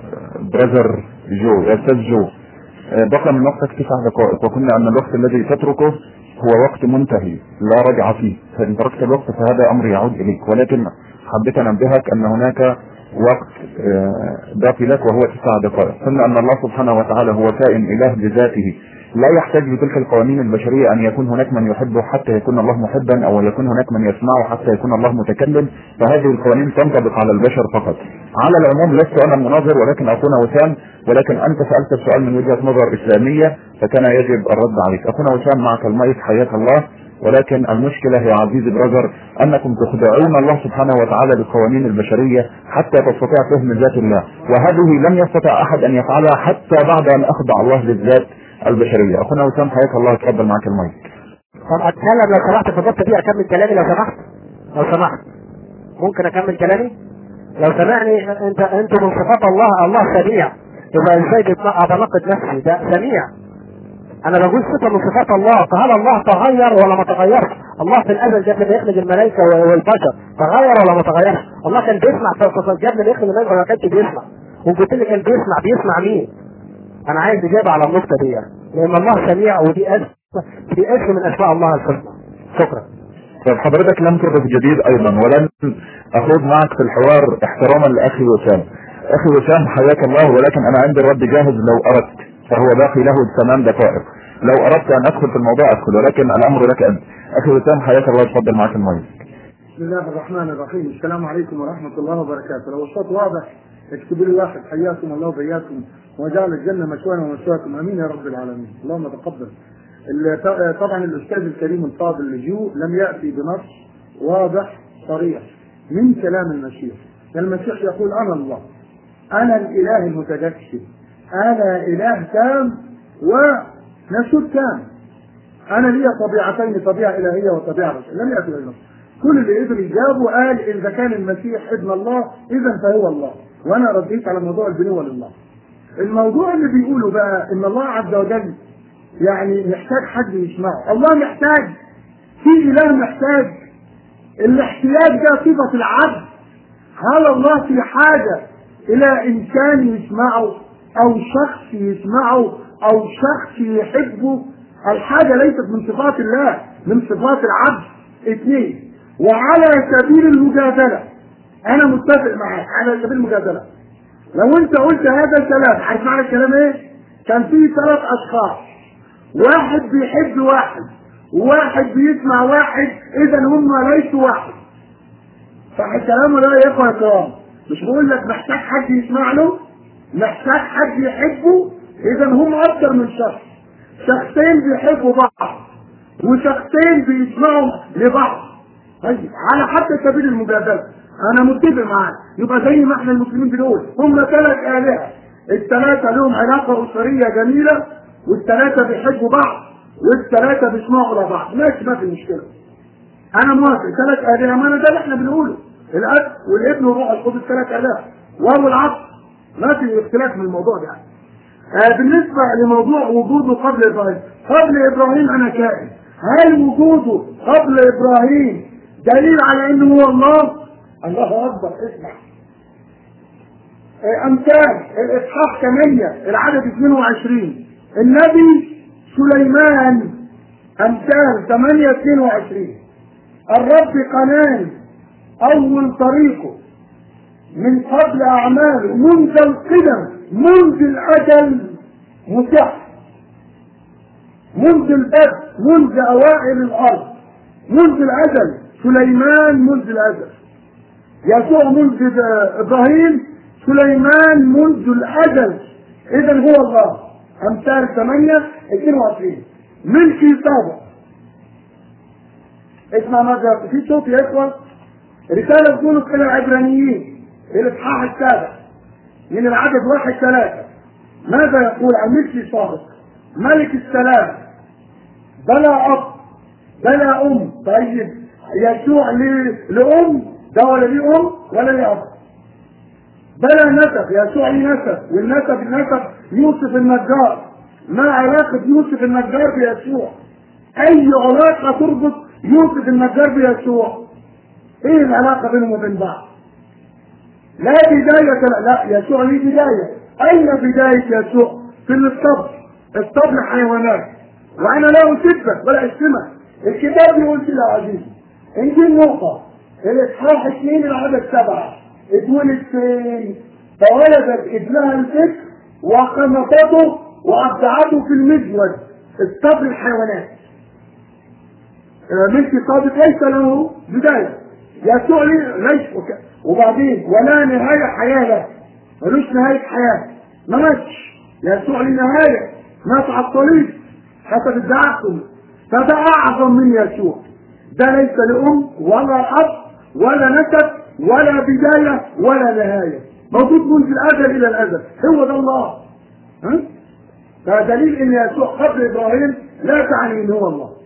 براذر جو يا أستاذ جو آه، بقى من وقتك تسع دقائق وقلنا أن الوقت الذي تتركه هو وقت منتهي لا رجعة فيه فإن تركت الوقت فهذا أمر يعود إليك ولكن حبيت أن أنبهك أن هناك وقت آه، باقي لك وهو تسع دقائق ثم أن الله سبحانه وتعالى هو كائن إله بذاته لا يحتاج لتلك القوانين البشرية أن يكون هناك من يحبه حتى يكون الله محبا أو يكون هناك من يسمعه حتى يكون الله متكلم فهذه القوانين تنطبق على البشر فقط على العموم لست أنا المناظر ولكن أخونا وسام ولكن أنت سألت السؤال من وجهة نظر إسلامية فكان يجب الرد عليك أخونا وسام معك المايك حياك الله ولكن المشكلة يا عزيزي براذر أنكم تخدعون الله سبحانه وتعالى بالقوانين البشرية حتى تستطيع فهم ذات الله وهذه لم يستطع أحد أن يفعلها حتى بعد أن أخضع الله للذات البشرية أخونا وسام حياك الله اتفضل معك المايك طب اتكلم لو سمحت في النقطة دي اكمل كلامي لو سمحت لو سمحت ممكن اكمل كلامي لو سمعني انت انتوا من صفات الله الله سميع يبقى ازاي بتنق- بنقد نفسي ده سميع انا بقول صفه من صفات الله فهل الله تغير ولا ما تغيرش الله في الازل قبل ما يخلق الملائكه والبشر تغير ولا ما تغيرش الله كان بيسمع في في- قبل ما يخلق الملائكه ولا ما كانش بيسمع وقلت لي كان بيسمع بيسمع مين انا عايز اجابه على النقطه دي لان الله سميع ودي اسم دي اسم من اسماء الله الحسنى شكرا طيب حضرتك لم تضف جديد أيضا ولن أخوض معك في الحوار احتراما لأخي وسام أخي وسام حياك الله ولكن أنا عندي الرد جاهز لو أردت فهو باقي له ثمان دقائق لو أردت أن أدخل في الموضوع أدخل ولكن الأمر لك أنت أخي وسام حياك الله اتفضل معك المايك بسم الله الرحمن الرحيم السلام عليكم ورحمة الله وبركاته لو الصوت واضح اكتبوا لي واحد حياكم الله وبياكم وجعل الجنة مثوانا ومثواكم امين يا رب العالمين اللهم تقبل ال- ط- طبعا الاستاذ الكريم الفاضل اللجوء لم يأتي بنص واضح صريح من كلام المسيح المسيح يقول انا الله انا الاله المتجسد انا اله تام ونسود تام انا لي طبيعتين طبيعه الهيه وطبيعه بشريه لم ياتي بالنص كل اللي قدر يجابه قال اذا كان المسيح ابن الله اذا فهو الله وانا رديت على موضوع البنوه لله الموضوع اللي بيقوله بقى ان الله عز وجل يعني محتاج حد يسمعه الله محتاج في اله محتاج الاحتياج ده صفه العبد هل الله في حاجه الى انسان يسمعه او شخص يسمعه او شخص يحبه الحاجه ليست من صفات الله من صفات العبد اثنين وعلى سبيل المجادله انا متفق معاك على سبيل المجادله لو انت قلت هذا الكلام عارف معنى الكلام ايه؟ كان في ثلاث اشخاص واحد بيحب واحد وواحد بيسمع واحد اذا هم ليسوا واحد فالكلام ده يا اخوة الكرام مش بقول لك محتاج حد يسمع له محتاج حد يحبه اذا هم اكتر من شخص شخصين بيحبوا بعض وشخصين بيسمعوا لبعض طيب على حتى سبيل المجادله انا متفق معاك يبقى زي ما احنا المسلمين بنقول هم ثلاث الهه الثلاثه لهم علاقه اسريه جميله والثلاثه بيحبوا بعض والثلاثه بيسمعوا لبعض ماشي ما في مشكله انا موافق ثلاث الهه ما انا ده اللي احنا بنقوله الاب والابن والروح القدس ثلاث الهه وهو العصر ما في اختلاف من الموضوع ده آه بالنسبه لموضوع وجوده قبل ابراهيم قبل ابراهيم انا كائن هل وجوده قبل ابراهيم دليل على انه هو الله الله اكبر اسمع آه امثال الاصحاح 8 العدد 22 النبي سليمان امثال 8 22 الرب قنان اول طريقه من قبل اعماله منذ القدم منذ الاجل متاح منذ البدء منذ اوائل الارض منذ الاجل سليمان منذ الاجل يسوع منذ ابراهيم سليمان منذ الاجل اذا هو الله امثال 8 22 ملكي سابق اسمع ماذا في صوت يا اخوه رساله بولس الى العبرانيين الاصحاح السابع من العدد واحد ثلاثه ماذا يقول عن ملكي سابق ملك السلام بلا اب بلا ام طيب يسوع لام ده ولا ليه ام ولا ليه اب بلا نسب يسوع ليه نسب والنسب النسب يوسف النجار ما علاقة يوسف النجار بيسوع أي علاقة تربط يوسف النجار بيسوع إيه العلاقة بينهم وبين بعض؟ لا بداية لا, لا يسوع ليه بداية أين بداية يسوع؟ في الاسطبل اسطبل حيوانات وأنا لا أسبك ولا أشتمك الكتاب يقول كده يا عزيزي انجيل نقطة الإصحاح اثنين العدد سبعة اتولد فين؟ فولدت ابنها الفكر وقنطته وأبدعته في المزود اسطبل الحيوانات ملك صادق ليس له بداية يسوع ليس وبعدين ولا نهاية حياة له ملوش نهاية حياة ما ماتش يسوع له نهاية مات على الصليب حسب ادعاءكم فده أعظم من يسوع ده ليس لأم ولا أب ولا نسب ولا بداية ولا نهاية موجود منذ الأزل إلى الأزل هو ده الله ها؟ فدليل ان يسوع قبل ابراهيم لا تعني ان هو الله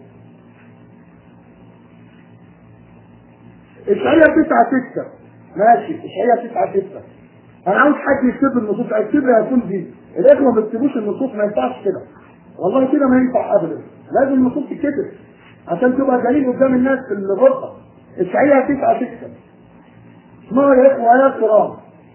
اشعياء تسعة ستة ماشي اشعياء تسعة ستة انا عاوز حد يكتب النصوص اكتبها يكون دي الاخوه ما بيكتبوش النصوص ما ينفعش كده والله كده ما ينفع ابدا لازم النصوص تتكتب عشان تبقى دليل قدام الناس في الغرفه اشعياء تسعة ستة اسمعوا يا اخوه يا كرام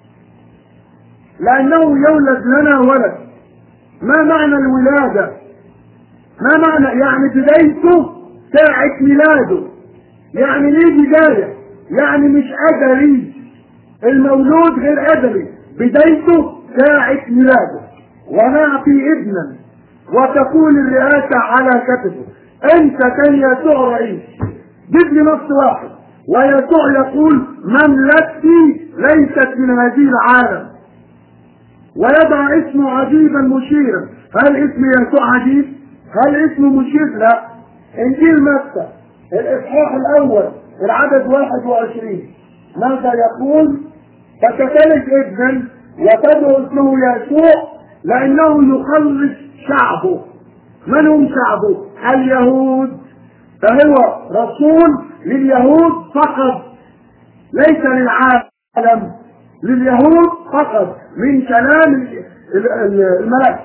لانه يولد لنا ولد ما معنى الولادة ما معنى يعني بدايته ساعة ميلاده يعني ليه بداية يعني مش أزلي المولود غير أزلي بدايته ساعة ميلاده ونعطي ابنا وتكون الرئاسة على كتفه انت كان يسوع رئيس جيب لي نص واحد ويسوع يقول مملكتي ليست من هذه العالم ويضع اسمه عجيبا مشيرا هل اسم يسوع عجيب هل اسمه مشير لا انجيل متى الاصحاح الاول العدد 21 ماذا يقول فتتلد ابنا وتدعو اسمه يسوع لانه يخلص شعبه من هم شعبه اليهود فهو رسول لليهود فقط ليس للعالم لليهود فقط من كلام الملك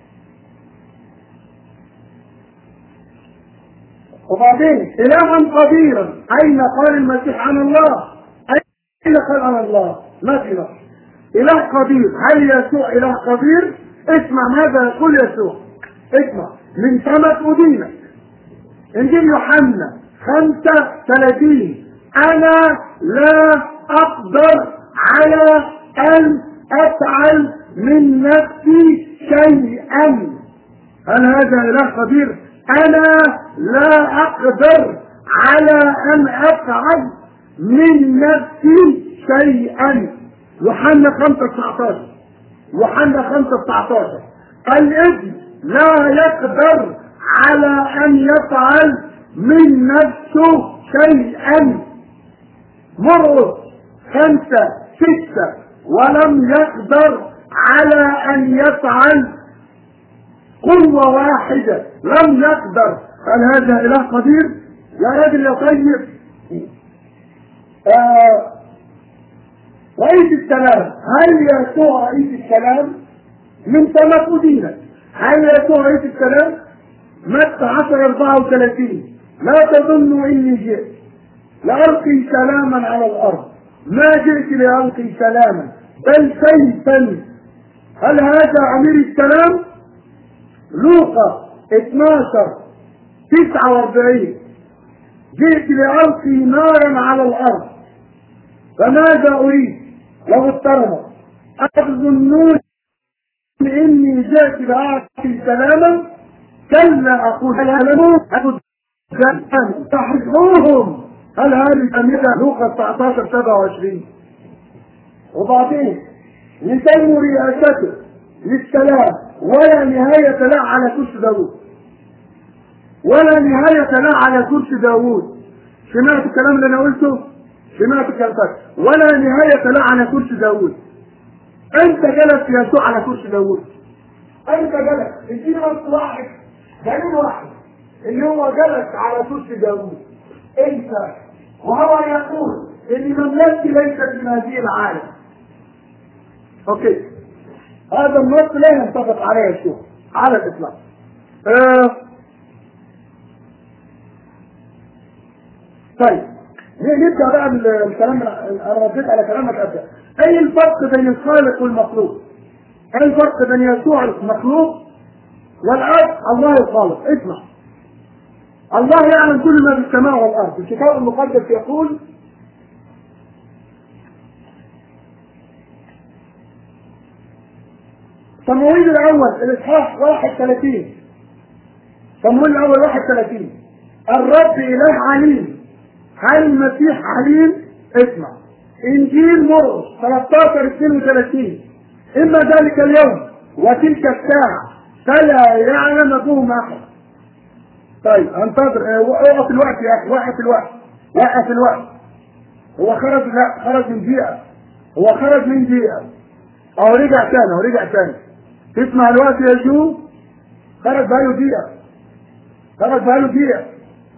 وبعدين إلها قديرا أين قال المسيح عن الله؟ أين قال عن الله؟ ما في نص إله قدير هل يسوع إله قدير؟ اسمع ماذا يقول يسوع اسمع من سمة أدينك إنجيل يوحنا خمسة ثلاثين أنا لا أقدر على أن افعل من نفسي شيئا هل هذا اله قدير انا لا اقدر على ان افعل من نفسي شيئا يوحنا 5 19 يوحنا 5 19 الابن لا يقدر على ان يفعل من نفسه شيئا مرقس خمسة ستة ولم يقدر على ان يفعل قوة واحدة لم يقدر هل هذا اله قدير يا راجل يا طيب آه رئيس السلام هل يسوع رئيس السلام من سلف دينك هل يسوع رئيس السلام متى 10 34 لا تظنوا اني جئت لألقي سلاما على الأرض ما جئت لألقي سلاما بل سيفا هل هذا أمير السلام؟ لوقا 12 49 جئت لألقي نارا على الأرض فماذا أريد لو اضطرب أتظنون إني جئت لأعطي سلاما كلا أقول هل أعلموا أقول تحرقوهم هل هذه أميرة لوقا 19 27 وبعدين لتنمو رئاسته للسلام ولا نهاية له على كرسي داوود ولا نهاية له على كرسي داوود سمعت الكلام اللي أنا قلته؟ سمعت الكلام ولا نهاية له على كرسي داوود أنت جلس يسوع على كرسي داوود أنت جلس اديني بس واحد دليل واحد اللي هو جلس على كرسي داوود انت وهو يقول ان مملكتي ليست من هذه العالم اوكي هذا النص لا ينطبق عليه شيء على الاطلاق آه. طيب نبدا بقى الكلام انا رديت على كلامك ابدا اي الفرق بين الخالق والمخلوق اي الفرق بين يسوع المخلوق والاب الله الخالق اسمع الله يعلم كل ما في السماء والارض الكتاب المقدس يقول صمويل الاول الاصحاح 31 صمويل الاول 31 الرب اله عليم هل المسيح عليم اسمع انجيل مرقس 13 32 اما ذلك اليوم وتلك الساعه فلا يعلم بهم احد طيب انتظر وقف الوقت يا اخي وقف الوقت وقف الوقت هو خرج لا خرج من دقيقه هو خرج من دقيقه او رجع تاني او رجع تاني تسمع الوقت يا جو خرج بقاله دقيقه خرج بقاله دقيقه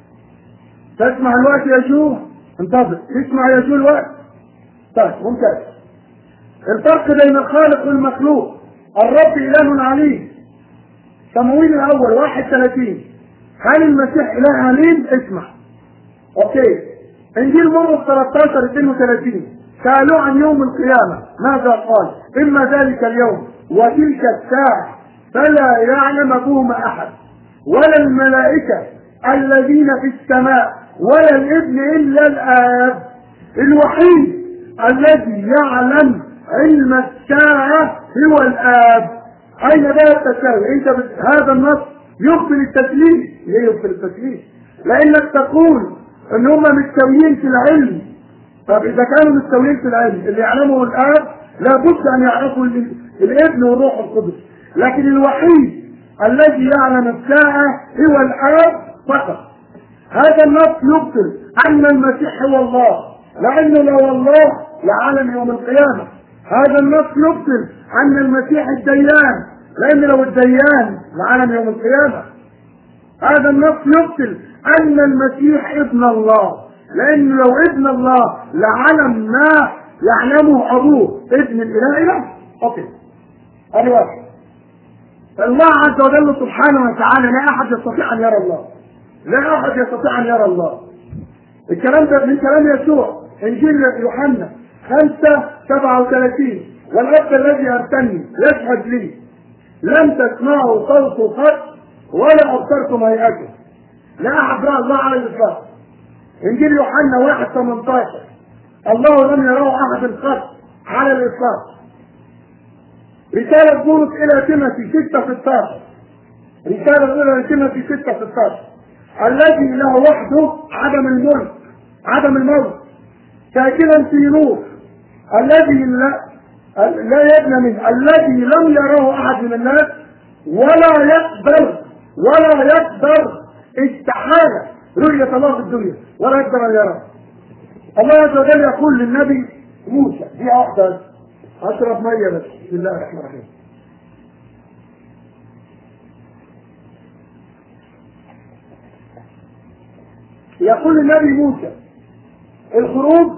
تسمع الوقت يا جو انتظر تسمع يا جو الوقت طيب ممتاز الفرق بين الخالق والمخلوق الرب اله عليم صمويل الاول 31 هل المسيح اله عليم اسمع اوكي انجيل مرقس 13 32 سالوه عن يوم القيامه ماذا قال اما ذلك اليوم وتلك الساعه فلا يعلم بهم احد ولا الملائكه الذين في السماء ولا الابن الا الاب الوحيد الذي يعلم علم الساعه هو الاب اين بقى التساوي انت بت... هذا النص يقبل التكليف ليه يقبل التكليف لانك تقول ان هم مستويين في العلم طب اذا كانوا مستويين في العلم اللي يعلمه الاب لابد ان يعرفوا الابن والروح القدس لكن الوحيد الذي يعلم الساعه هو الاب فقط هذا النص يبطل ان المسيح هو الله لانه لو الله لعالم يوم القيامه هذا النص يبطل ان المسيح الديان لان لو الديان لعالم يوم القيامه هذا النص يبطل ان المسيح ابن الله لانه لو ابن الله لعلم ما يعلمه ابوه ابن الاله اله اوكي ادي واحد الله عز وجل سبحانه وتعالى لا احد يستطيع ان يرى الله لا احد يستطيع ان يرى الله الكلام ده من كلام يسوع انجيل يوحنا 5 37 والاب الذي ارسلني يشهد لي لم تسمعوا صوته قط ولا ابصرتم هيئته لا احد راى الله على الاطلاق انجيل يوحنا 1 18 الله لم يراه احد قط على الاطلاق رسالة بولس إلى تيموثي 6 16 رسالة الأولى لتيموثي 6 16 الذي له وحده عدم الملك عدم الموت ساكنا في نور الذي لا لا يبنى منه الذي لم يره أحد من الناس ولا يقدر ولا يقدر استحالة رؤية الله في الدنيا ولا يقدر أن يراه الله عز وجل يقول للنبي موسى دي واحدة أشرب مية بس بسم الله الرحمن الرحيم يقول النبي موسى الخروج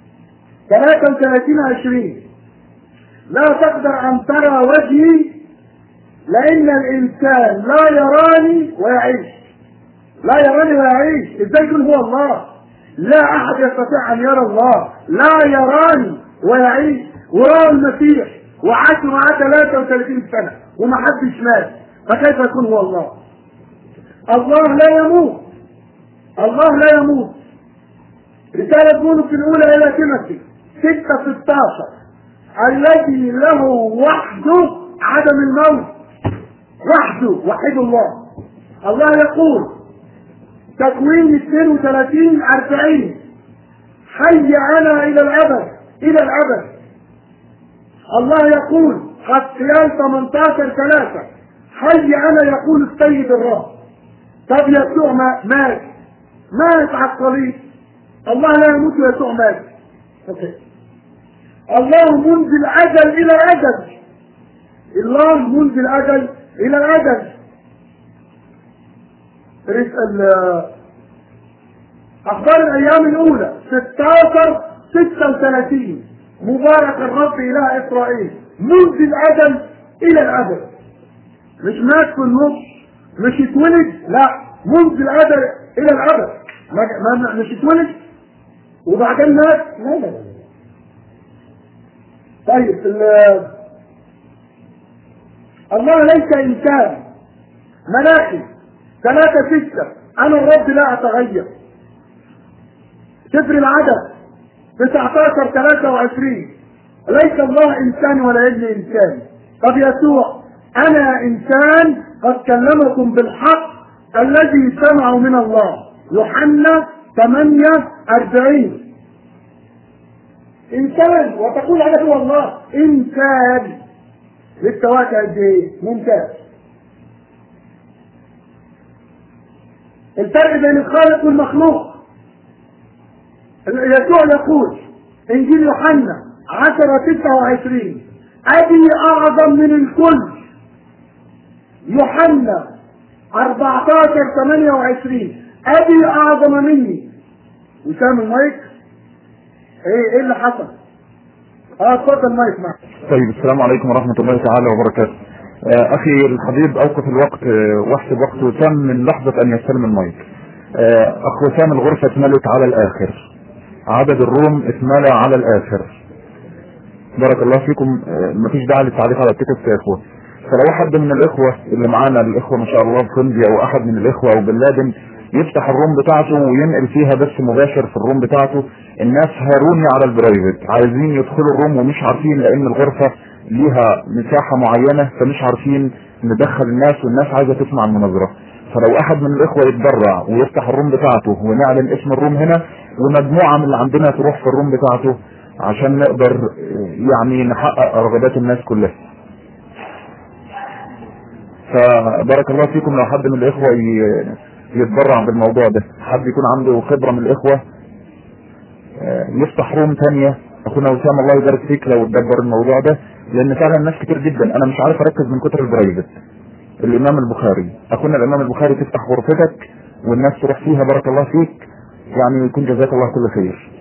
33 20 لا تقدر أن ترى وجهي لأن الإنسان لا يراني ويعيش لا يراني ويعيش إزاي يكون هو الله لا أحد يستطيع أن يرى الله لا يراني ويعيش وراه المسيح وعاش معاه 33 سنة وما حدش مات فكيف يكون هو الله الله لا يموت الله لا يموت رسالة بولس الأولى إلى تيموثي 6 16 الذي له وحده عدم الموت وحده وحيد الله الله يقول تكوين 32 40 حي انا الى الابد الى الابد الله يقول حسيان 18 3 حي انا يقول السيد الرب طب يسوع ما مات مات على الصليب الله لا يموت ويسوع مات أوكي. الله منذ الاجل الى الاجل الله منذ الاجل الى الاجل رسال اخبار الايام الاولى 16 36 مبارك الرب اله اسرائيل منذ الازل الى الابد مش مات في النص مش اتولد لا منذ الازل الى الابد ما ما مش اتولد وبعدين مات لا لا لا طيب الله ليس انسان ملاكي ثلاثة ستة أنا الرب لا أتغير سفر العدد 19 23 ليس الله إنسان ولا ابن إنسان طب يسوع أنا إنسان قد كلمكم بالحق الذي سمعوا من الله يوحنا 8 40 إنسان وتقول هذا هو الله إنسان لسه وقت قد إيه؟ ممتاز الفرق بين الخالق والمخلوق يسوع يقول انجيل يوحنا 10 26 ابي اعظم من الكل يوحنا 14 28 ابي اعظم مني وسام المايك ايه ايه اللي حصل؟ اه اتفضل المايك معك طيب السلام عليكم ورحمة الله تعالى وبركاته آه، أخي الحبيب أوقف الوقت آه، واحسب وقت وسام من لحظة أن يستلم المايك آه، أخ وسام الغرفة اتملت على الآخر عدد الروم اتملى على الآخر بارك الله فيكم آه، مفيش داعي للتعليق على التيكت يا إخوة فلو حد من الإخوة اللي معانا الإخوة ما شاء الله في كندي أو أحد من الإخوة أو بن لادن يفتح الروم بتاعته وينقل فيها بث مباشر في الروم بتاعته الناس هاروني على البرايفت عايزين يدخلوا الروم ومش عارفين لان الغرفة ليها مساحة معينة فمش عارفين ندخل الناس والناس عايزة تسمع المناظرة فلو احد من الاخوة يتبرع ويفتح الروم بتاعته ونعلن اسم الروم هنا ومجموعة من اللي عندنا تروح في الروم بتاعته عشان نقدر يعني نحقق رغبات الناس كلها فبارك الله فيكم لو حد من الاخوة ي- يتبرع بالموضوع ده حد يكون عنده خبرة من الاخوة آه، يفتح روم تانية اخونا وسام الله يبارك فيك لو تدبر الموضوع ده لان فعلا ناس كتير جدا انا مش عارف اركز من كتر البرايفت الامام البخاري اخونا الامام البخاري تفتح غرفتك والناس تروح فيها بارك الله فيك يعني يكون جزاك الله كل خير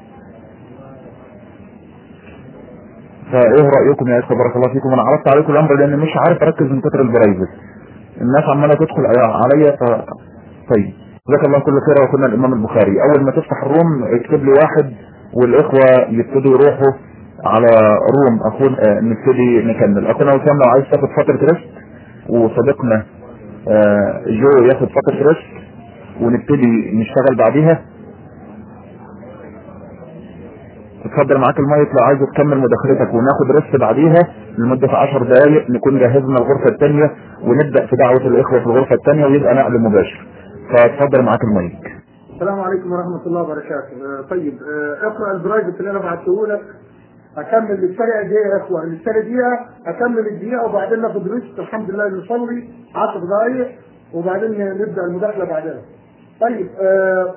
فايه رايكم يا اخوه بارك الله فيكم انا عرضت عليكم الامر لان مش عارف اركز من كتر البرايفت الناس عماله تدخل عليا ف طيب جزاك الله كل خير يا اخونا الامام البخاري اول ما تفتح الروم اكتب لي واحد والاخوه يبتدوا يروحوا على روم اخونا آه، نبتدي نكمل اخونا وسام لو عايز تاخد فتره ريست وصديقنا آه، جو ياخد فتره ريست ونبتدي نشتغل بعديها اتفضل معاك المايك لو عايز تكمل مداخلتك وناخد ريست بعديها لمدة 10 دقايق نكون جهزنا الغرفة الثانية ونبدأ في دعوة الإخوة في الغرفة الثانية ويبقى نقل مباشر فاتفضل معاك المايك السلام عليكم ورحمة الله وبركاته آه، طيب آه، اقرأ البرايفت اللي أنا بعته لك أكمل للسنة دقيقة يا إخوة للسنة دقيقة أكمل الدقيقة وبعدين ناخد ريست الحمد لله نصلي 10 دقايق وبعدين نبدأ المداخلة بعدها طيب آه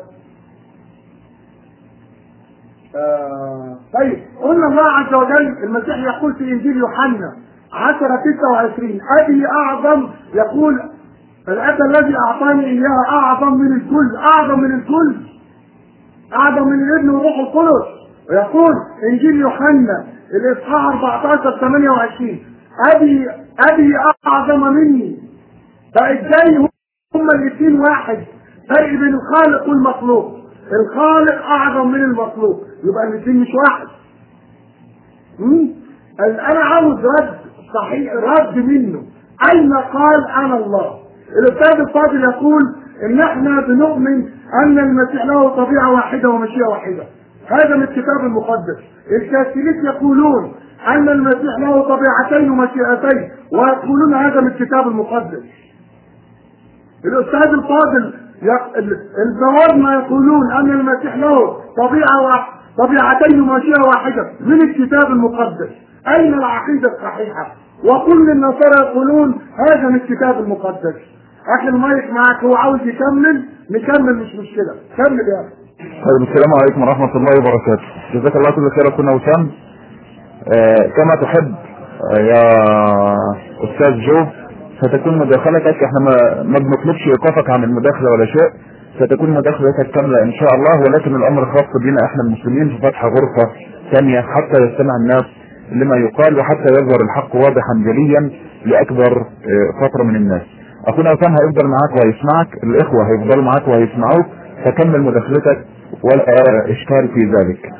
آه طيب قلنا الله عز وجل المسيح يقول في انجيل يوحنا 10 29 ابي اعظم يقول الاب الذي اعطاني اياه اعظم من الكل اعظم من الكل اعظم من الابن والروح القدس ويقول انجيل يوحنا الاصحاح 14 28 ابي ابي اعظم مني فازاي هما الاثنين واحد فرق بين الخالق والمخلوق الخالق اعظم من المخلوق يبقى الاثنين مش واحد مم؟ انا عاوز رد صحيح رد منه اين قال انا الله الاستاذ الفاضل يقول ان احنا بنؤمن ان المسيح له طبيعه واحده ومشيئه واحده هذا من الكتاب المقدس الكاثوليك يقولون ان المسيح له طبيعتين ومشيئتين ويقولون هذا من الكتاب المقدس الاستاذ الفاضل يق... البوابنا يقولون ان المسيح له طبيعه واحده طبيعتين ومشيئة واحدة من الكتاب المقدس أين العقيدة الصحيحة وكل النصارى يقولون هذا من الكتاب المقدس أخي المايك معك هو عاوز يكمل نكمل مش مشكلة كمل يا أخي طيب السلام عليكم ورحمة الله وبركاته جزاك الله كل خير أخونا وسام آه كما تحب آه يا أستاذ جو ستكون مداخلتك احنا ما, ما بنطلبش ايقافك عن المداخلة ولا شيء ستكون مداخلتك كاملة ان شاء الله ولكن الامر خاص بنا احنا المسلمين في فتح غرفة ثانية حتى يستمع الناس لما يقال وحتى يظهر الحق واضحا جليا لاكبر فترة من الناس اخونا وسام هيفضل معاك وهيسمعك الاخوة هيفضلوا معاك وهيسمعوك فكمل مداخلتك ولا اشكال في ذلك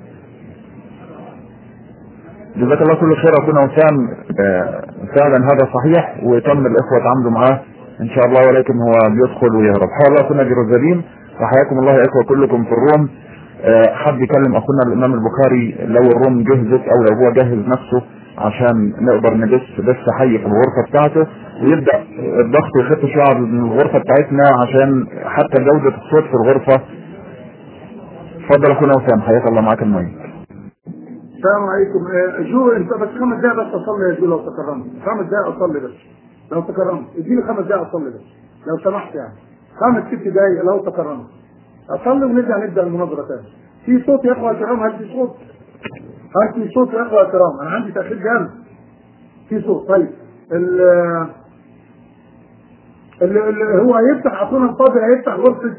جزاك الله كل خير اخونا وسام فعلا هذا صحيح وتم الاخوة تعاملوا معاه ان شاء الله ولكن هو بيدخل ويهرب حيا الله كنا جيروزاليم وحياكم الله يا اخوة كلكم في الروم أه حد يكلم اخونا الامام البخاري لو الروم جهزت او لو هو جهز نفسه عشان نقدر ندس بس حي في الغرفة بتاعته ويبدأ الضغط يخف شوية على الغرفة بتاعتنا عشان حتى جودة الصوت في الغرفة اتفضل اخونا وسام حياك الله معاك المايك السلام عليكم جو انت بس خمس دقايق بس اصلي يا جو لو تكرمت خمس دقايق اصلي بس لو تكرمت اديني خمس دقايق اصلي بس لو سمحت يعني خمس ست دقايق لو تكرمت اصلي ونرجع نبدا المناظره تاني في صوت يا اخوه الكرام هل في صوت هل في صوت يا اخوه الكرام انا عندي تاخير جامد في صوت طيب ال اللي هو هيفتح اخونا الفاضل هيفتح غرفه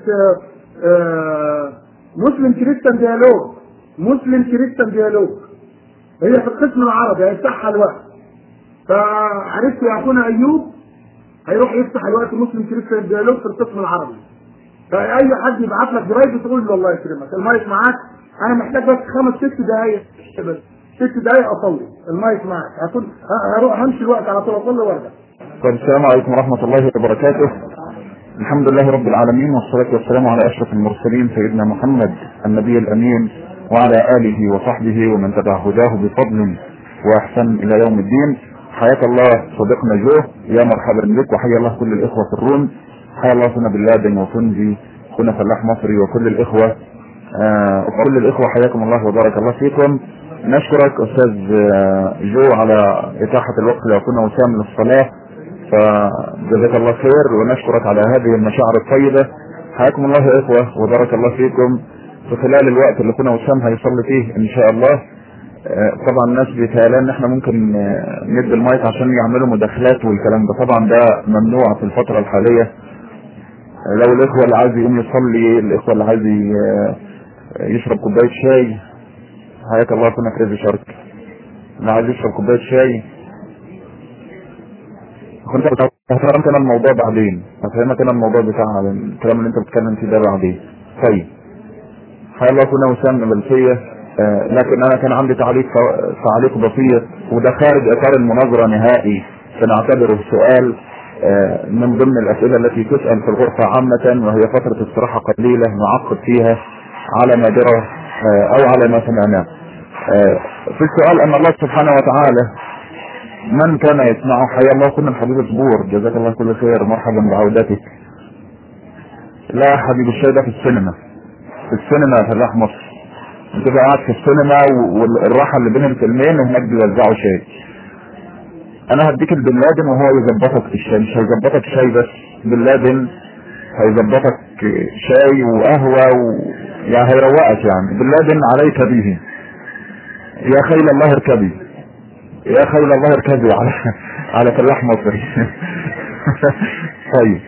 مسلم كريستيان ديالوج مسلم كريستيان ديالوج هي في القسم العربي هيفتحها الوقت فعرفت يا اخونا ايوب هيروح يفتح الوقت مسلم كريستيان ديالوج في القسم العربي فاي حد يبعت لك برايفت تقول له الله يكرمك المايك معاك انا محتاج بس خمس ست دقايق بس ست دقايق اصلي المايك معاك هكون هروح همشي الوقت على طول اصلي وارجع طيب السلام عليكم ورحمة الله وبركاته الحمد لله رب العالمين والصلاة والسلام على أشرف المرسلين سيدنا محمد النبي الأمين وعلى آله وصحبه ومن تبع هداه بفضل وإحسان إلى يوم الدين حياك الله صديقنا جو يا مرحبا بك وحيا الله كل الإخوة في الروم حيا الله سنة بالله وفنجي كنا فلاح مصري وكل الإخوة آه وكل الإخوة حياكم الله وبارك الله فيكم نشكرك أستاذ جو على إتاحة الوقت لأخونا وسام للصلاة فجزاك الله خير ونشكرك على هذه المشاعر الطيبة حياكم الله يا إخوة وبارك الله فيكم في خلال الوقت اللي كنا وسام هيصلي فيه إن شاء الله طبعا الناس بيتهيألها ان احنا ممكن ندي المايك عشان يعملوا مداخلات والكلام ده طبعا ده ممنوع في الفترة الحالية لو الاخوة اللي عايز يقوم يصلي الاخوة اللي عايز يشرب كوباية شاي حياك الله كنا كريزي شارك اللي عايز يشرب كوباية شاي هفهمك انا الموضوع بعدين هفهمك انا الموضوع بتاع الكلام اللي انت بتتكلم فيه ده بعدين طيب حيا الله كنا وسام نبلسية آه لكن انا كان عندي تعليق تعليق بسيط وده خارج اطار المناظره نهائي سنعتبره سؤال آه من ضمن الاسئله التي تسال في الغرفه عامه وهي فتره استراحه قليله نعقد فيها على نادره آه، او على ما سمعناه آه، في السؤال ان الله سبحانه وتعالى من كان يسمعه حيا الله كنا الحبيب الصبور جزاك الله كل خير مرحبا بعودتك لا حبيب الشيء ده في السينما في السينما في الراح مصر بتبقى قاعد في السينما والراحه اللي بين الفيلمين هناك بيوزعوا شاي انا هديك البن لادن وهو يظبطك في الشاي مش هيظبطك شاي بس بن لادن هيظبطك شاي وقهوه و... يعني هيروقك يعني بن لادن عليك به يا خيل الله اركبي يا خيل الله اركبي على على فلاح مصري طيب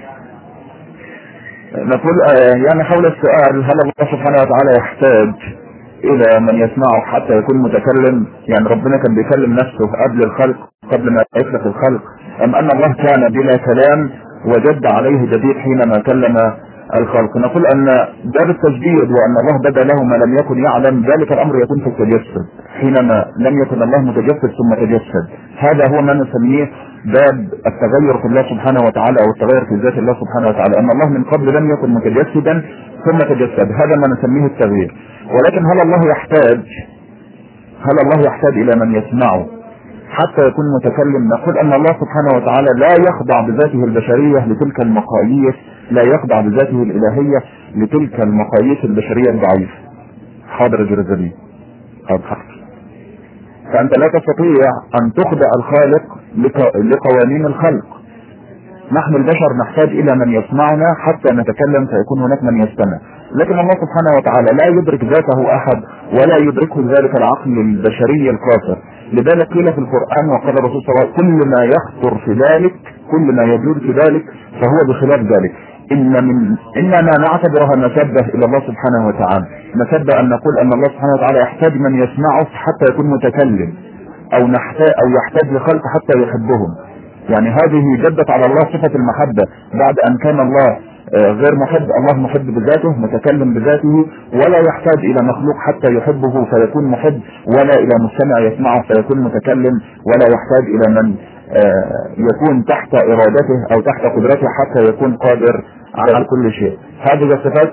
نقول آه، يعني حول السؤال هل الله سبحانه وتعالى يحتاج الى من يسمعه حتى يكون متكلم يعني ربنا كان بيكلم نفسه قبل الخلق قبل ما يخلق الخلق ام ان الله كان بلا كلام وجد عليه جديد حينما كلم الخلق نقول ان باب التجديد وان الله بدا له ما لم يكن يعلم ذلك الامر يكون في التجسد حينما لم يكن الله متجسد ثم تجسد هذا هو ما نسميه باب التغير في الله سبحانه وتعالى او التغير في ذات الله سبحانه وتعالى ان الله من قبل لم يكن متجسدا ثم تجسد هذا ما نسميه التغيير ولكن هل الله يحتاج هل الله يحتاج الى من يسمعه حتى يكون متكلم نقول ان الله سبحانه وتعالى لا يخضع بذاته البشرية لتلك المقاييس لا يخضع بذاته الالهية لتلك المقاييس البشرية الضعيفة حاضر جرزالي حاضر فانت لا تستطيع ان تخضع الخالق لق- لقوانين الخلق نحن البشر نحتاج الى من يسمعنا حتى نتكلم فيكون هناك من يستمع لكن الله سبحانه وتعالى لا يدرك ذاته احد ولا يدركه ذلك العقل البشري القاصر لذلك قيل في القرآن وقال الرسول صلى الله عليه وسلم كل ما يخطر في ذلك كل ما يجول في ذلك فهو بخلاف ذلك إن من إننا نعتبرها مسبة إلى الله سبحانه وتعالى مسبة أن نقول أن الله سبحانه وتعالى يحتاج من يسمعه حتى يكون متكلم أو نحتاج أو يحتاج لخلق حتى يحبهم يعني هذه جدت على الله صفة المحبة بعد أن كان الله آه، غير محب الله محب بذاته متكلم بذاته ولا يحتاج إلى مخلوق حتى يحبه فيكون محب ولا إلى مستمع يسمعه فيكون متكلم ولا يحتاج إلى من آه، يكون تحت إرادته أو تحت قدرته حتى يكون قادر على كل شيء هذه الصفات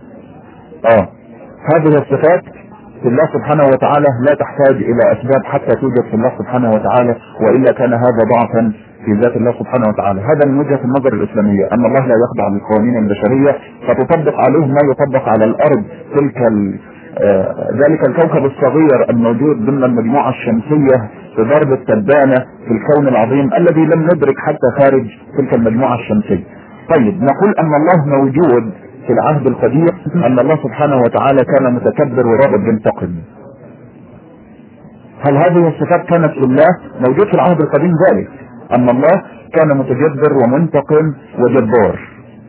آه هذه الصفات في الله سبحانه وتعالى لا تحتاج الى اسباب حتى توجد في الله سبحانه وتعالى والا كان هذا ضعفا في ذات الله سبحانه وتعالى هذا من وجهه النظر الاسلاميه ان الله لا يخضع للقوانين البشريه فتطبق عليه ما يطبق على الارض تلك ال- آه، ذلك الكوكب الصغير الموجود ضمن المجموعه الشمسيه في درب التبانه في الكون العظيم الذي لم ندرك حتى خارج تلك المجموعه الشمسيه. طيب نقول ان الله موجود في العهد القديم ان الله سبحانه وتعالى كان متكبر ورغب ينتقم هل هذه الصفات كانت لله موجود في العهد القديم ذلك ان الله كان متجبر ومنتقم وجبار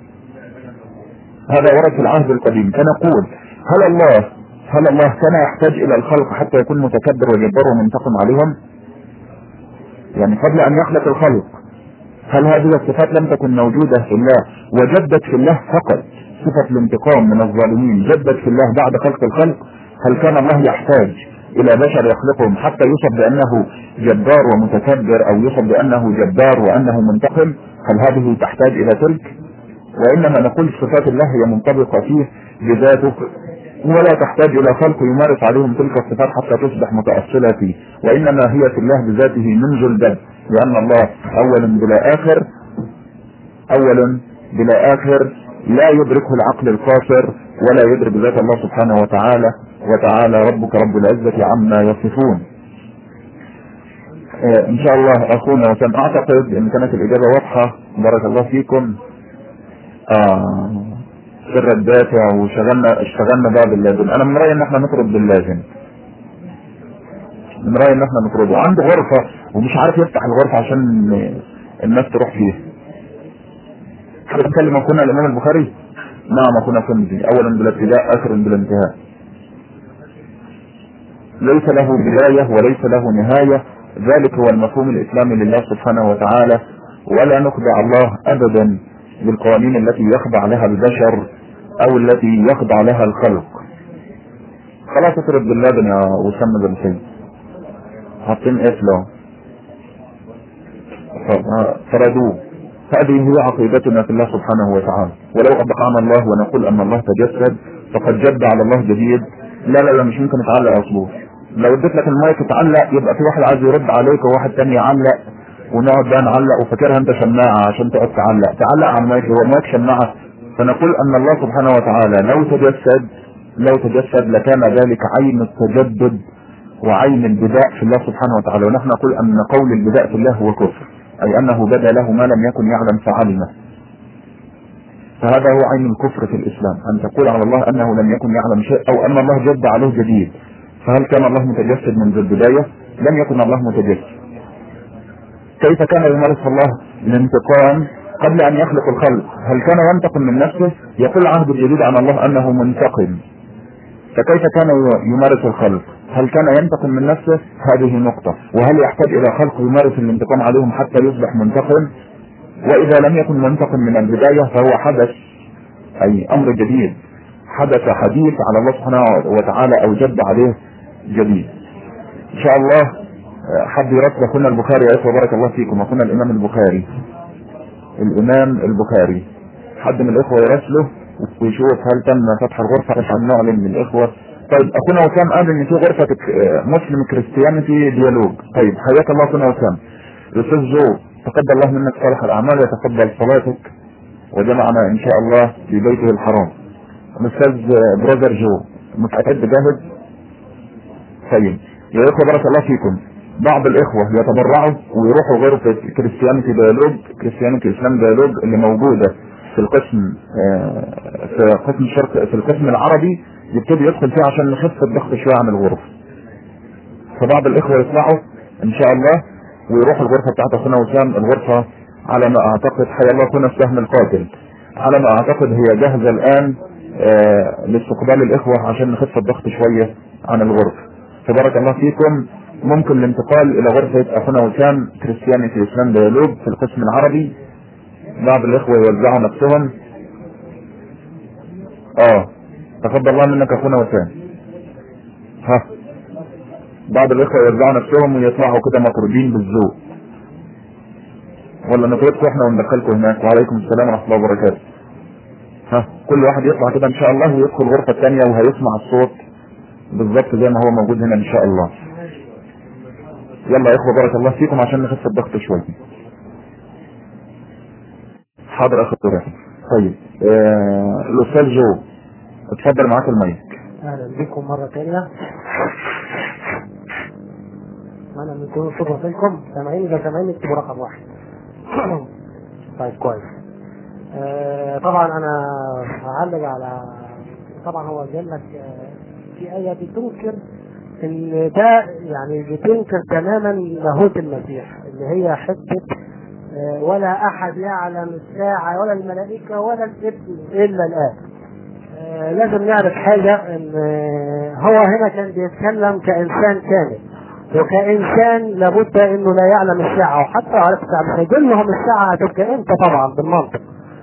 هذا ورد في العهد القديم فنقول هل الله هل الله كان يحتاج الى الخلق حتى يكون متكبر وجبار ومنتقم عليهم يعني قبل ان يخلق الخلق هل هذه الصفات لم تكن موجودة في الله وجدت في الله فقط صفة الانتقام من الظالمين جدت في الله بعد خلق الخلق هل كان الله يحتاج الى بشر يخلقهم حتى يوصف بانه جبار ومتكبر او يوصف بانه جبار وانه منتقم هل هذه تحتاج الى تلك وانما نقول صفات الله هي منطبقة فيه بذاته ولا تحتاج الى خلق يمارس عليهم تلك الصفات حتى تصبح متأصلة فيه وانما هي في الله بذاته منذ البدء لان الله اول بلا اخر اول بلا اخر لا يدركه العقل القاصر ولا يدرك ذات الله سبحانه وتعالى وتعالى ربك رب العزة عما يصفون آه، ان شاء الله اخونا وسام اعتقد ان كانت الاجابة واضحة بارك الله فيكم آه سر الدافع وشغلنا اشتغلنا بقى باللازم انا من رايي ان احنا نطرد باللازم من رايي ان احنا نطرده عنده غرفة ومش عارف يفتح الغرفة عشان الناس تروح فيها حضرتك تتكلم عن كنا الامام البخاري نعم كنا كنزي اولا بلا ابتداء اخر بلا انتهاء ليس له بداية وليس له نهاية ذلك هو المفهوم الاسلامي لله سبحانه وتعالى ولا نخدع الله ابدا بالقوانين التي يخضع لها البشر او التي يخضع لها الخلق خلاص اطرد باللبن يا وسام بالخير حاطين قفله فردوه هذه هي عقيدتنا في الله سبحانه وتعالى ولو أطعنا الله ونقول أن الله تجسد فقد جد على الله جديد لا لا لا مش ممكن اتعلق يا صبور لو اديت لك المايك اتعلق يبقى في واحد عايز يرد عليك وواحد تاني يعلق ونقعد بقى نعلق وفاكرها انت شماعه عشان تقعد تعلق تعلق على المايك هو المايك شماعه فنقول ان الله سبحانه وتعالى لو تجسد لو تجسد لكان ذلك عين التجدد وعين البداء في الله سبحانه وتعالى ونحن نقول ان قول البداء في الله هو كفر اي انه بدا له ما لم يكن يعلم فعلمه فهذا هو عين الكفر في الاسلام ان تقول على الله انه لم يكن يعلم شيء او ان الله جد عليه جديد فهل كان الله متجسد منذ البدايه لم يكن الله متجسد كيف كان يمارس الله الانتقام قبل ان يخلق الخلق هل كان ينتقم من نفسه يقول عهد الجديد عن الله انه منتقم فكيف كان يمارس الخلق هل كان ينتقم من نفسه هذه نقطة وهل يحتاج الى خلق يمارس الانتقام عليهم حتى يصبح منتقم واذا لم يكن منتقم من البداية فهو حدث اي امر جديد حدث حديث على الله سبحانه وتعالى او جد عليه جديد ان شاء الله حد يرتب اخونا البخاري يا اخوه بارك الله فيكم اخونا الامام البخاري الامام البخاري حد من الاخوه يرسله ويشوف هل تم فتح الغرفه عشان نعلن للاخوه طيب اخونا وسام قال ان في غرفه مسلم كريستيانيتي ديالوج طيب حياك الله اخونا وسام الاستاذ جو تقبل الله منك صالح الاعمال ويتقبل صلاتك وجمعنا ان شاء الله في بيته الحرام الاستاذ برادر جو مستعد جاهز طيب يا اخوه بارك الله فيكم بعض الاخوة يتبرعوا ويروحوا غرفة كريستيانيتي ديالوج كريستيانيتي اسلام ديالوج اللي موجودة في القسم في قسم الشرق في القسم العربي يبتدي يدخل فيها عشان نخف الضغط شوية عن الغرف فبعض الاخوة يطلعوا ان شاء الله ويروحوا الغرفة بتاعت اخونا وسام الغرفة على ما اعتقد حيا الله اخونا السهم القاتل على ما اعتقد هي جاهزة الان لاستقبال الاخوة عشان نخف الضغط شوية عن الغرفة فبارك الله فيكم ممكن الانتقال الى غرفة اخونا وسام كريستيانيتي اسلام ديالوج في القسم العربي بعض الاخوة يوزعوا نفسهم اه تفضل الله منك اخونا وسام ها بعض الاخوة يوزعوا نفسهم ويطلعوا كده مطرودين بالذوق ولا نطردكم احنا وندخلكم هناك وعليكم السلام ورحمة الله وبركاته ها كل واحد يطلع كده ان شاء الله ويدخل الغرفة الثانية وهيسمع الصوت بالظبط زي ما هو موجود هنا ان شاء الله يلا يا اخوة بارك الله فيكم عشان نخف الضغط شوية حاضر اخو الرحم طيب آه الاستاذ جو اتفضل معاك المايك اهلا بكم مرة تانية انا من كل صوت فيكم سامعين اذا سامعين اكتبوا رقم واحد طيب كويس آه طبعا انا هعلق على طبعا هو قال لك آه في آية بتنكر ان ده يعني بتنكر تماما لاهوت المسيح اللي هي حته ولا احد يعلم الساعه ولا الملائكه ولا الابن الا الاب لازم نعرف حاجه ان هو هنا كان بيتكلم كانسان كامل وكانسان لابد انه لا يعلم الساعه وحتى عرفت مش هيقول لهم الساعه هتبقى امتى طبعا بالمنطق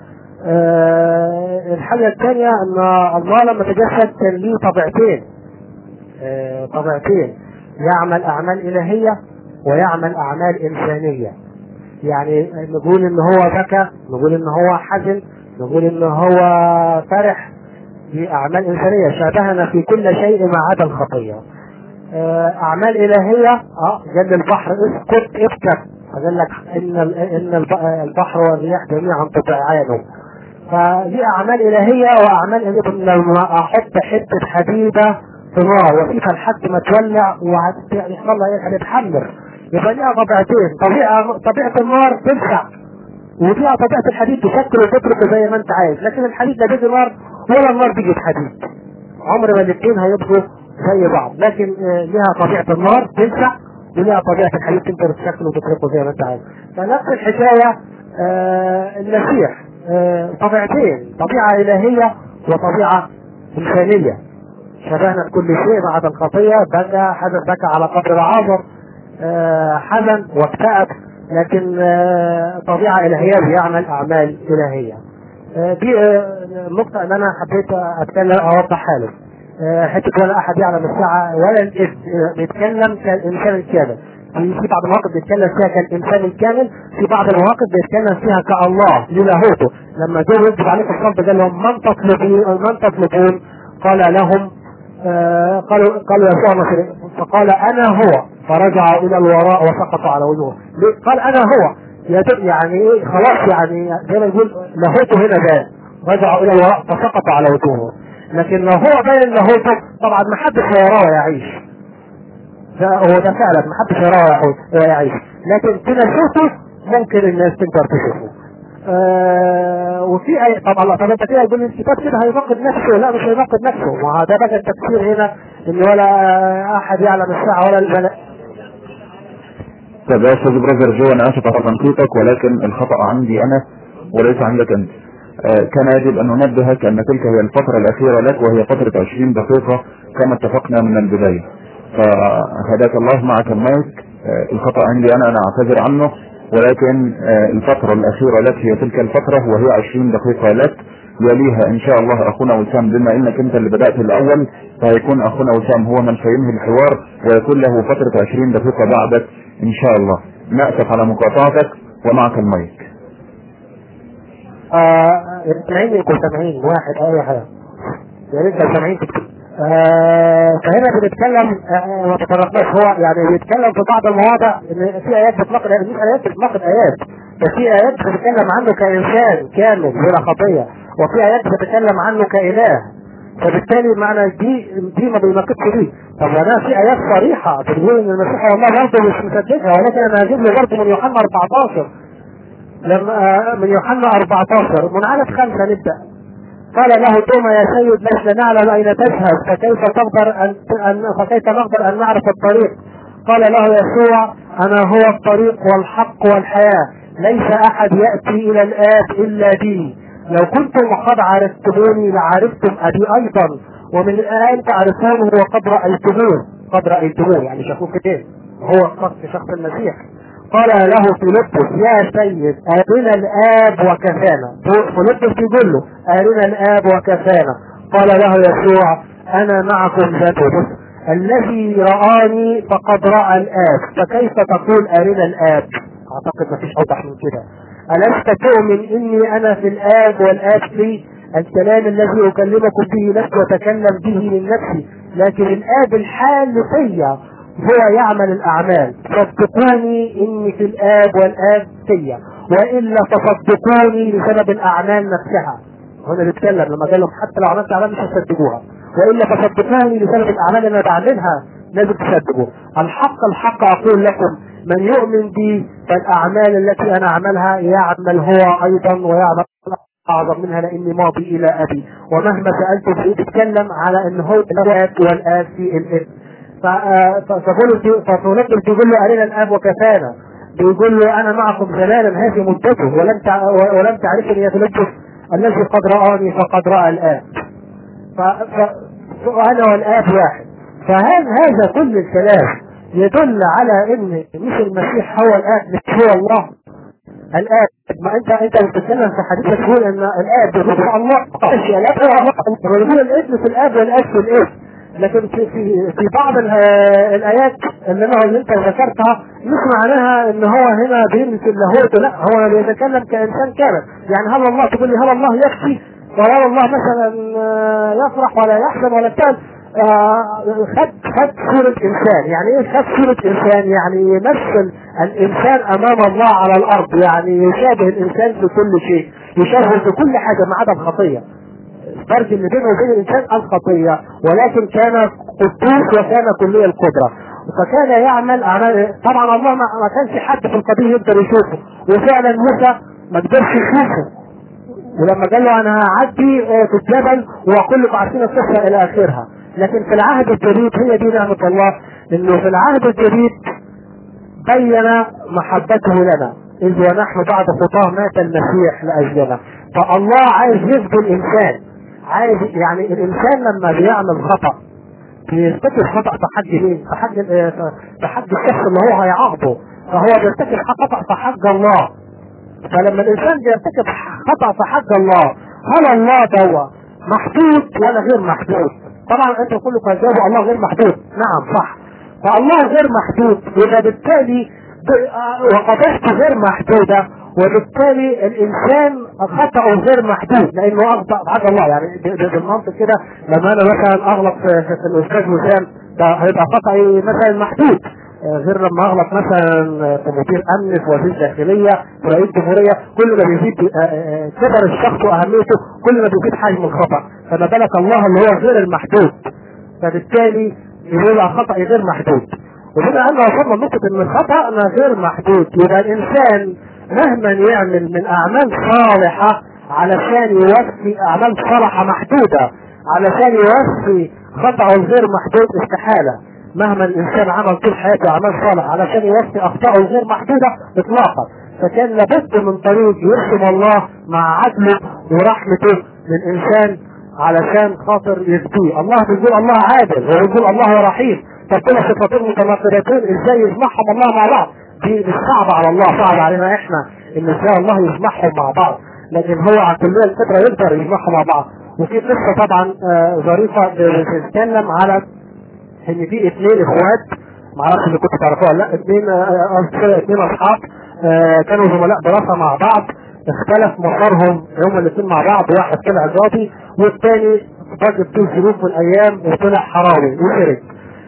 الحاجه الثانيه ان الله لما تجسد كان ليه طبيعتين طبيعتين يعمل اعمال الهيه ويعمل اعمال انسانيه يعني نقول ان هو بكى نقول ان هو حزن نقول ان هو فرح دي اعمال انسانيه شابهنا في كل شيء ما عدا الخطيه اعمال الهيه اه قال البحر اسكت ابكى قال لك ان ان البحر والرياح جميعا تطيعانه فدي اعمال الهيه واعمال لما احط حته حديده في نار وفيها لحد ما تولع ويحصل لها ايه هتتحمر يبقى ليها طبيعتين طبيعه طبيعه النار تلسع وفيها طبيعه الحديد تشكل وتترك زي ما انت عايز لكن الحديد لا بيجي نار ولا النار بيجي حديد عمر ما الاثنين هيبقوا زي بعض لكن ليها طبيعه النار تلسع وليها طبيعه الحديد تقدر تشكل وتتركه زي ما انت عايز فنفس الحكايه آه المسيح آه طبيعتين طبيعه الهيه وطبيعه انسانيه شبهنا بكل شيء بعد الخطيه بكى حزن بكى على قبر العازر آه حزن واكتئب لكن آه طبيعة إلهية بيعمل أعمال إلهية آه دي النقطة اللي أنا حبيت أتكلم أوضحها له حتة ولا أحد يعلم الساعة ولا الإبن بيتكلم كالإنسان الكامل في بعض المواقف بيتكلم فيها كالإنسان الكامل في بعض المواقف بيتكلم فيها كالله للاهوته لما دول يكتب عليكم الصلب قال لهم من تطلبون من تطلبون قال لهم آه، قالوا قالوا يسوع المسيح فقال انا هو فرجعوا الى الوراء وسقطوا على وجوههم ليه؟ قال انا هو يد- يعني ايه خلاص يعني زي ما نقول لاهوته هنا بان رجعوا الى الوراء فسقطوا على وجوههم لكن لو هو باين لاهوته طبعا ما حدش هيراه يعيش ده هو ده فعلا ما حدش يراه يعيش لكن تنسوته ممكن الناس تقدر تشوفه آه وفي اي طبعا الله طب انت كده يقول لي الكتاب كده هيناقض نفسه لا مش هيناقض نفسه ما ده بقى التفسير هنا ان ولا احد يعلم الساعه ولا الملائكه طب يا استاذ براذر جو انا اسف على تنقيطك ولكن الخطا عندي انا وليس عندك انت آه، كان يجب ان ننبهك ان تلك هي الفتره الاخيره لك وهي فتره 20 دقيقه كما اتفقنا من البدايه فهداك الله معك المايك آه، الخطا عندي انا انا اعتذر عنه ولكن آه، الفتره الاخيره لك هي تلك الفتره وهي 20 دقيقه لك يليها ان شاء الله اخونا وسام بما انك انت اللي بدات الاول فهيكون اخونا وسام هو من سينهي الحوار ويكون له فتره 20 دقيقه بعدك ان شاء الله ناسف على مقاطعتك ومعك المايك آه سامعين يكون سامعين واحد اي حاجه يا ريت لو سامعين تكتب آه فهنا بنتكلم آه ما تطرقناش هو يعني بيتكلم في بعض المواضع ان في ايات بتناقض آيات، مش ايات بتناقض ايات ده في ايات بتتكلم عنه كانسان كامل بلا خطيه وفي ايات بتتكلم عنه كاله فبالتالي معنى دي دي ما بيناقضش دي طب انا في ايات صريحه بتقول ان المسيح هو الله برضه مش مصدقها ولكن انا هجيب له برضه من يوحنا 14 لما من يوحنا 14 من عدد خمسة نبدأ قال له توما يا سيد لسنا نعلم أين تذهب فكيف تقدر أن, أن فكيف نقدر أن نعرف الطريق قال له يسوع أنا هو الطريق والحق والحياة ليس أحد يأتي إلى الآب إلا بي لو كنتم قد عرفتموني لعرفتم أبي أيضا ومن الآن تعرفونه وقد رأيتموه قد رأيتموه يعني شافوه كده هو شخص شخص المسيح قال له فيلبس يا سيد أرنا الآب وكفانا فيلبس يقول له أرنا الآب وكفانا قال له يسوع أنا معكم ذاته الذي رآني فقد رأى الآب فكيف تقول أرنا الآب أعتقد ما فيش أوضح من كده ألست تؤمن إني أنا في الآب والآب في الكلام الذي أكلمكم به لست وأتكلم به من نفسي لكن الآب الحال فيا هو يعمل الأعمال صدقوني إني في الآب والآب فيا وإلا فصدقوني بسبب الأعمال نفسها هنا بيتكلم لما قال لهم حتى لو عملت أعمال مش هتصدقوها وإلا فصدقوني بسبب الأعمال اللي أنا بعملها لازم تصدقوا الحق الحق أقول لكم من يؤمن بي فالأعمال التي أنا أعملها يعمل هو أيضا ويعمل أعظم منها لأني ماضي إلى أبي ومهما سألت فيه بيتكلم على أن هو الآب والآب في الابن فقالوا ففلان بيقول له أرنا الآب وكفانا بيقول له أنا معكم زمانا هذه مدته ولم تع... ولم تعرفني يا فيلبس الذي قد رآني فقد رأى الآب ف... ف... وأنا والآب واحد فهذا هذا كل الكلام يدل على ان مش المسيح هو الاب مش هو الله الاب ما انت انت بتتكلم في حديث تقول ان الاب هو الله ماشي الاب هو الله يقول الابن في الاب والاب في الابن لكن في في في بعض الايات اللي انا اللي انت ذكرتها مش معناها ان هو هنا بيمثل لاهوته لا هو بيتكلم كانسان كامل يعني هل الله تقول لي هل الله يكفي ولا الله مثلا يفرح ولا يحزن ولا بتاع خد خد صورة إنسان يعني إيه خد صورة إنسان يعني يمثل الإنسان أمام الله على الأرض يعني يشابه الإنسان في كل شيء يشابه في كل حاجة ما عدا الخطية الفرق اللي بينه وبين الإنسان الخطية ولكن كان قدوس وكان كلي القدرة فكان يعمل أعمال طبعا الله ما كانش حد في القضية يقدر يشوفه وفعلا موسى ما قدرش يشوفه ولما قال له انا هعدي في الجبل واقول لكم عارفين القصه الى اخرها لكن في العهد الجديد هي دي نعمة الله انه في العهد الجديد بين محبته لنا اذ ونحن بعد خطاه مات المسيح لاجلنا فالله عايز يفدي الانسان عايز يعني الانسان لما بيعمل خطأ بيرتكب خطأ في حق مين؟ في حق في حق الشخص اللي هو هيعاقبه فهو بيرتكب خطأ في حق الله فلما الانسان بيرتكب خطأ في حق الله هل الله دوا محدود ولا غير محدود؟ طبعا انت كله كذاب الله غير محدود نعم صح فالله غير محدود يبقى بالتالي وقضيته غير محدودة وبالتالي الانسان خطأه غير محدود لانه اخطأ بعد الله يعني ب- ب- بالمنطق كده لما انا مثلا اغلط في, في, في الاستاذ وسام ده هيبقى خطأي مثلا محدود آه، غير لما اغلط مثلا في مدير امن في وزير داخليه في رئيس جمهوريه كل ما بيزيد آه، آه، كبر الشخص واهميته كل ما بيزيد حجم الخطا فما بالك الله اللي هو غير المحدود فبالتالي يبقى خطأ غير محدود وبما ان وصلنا لنقطه ان الخطا غير محدود يبقى الانسان مهما يعمل من اعمال صالحه علشان يوفي اعمال صالحه محدوده علشان يوفي خطأه الغير محدود استحاله مهما الانسان عمل طول حياته اعمال صالحه علشان يوفي اخطائه الغير محدوده اطلاقا فكان لابد من طريق يرسم الله مع عدله ورحمته للانسان علشان خاطر يهديه الله بيقول الله عادل وبيقول الله رحيم طب كده صفتين متناقضتين ازاي يجمعهم الله مع بعض دي مش صعبة على الله صعب علينا احنا ان ازاي الله يجمعهم مع بعض لكن هو على كلية الفطرة يقدر يجمعهم مع بعض وفي قصة طبعا آه، ظريفة بتتكلم على ان في اثنين اخوات معرفش اذا كنتوا تعرفوها ولا لا اثنين آه، آه، اثنين اصحاب آه، كانوا زملاء دراسة مع بعض اختلف مسارهم هما الاثنين مع بعض واحد طلع ظابي والثاني فجأة في ظروف من الايام وطلع حرامي وشرك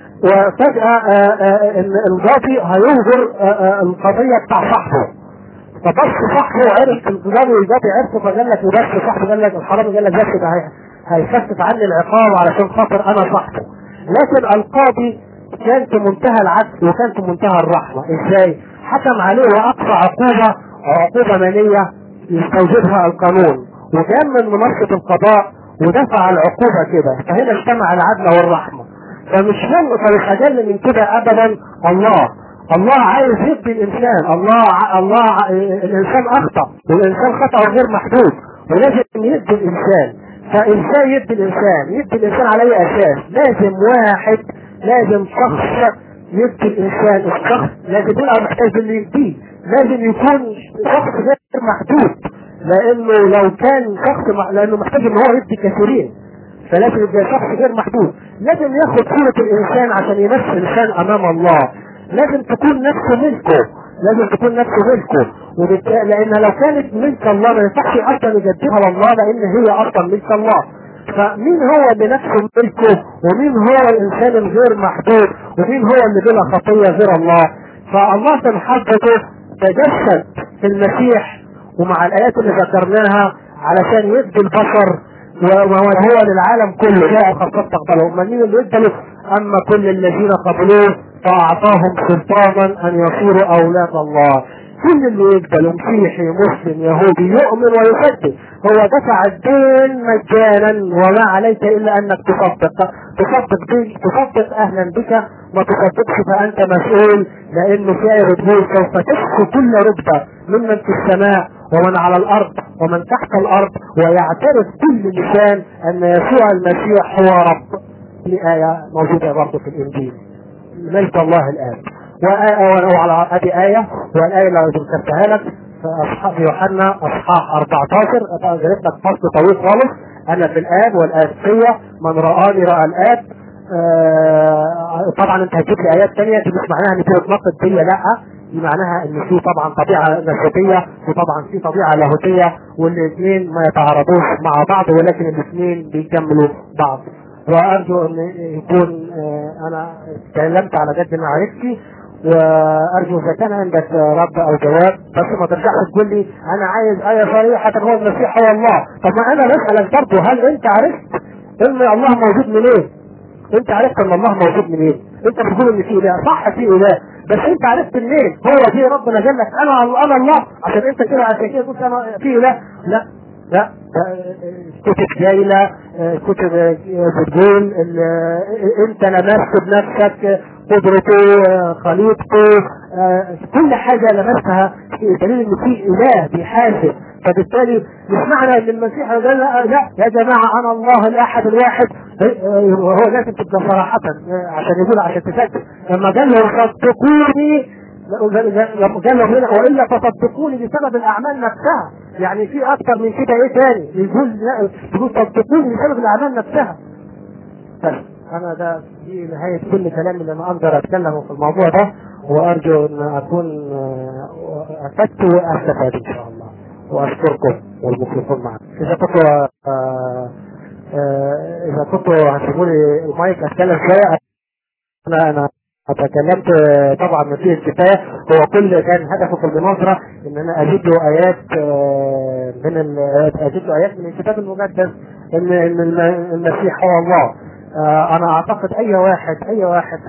وفجأة آه، آه، ان القاضي هينظر آه، آه، القضية بتاع صاحبه فبص صاحبه عرف القاضي والقاضي عرفه فقال لك وبس صاحبه قال لك الحرامي قال لك بس ده هي- هيخفف عني العقاب علشان خاطر انا صاحبه لكن القاضي كان في منتهى العدل وكان في منتهى الرحمة ازاي حكم عليه واقصى عقوبة عقوبة مالية يستوجبها القانون وكان من منصة القضاء ودفع العقوبة كده فهنا اجتمع العدل والرحمة فمش هم فمش اجل من كده ابدا الله الله عايز يدي الانسان الله ع- الله ع- الانسان اخطا والانسان خطأه غير محدود ولازم يدي الانسان فازاي يدي الانسان يدي الانسان على اي اساس لازم واحد لازم شخص يدي الانسان الشخص لازم يبقى محتاج اللي يديه لازم يكون شخص غير محدود لانه لو كان شخص مع... لانه محتاج ان هو يدي كثيرين فلازم يبقى شخص غير محدود لازم ياخد صورة الانسان عشان يمثل الانسان امام الله لازم تكون نفسه ملكه لازم تكون نفسه ملكه وبالتالي لان لو كانت ملك الله ما ينفعش اصلا يجددها لله لان هي اصلا ملك الله فمين هو اللي نفسه ملكه ومين هو الانسان الغير محدود ومين هو اللي بلا خطيه غير الله فالله في محبته تجسد في المسيح ومع الايات اللي ذكرناها علشان يدي البشر وهو للعالم كله جاء قد تقبله من مين اللي يقبله اما كل الذين قبلوه فاعطاهم سلطانا ان يصيروا اولاد الله كل اللي يقبل مسيحي مسلم يهودي يؤمن ويصدق هو دفع الدين مجانا وما عليك الا انك تصدق تصدق بي تصدق اهلا بك ما تصدقش فانت مسؤول لانه سائر الدين سوف تشكو كل رتبه ممن في السماء ومن على الارض ومن تحت الارض ويعترف كل لسان ان يسوع المسيح هو رب في آية موجودة برضه في الإنجيل ملك الله الآن وآية وعلى هذه آية والآية اللي ذكرتها لك في أصحاب يوحنا أصحاح 14 جبت لك فصل طويل خالص أنا في الآب والآب فيا من رآني رأى الآب آه طبعا انت هتجيب لي ايات ثانيه دي مش معناها ان في نقد فيا لا دي معناها ان في طبعا طبيعه نسبيه وطبعا في طبيعه لاهوتيه والاثنين ما يتعارضوش مع بعض ولكن الاثنين بيكملوا بعض وارجو ان يكون آه انا تكلمت على قد معرفتي وارجو اذا كان عندك رد او جواب بس ما ترجعش تقول لي انا عايز ايه صريحه هو المسيح هو الله طب ما انا بسالك برضه هل انت عرفت ان الله موجود منين؟ انت عرفت ان الله موجود منين؟ انت بتقول ان في اله صح في اله بس انت عرفت منين؟ هو في ربنا قال لك انا انا الله عشان انت كده عشان كده قلت انا في اله لا لا كتب جايلة كتب بتقول انت لمست بنفسك قدرته خليقته كل حاجة لمستها دليل ان في اله بيحاسب فبالتالي مش معنى ان المسيح قال لا, لا يا جماعة انا الله الاحد الواحد وهو لازم تبقى صراحة عشان يقول عشان تصدق لما قال له صدقوني قال له هنا والا فصدقوني بسبب الاعمال نفسها يعني في اكتر من كده ايه تاني يقول يقول صدقوني بسبب الاعمال نفسها بس انا ده دي نهايه كل كلامي اللي انا اقدر اتكلمه في الموضوع ده وارجو ان اكون افدت واستفاد ان شاء الله واشكركم والميكروفون معكم اذا كنتوا آه، آه، اذا كنتوا هتسيبوا لي المايك اتكلم شويه انا انا تكلمت آه، طبعا ما فيه الكفايه هو كل كان هدفه في المناظره ان انا اجيب له ايات آه، من ال- اجيب له ايات من الكتاب المقدس ان ان الم- المسيح هو الله آه، انا اعتقد اي واحد اي واحد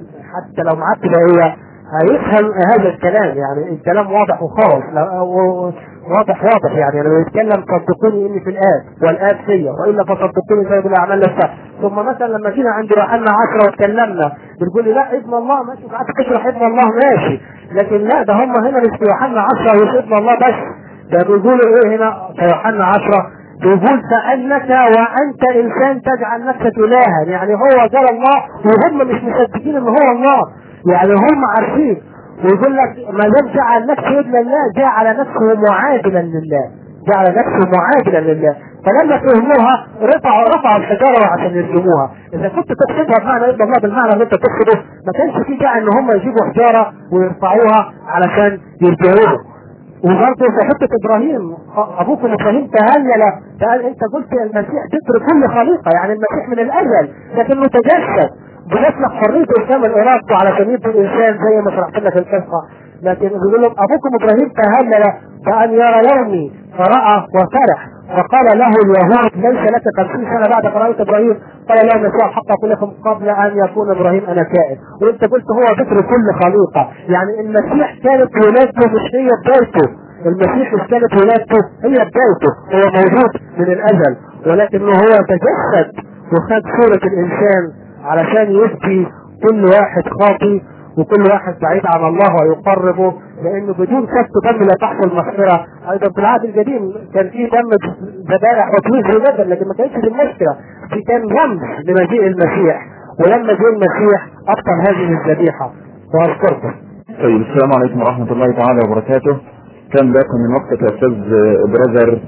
حتى لو معاه ابتدائيه هيفهم هذا الكلام يعني الكلام واضح وخالص لا- و- و- واضح واضح يعني لما يتكلم صدقوني اني في الاب والاب فيا والا فصدقوني زي بالاعمال نفسها ثم مثلا لما جينا عند يوحنا 10 واتكلمنا بتقول لي لا ابن الله ماشي قعدت تشرح ابن الله ماشي لكن لا ده هم هنا مش في يوحنا 10 مش ابن الله بس ده بيقولوا ايه هنا في يوحنا 10 بيقول فانك وانت انسان تجعل نفسك الها يعني هو قال الله وهم مش مصدقين ان هو الله يعني هم عارفين ويقول لك ما دام جعل نفسه ابن الله جعل نفسه معادلا لله جعل نفسه معادلا لله فلما فهموها رفعوا رفعوا الحجاره عشان يرجموها اذا كنت تقصدها بمعنى ابن الله بالمعنى اللي انت تقصده ما كانش في داعي ان هم يجيبوا حجاره ويرفعوها علشان يرجعوه وبرضه في حته ابراهيم ابوكم ابراهيم تهلل قال انت قلت المسيح ذكر كل خليقه يعني المسيح من الازل لكنه تجسد بنسلك حريته قدام ارادته علشان يبقى الانسان زي ما شرحت لك القصه لكن بيقول لهم ابوكم ابراهيم تهلل فان يرى يومي فراى وفرح فقال له اليهود ليس لك خمسين سنه بعد قراءة ابراهيم قال لا مسيح الحق اقول لكم قبل ان يكون ابراهيم انا كائن وانت قلت هو ذكر كل خليقه يعني المسيح كانت ولادته مش هي بدايته المسيح مش كانت ولادته هي بدايته هو موجود من الازل ولكنه هو تجسد وخد صورة الانسان علشان يفدي كل واحد خاطي وكل واحد بعيد عن الله ويقربه لانه بدون سفك دم لا تحصل مغفره ايضا في العهد القديم كان في دم ذبائح وتويج وجدل لكن ما كانش دي المشكله في كان رمز لمجيء المسيح ولما جه المسيح ابطل هذه الذبيحه واشكركم طيب السلام عليكم ورحمة الله تعالى وبركاته كان باقي من وقتك يا أستاذ برازر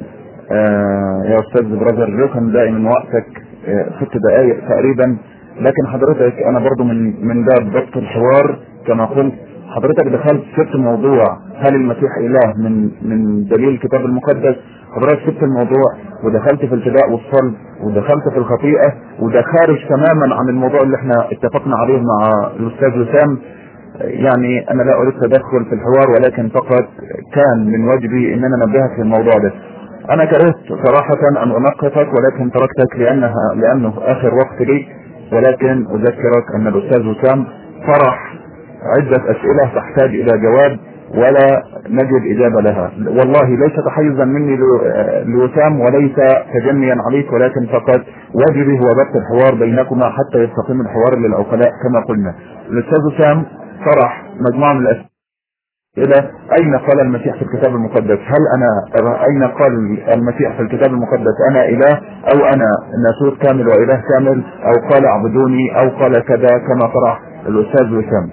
آه يا أستاذ برازر كان باقي من وقتك آه ست دقائق تقريبا لكن حضرتك أنا برضو من من باب ضبط الحوار كما قلت حضرتك دخلت سبت موضوع هل المسيح إله من من دليل الكتاب المقدس حضرتك سبت الموضوع ودخلت في الفداء والصلب ودخلت في الخطيئة وده خارج تماما عن الموضوع اللي احنا اتفقنا عليه مع الأستاذ وسام يعني انا لا اريد تدخل في الحوار ولكن فقط كان من واجبي ان انا انبهك للموضوع ده انا كرهت صراحة ان انقطك ولكن تركتك لانها لانه اخر وقت لي ولكن اذكرك ان الاستاذ وسام طرح عدة اسئلة تحتاج الى جواب ولا نجد اجابة لها والله ليس تحيزا مني لو- لوسام وليس تجنيا عليك ولكن فقط واجبي هو ضبط الحوار بينكما حتى يستقيم الحوار للعقلاء كما قلنا الاستاذ وسام طرح مجموعة من الأسئلة أين قال المسيح في الكتاب المقدس هل أنا أين قال المسيح في الكتاب المقدس أنا إله أو أنا ناسوت كامل وإله كامل أو قال اعبدوني أو قال كذا كما طرح الأستاذ وسام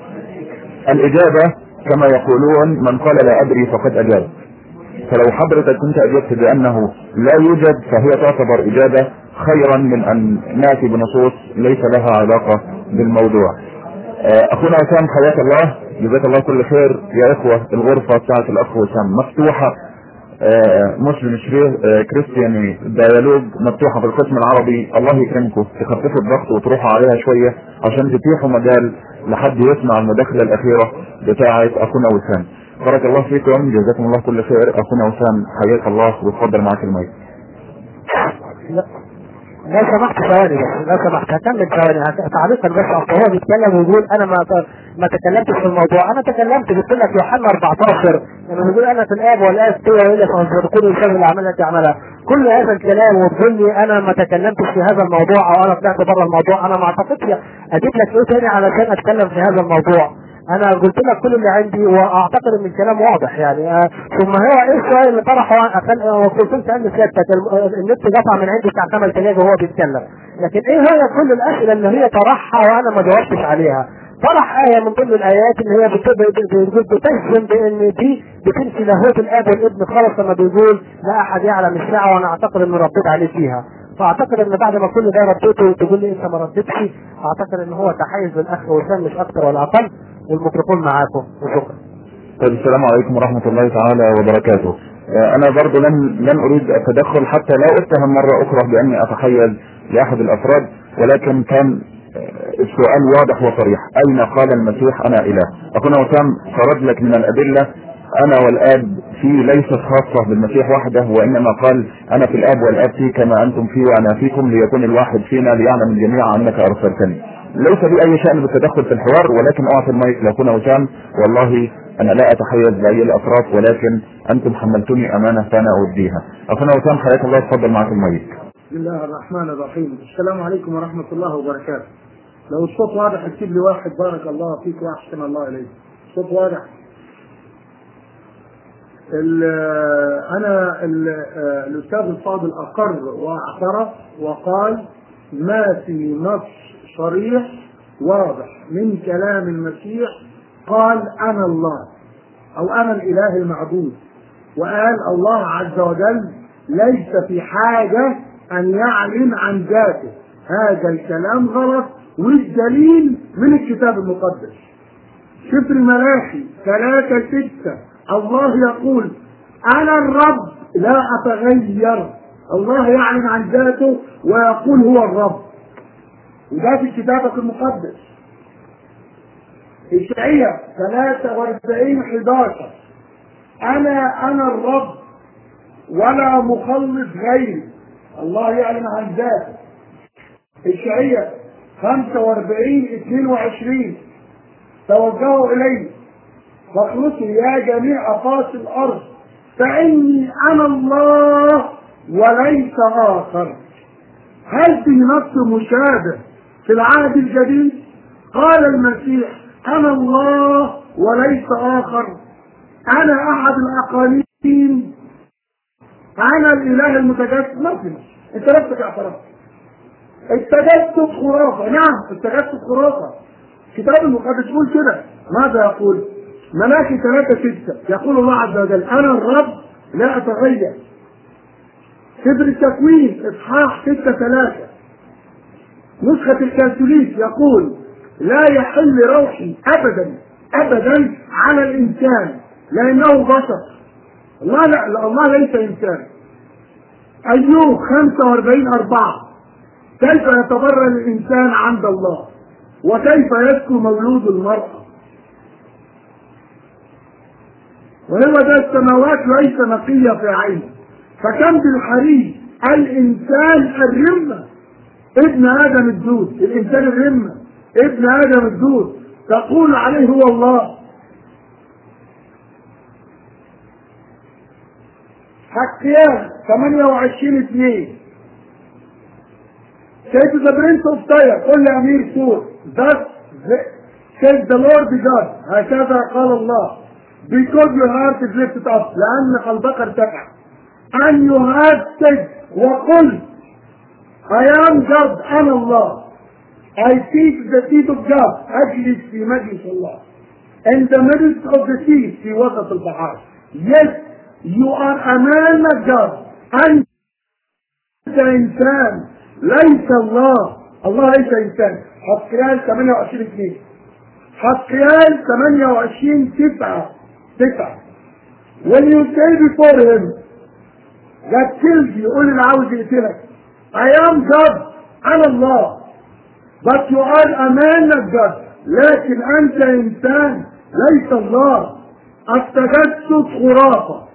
الإجابة كما يقولون من قال لا أدري فقد أجاب فلو حضرتك كنت أجبت بأنه لا يوجد فهي تعتبر إجابة خيرا من أن نأتي بنصوص ليس لها علاقة بالموضوع آه، اخونا وسام حياك الله جزاك الله كل خير يا اخوة الغرفة بتاعت الاخ وسام مفتوحة آه، مسلم شريه آه، كريستياني ديالوج مفتوحة في القسم العربي الله يكرمكم تخففوا الضغط وتروحوا عليها شوية عشان تتيحوا مجال لحد يسمع المداخلة الاخيرة بتاعت اخونا وسام بارك الله فيكم جزاكم الله كل خير اخونا وسام حياك الله واتفضل معاك المايك لا لو سمحت ثواني بس لو سمحت هكمل ثواني هت- تعليقا بس اصل هو بيتكلم ويقول انا ما ت- ما تكلمتش في الموضوع انا تكلمت قلت لك يوحنا 14 لما بيقول انا في الاب والاب سوى الا فانصدقوني بسبب الاعمال التي اعملها كل هذا الكلام وتقول لي انا ما تكلمتش في هذا الموضوع او انا طلعت بره الموضوع انا ما اعتقدش اجيب لك ايه تاني علشان اتكلم في هذا الموضوع انا قلت لك كل اللي عندي واعتقد ان الكلام واضح يعني آه ثم هو ايه السؤال اللي طرحه عشان كنت سالني سيادتك الم- النت قطع من عندي بتاع خمس دقايق وهو بيتكلم لكن ايه هي كل الاسئله اللي هي طرحها وانا ما جاوبتش عليها طرح آية من ضمن الآيات اللي هي بت- بت- بت- بتجزم بأن دي بتنفي لاهوت الآب والابن خالص لما بيقول لا أحد يعلم الساعة وأنا أعتقد إني رديت عليه فيها فأعتقد إن بعد ما كل ده رديته تقول لي أنت ما رديتش أعتقد إن هو تحيز للأخ وسام مش أكتر ولا أقل والميكروفون معاكم وشكرا طيب السلام عليكم ورحمة الله تعالى وبركاته آه، أنا برضو لن, لن أريد التدخل حتى لا أتهم مرة أخرى بأني أتحيز لأحد الأفراد ولكن كان آه، السؤال واضح وصريح أين قال المسيح أنا إله أخونا وسام فرد لك من الأدلة أنا والآب في ليست خاصة بالمسيح وحده وإنما قال أنا في الآب والآب في كما أنتم في وأنا فيكم ليكون الواحد فينا ليعلم الجميع أنك أرسلتني ليس لي أي شأن بالتدخل في الحوار ولكن أعطي المايك لأخونا وسام والله أنا لا أتحيز لأي الأطراف ولكن أنتم حملتني أمانة فأنا أوديها أخونا وسام حياك الله تفضل معك المايك بسم الله الرحمن الرحيم السلام عليكم ورحمة الله وبركاته لو الصوت واضح اكتب لي واحد بارك الله فيك واحسن الله اليك الصوت واضح ال- انا ال- آه، الاستاذ الفاضل اقر واعترف وقال ما في نص صريح واضح من كلام المسيح قال انا الله او انا الاله المعبود وقال الله عز وجل ليس في حاجه ان يعلن عن ذاته هذا الكلام غلط والدليل من الكتاب المقدس سفر ملاحي ثلاثة ستة الله يقول أنا الرب لا أتغير الله يعلن عن ذاته ويقول هو الرب وده في كتابك المقدس إشعياء 43 11 أنا أنا الرب ولا مخلص غيري الله يعلن عن ذاته إشعياء 45 22 توجهوا إلي فاخلصوا يا جميع أقاصي الأرض فإني أنا الله وليس آخر هل في نص مشابه في العهد الجديد قال المسيح أنا الله وليس آخر أنا أحد الأقاليم أنا الإله المتجسد ما في أنت نفسك اعترفت التجسد خرافة نعم التجسد خرافة كتاب المقدس يقول كده ماذا يقول ملاكي ثلاثة ستة يقول الله عز وجل أنا الرب لا أتغير سفر التكوين إصحاح ستة ثلاثة نسخة الكاثوليك يقول لا يحل روحي أبدا أبدا على الإنسان لأنه بشر الله لا لا، الله ليس إنسان أيوب 45 أربعة كيف يتبرأ الإنسان عند الله وكيف يسكو مولود المرأة وهو ده السماوات ليس نقية في عينه فكم بالحري الإنسان الرمة ابن آدم الدود الإنسان الرمة ابن آدم الدود تقول عليه هو الله حقيان 28 2 Say to the prince of Tyre قل لأمير سور Thus the- says the Lord God هكذا قال الله because your heart is lifted up لأن قلبك ارتفع and you have said وقل I am God أنا الله I seek the seat of God أجلس في مجلس الله in the middle of the sea في وسط البحار yes you are a man of God and أنت إنسان ليس الله الله ليس إنسان حسقيال 28 2 حسقيال 28 9 9 when you say before him that kills you قول اللي عاوز يقتلك I am God أنا الله but you are a man of God لكن أنت إنسان ليس الله التجسد خرافة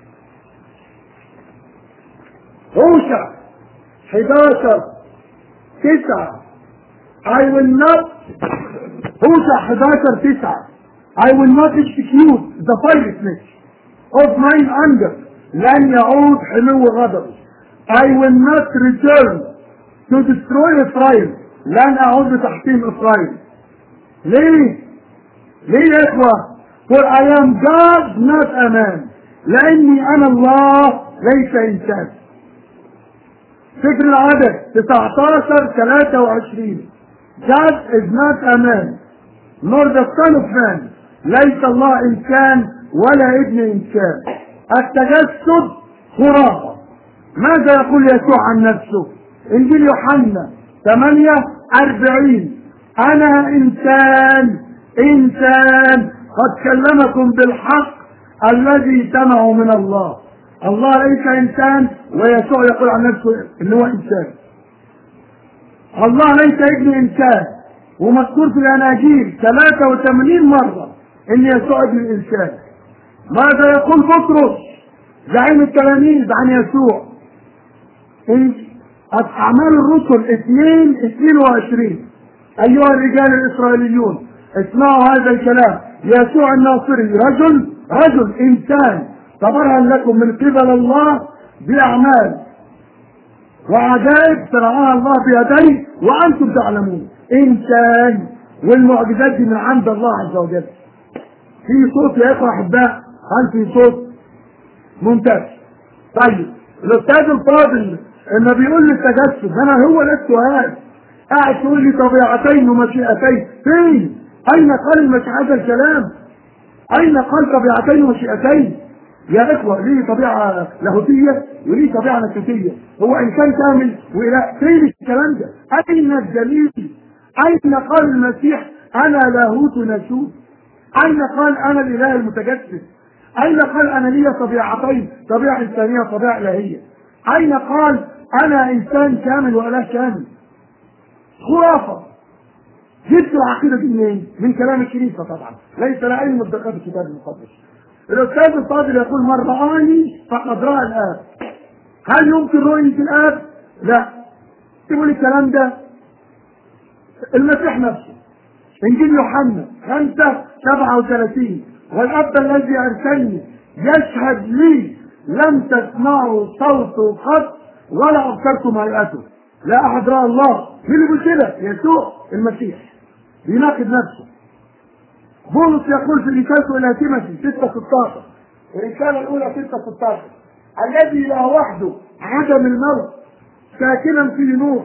هوشع 11 9 I will not هوشع 11 9 I will not execute the fierceness of mine anger لن يعود حلو غضبي I will not return to destroy Israel لن أعود بتحطيم إسرائيل ليه؟ ليه يا إخوة؟ For I am God not a man لأني أنا الله ليس إنسان فكر العدد 19 23 God is not a man nor the son of man ليس الله إنسان ولا ابن إنسان التجسد خرافة ماذا يقول يسوع عن نفسه إنجيل يوحنا 8 40 أنا إنسان إنسان قد كلمكم بالحق الذي سمعوا من الله الله ليس انسان ويسوع يقول عن نفسه ان هو انسان الله ليس ابن انسان ومذكور في الاناجيل 83 مره ان يسوع ابن الانسان ماذا يقول بطرس زعيم التلاميذ عن يسوع إن اعمال الرسل 2 22 ايها الرجال الاسرائيليون اسمعوا هذا الكلام يسوع الناصري رجل رجل انسان تبرهن لكم من قبل الله باعمال وعجائب صنعها الله بيديه وانتم تعلمون انسان والمعجزات دي من عند الله عز وجل في صوت يا اخوه احباء هل في صوت ممتاز طيب الاستاذ الفاضل لما بيقول لي التجسد انا هو ده السؤال قاعد تقول لي طبيعتين ومشيئتين فين اين قال المسيح هذا الكلام اين قال طبيعتين ومشيئتين يا اخوه ليه طبيعه لاهوتيه وليه طبيعه نفسيه هو انسان كامل والى فين الكلام ده اين الدليل اين قال المسيح انا لاهوت نسوت اين قال انا الاله المتجسد اين قال انا لي طبيعتين طبيعه انسانيه وطبيعه الهيه اين قال انا انسان كامل واله كامل خرافه جبت العقيده دي منين؟ من كلام الكنيسه طبعا ليس لا علم بدقات الكتاب المقدس الاستاذ الفاضل يقول من رآني فقد رأى الآب هل يمكن رؤية الآب؟ لا يقول الكلام ده المسيح نفسه انجيل يوحنا 5 37 والاب الذي ارسلني يشهد لي لم تسمعوا صوته قط ولا ابصرتم هيئته لا احد راى الله مين اللي بيقول كده؟ يسوع المسيح بيناقض نفسه بولس يقول في رسالته الى تيموثي 6 16 الرساله الاولى 6 16 الذي لا وحده عدم الموت ساكنا في نور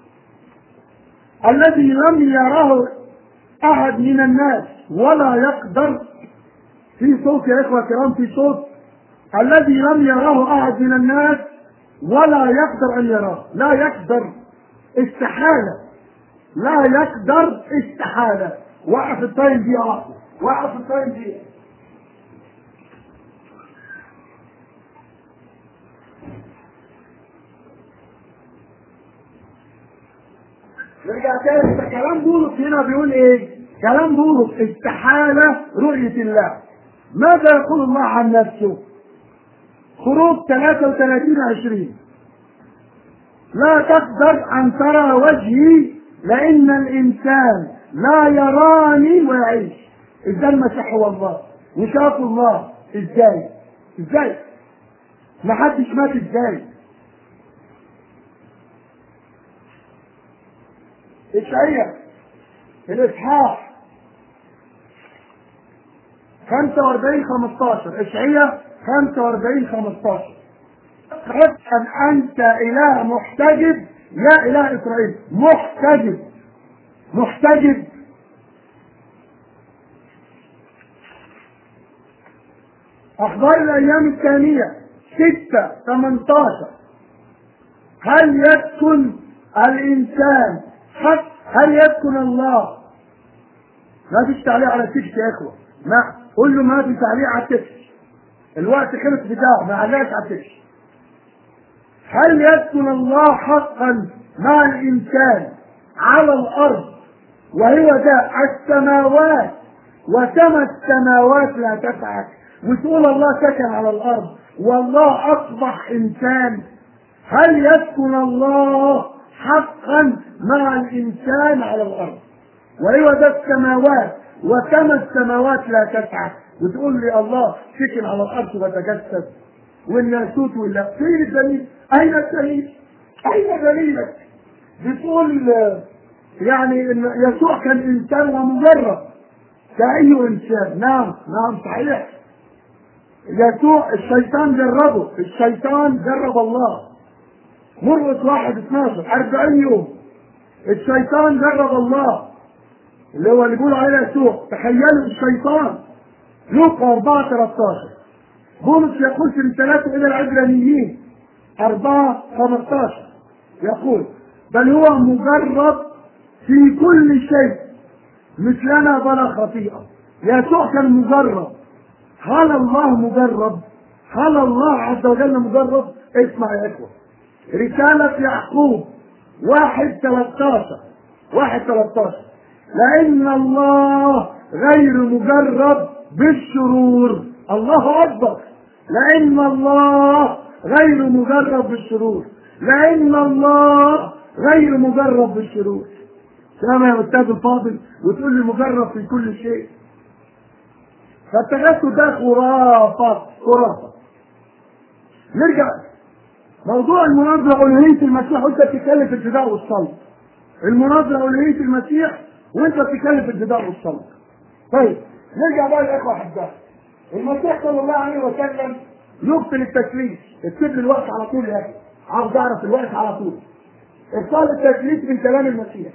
الذي لم يره احد من الناس ولا يقدر في صوت يا اخوه الكرام في صوت الذي لم يره احد من الناس ولا يقدر ان يراه لا يقدر استحاله لا يقدر استحاله وقف التايم دي واحده وقف التايم دي نرجع تاني ده كلام بولس هنا بيقول ايه؟ كلام بولس استحالة رؤية الله. ماذا يقول الله عن نفسه؟ خروج 33 20 لا تقدر أن ترى وجهي لأن الإنسان لا يراني ويعيش. إزاي المسيح هو الله؟ وشاف الله إزاي؟ إزاي؟ ما حدش مات إزاي؟ إشعياء الإصحاح 45 15 إشعياء 45 15 أن أنت إله محتجب يا إله إسرائيل محتجب محتجب أخبار الأيام الثانية 6 18 هل يسكن الإنسان حق هل يسكن الله ما فيش تعليق على التكس يا اخوه ما قول له ما في تعليق على التكس الوقت خلص بتاعه ما علقش على التكس هل يسكن الله حقا مع الانسان على الارض وهو ده السماوات وسما السماوات لا تسعك وتقول الله سكن على الارض والله اصبح انسان هل يسكن الله حقا مع الانسان على الارض وهو ده السماوات وكما السماوات لا تسعى وتقول لي الله سكن على الارض وتجسد والناسوت ولا فين الدليل؟ اين الدليل؟ اين دليلك؟ بتقول يعني ان يسوع كان انسان ومجرد كأي انسان نعم نعم صحيح يسوع الشيطان جربه الشيطان جرب الله مرقس واحد 12 40 يوم الشيطان جرب الله اللي هو اللي بيقول عليه يسوع تخيلوا الشيطان لوقا 4 13 بولس يقول في رسالته الى العبرانيين 4 15 يقول بل هو مجرب في كل شيء مثلنا بلا خطيئة يسوع كان مجرب هل الله مجرب هل الله عز وجل مجرب اسمع يا اخوه رسالة يعقوب واحد 13 واحد 13 لأن الله غير مجرب بالشرور الله أكبر لأن الله غير مجرب بالشرور لأن الله غير مجرب بالشرور سلام يا أستاذ الفاضل وتقول لي مجرب في كل شيء فالتجسد ده خرافة خرافة نرجع موضوع المناظرة ألوهية المسيح وأنت بتتكلم في الفداء والصلب المناظرة ألوهية المسيح وأنت بتتكلم في الفداء والصلب طيب نرجع بقى للإخوة أحبائي المسيح صلى الله عليه وسلم يبطل التكليف اكتب لي الوقت على طول يا أخي عاوز أعرف الوقت على طول إبطال التكليف من كلام المسيح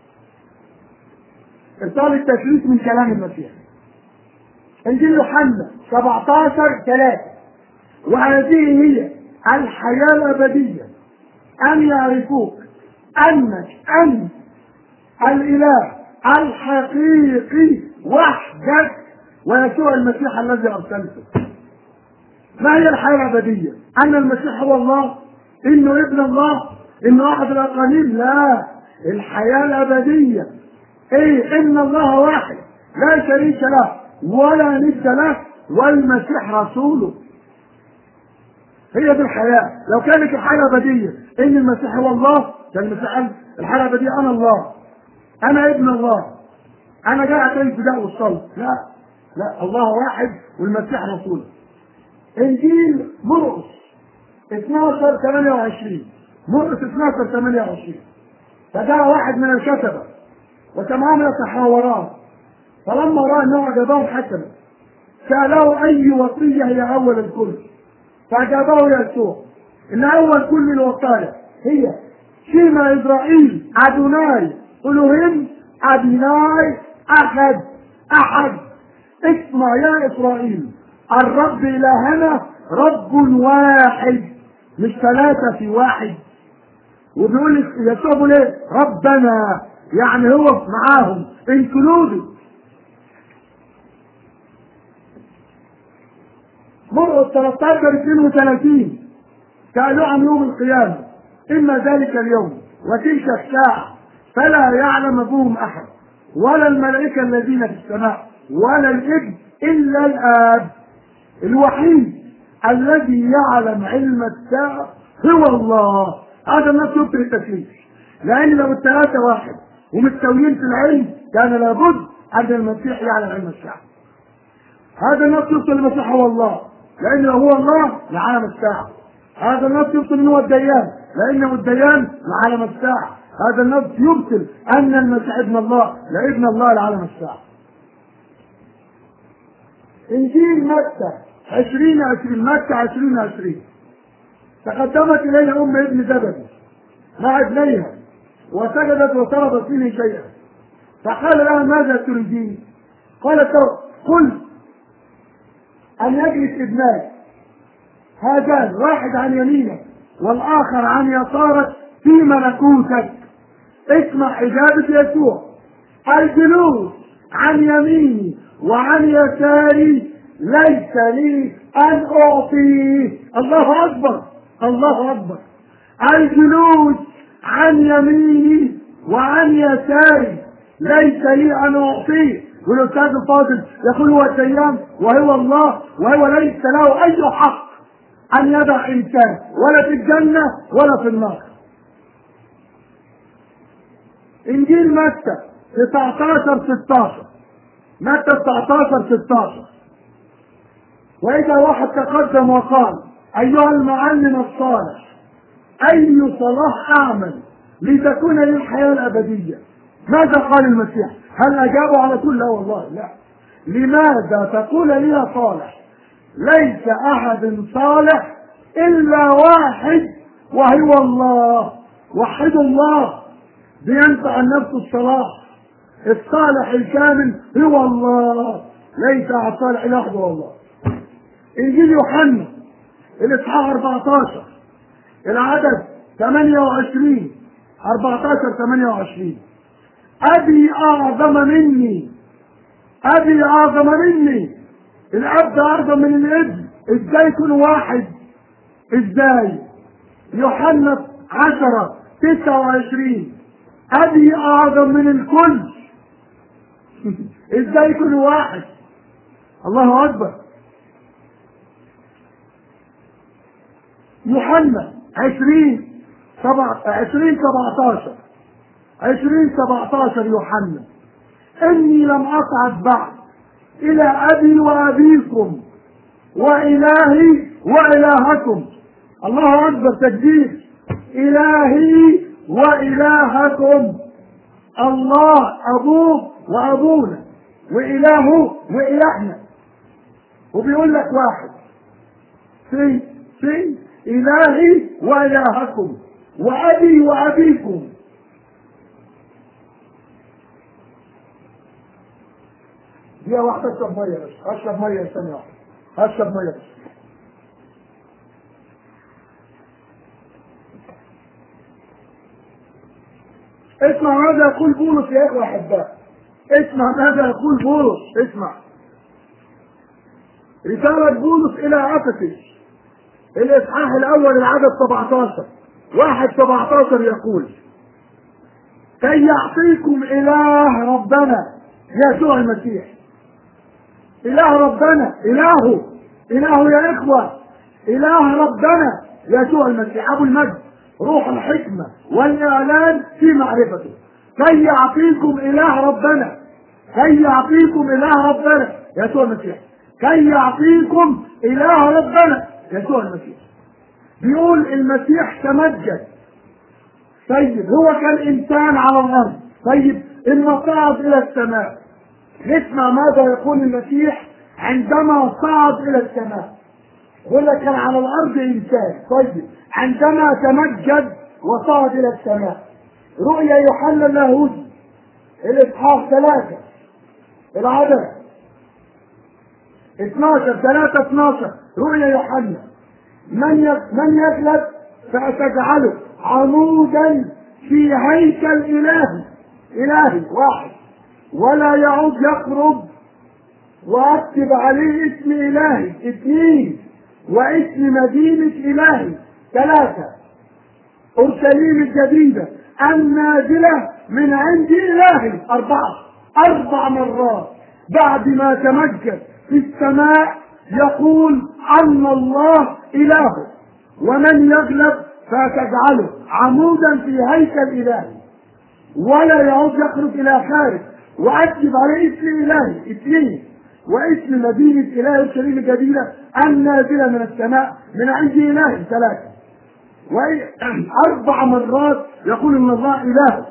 إبطال التكليف من كلام المسيح انجيل يوحنا 17 3 وهذه هي الحياة الأبدية أن يعرفوك أنك أنت الإله الحقيقي وحدك ويسوع المسيح الذي أرسلته ما هي الحياة الأبدية؟ أن المسيح هو الله إنه ابن الله إنه أحد الأقانيم لا الحياة الأبدية إيه إن الله واحد لا شريك له ولا ند له والمسيح رسوله هي دي الحياة لو كانت الحياة الأبدية إن المسيح هو الله كان المسيح قال الحياة الأبدية أنا الله أنا ابن الله أنا جاي عشان الفداء والصلب لا لا الله واحد والمسيح رسوله إنجيل مرقس 12 28 مرقس 12 28 فجاء واحد من الكتبة وسمعهم يتحاوران فلما رأى أنه أجابهم حسنا سأله أي وصية هي أول الكل فأجابه يسوع إن أول كل الوصايا هي شيما إسرائيل أدوناي ألوهيم أديناي أحد أحد اسمع يا إسرائيل الرب إلهنا رب واحد مش ثلاثة في واحد وبيقول لك يسوع بيقول ايه؟ ربنا يعني هو معاهم انكلودد مرقس 13 32 سألوه عن يوم القيامة إما ذلك اليوم وتلك الساعة فلا يعلم بهم أحد ولا الملائكة الذين في السماء ولا الابن إلا الآب الوحيد الذي يعلم علم الساعة هو الله هذا الناس يبطل التكليف لأن لو الثلاثة واحد ومستويين في العلم كان لابد أن المسيح يعلم علم الساعة هذا الناس يبطل المسيح هو الله لأن لو هو الله لعلم الساعة هذا النص يبطل ان هو الديان لانه الديان لعالم الساعه هذا النص يبطل ان المسيح ابن الله لابن الله لعالم الساعه انجيل متى 20 20 متى 20 20 تقدمت اليها ام ابن زبدي مع ابنيها وسجدت وطلبت منه شيئا فقال لها ماذا تريدين؟ قالت له قل ان يجلس ابناي هذان واحد عن يمينك والاخر عن يسارك في ملكوتك اسمع اجابه يسوع الجلوس عن يميني وعن يساري ليس لي ان اعطيه الله اكبر الله اكبر الجلوس عن يميني وعن يساري ليس لي ان اعطيه والاستاذ الفاضل يقول هو الديان وهو الله وهو ليس له اي حق أن يدع إنسان ولا في الجنة ولا في النار إنجيل متى 19 16 متى 19 16 وإذا واحد تقدم وقال أيها المعلم الصالح أي صلاح أعمل لتكون لي الحياة الأبدية ماذا قال المسيح هل أجابوا على طول لا والله لا لماذا تقول لي يا صالح ليس أحد صالح إلا واحد وهو الله وحد الله بينفع النفس الصلاح الصالح الكامل هو الله ليس على الصالح لوحده هو الله انجيل يوحنا الاصحاح 14 العدد 28 14 28 ابي اعظم مني ابي اعظم مني الاب اعظم من الابن ازاي يكون واحد ازاي يوحنا عشرة تسعة وعشرين ابي اعظم من الكل ازاي يكون واحد الله اكبر يوحنا عشرين سبعة عشرين سبعتاشر عشرين سبعتاشر يوحنا اني لم اصعد بعد الى ابي وابيكم والهي والهكم الله اكبر تكبير الهي والهكم الله ابوه وابونا والهه والهنا وبيقول لك واحد في في الهي والهكم وابي وابيكم دي واحدة اشرب مية بس اشرب مية ثانية واحدة اشرب مية بس اسمع ماذا يقول بولس يا اخوة احباء اسمع ماذا يقول بولس اسمع رسالة بولس الى افسس الاصحاح الاول العدد 17 واحد 17 يقول كي يعطيكم اله ربنا يسوع المسيح اله ربنا الهه اله يا اخوه اله ربنا يسوع المسيح ابو المجد روح الحكمه والاعلان في معرفته كي يعطيكم اله ربنا كي يعطيكم اله ربنا يسوع المسيح كي يعطيكم اله ربنا يسوع المسيح بيقول المسيح تمجد طيب هو كان انسان على الارض طيب اما صعد الى السماء نسمع ماذا يقول المسيح عندما صعد الى السماء يقول لك كان على الارض انسان طيب عندما تمجد وصعد الى السماء رؤيا يوحنا اللاهوتي الاصحاح ثلاثة العدد 12 3 12 رؤيا يوحنا من من يغلب فأتجعله عمودا في هيكل إلهي إلهي واحد ولا يعود يقرب وأكتب عليه اسم إلهي اثنين واسم مدينة إلهي ثلاثة أورشليم الجديدة النازلة من عند إلهي أربعة أربع مرات بعد ما تمجد في السماء يقول أن الله إله ومن يغلب فتجعله عمودا في هيكل إلهي ولا يعود يخرج إلى خارج وأكتب عليه اسم إلهي اثنين واسم مدينة إله أورشليم الجديدة النازلة من السماء من عند إلهي ثلاثة وأربع مرات يقول إن الله إله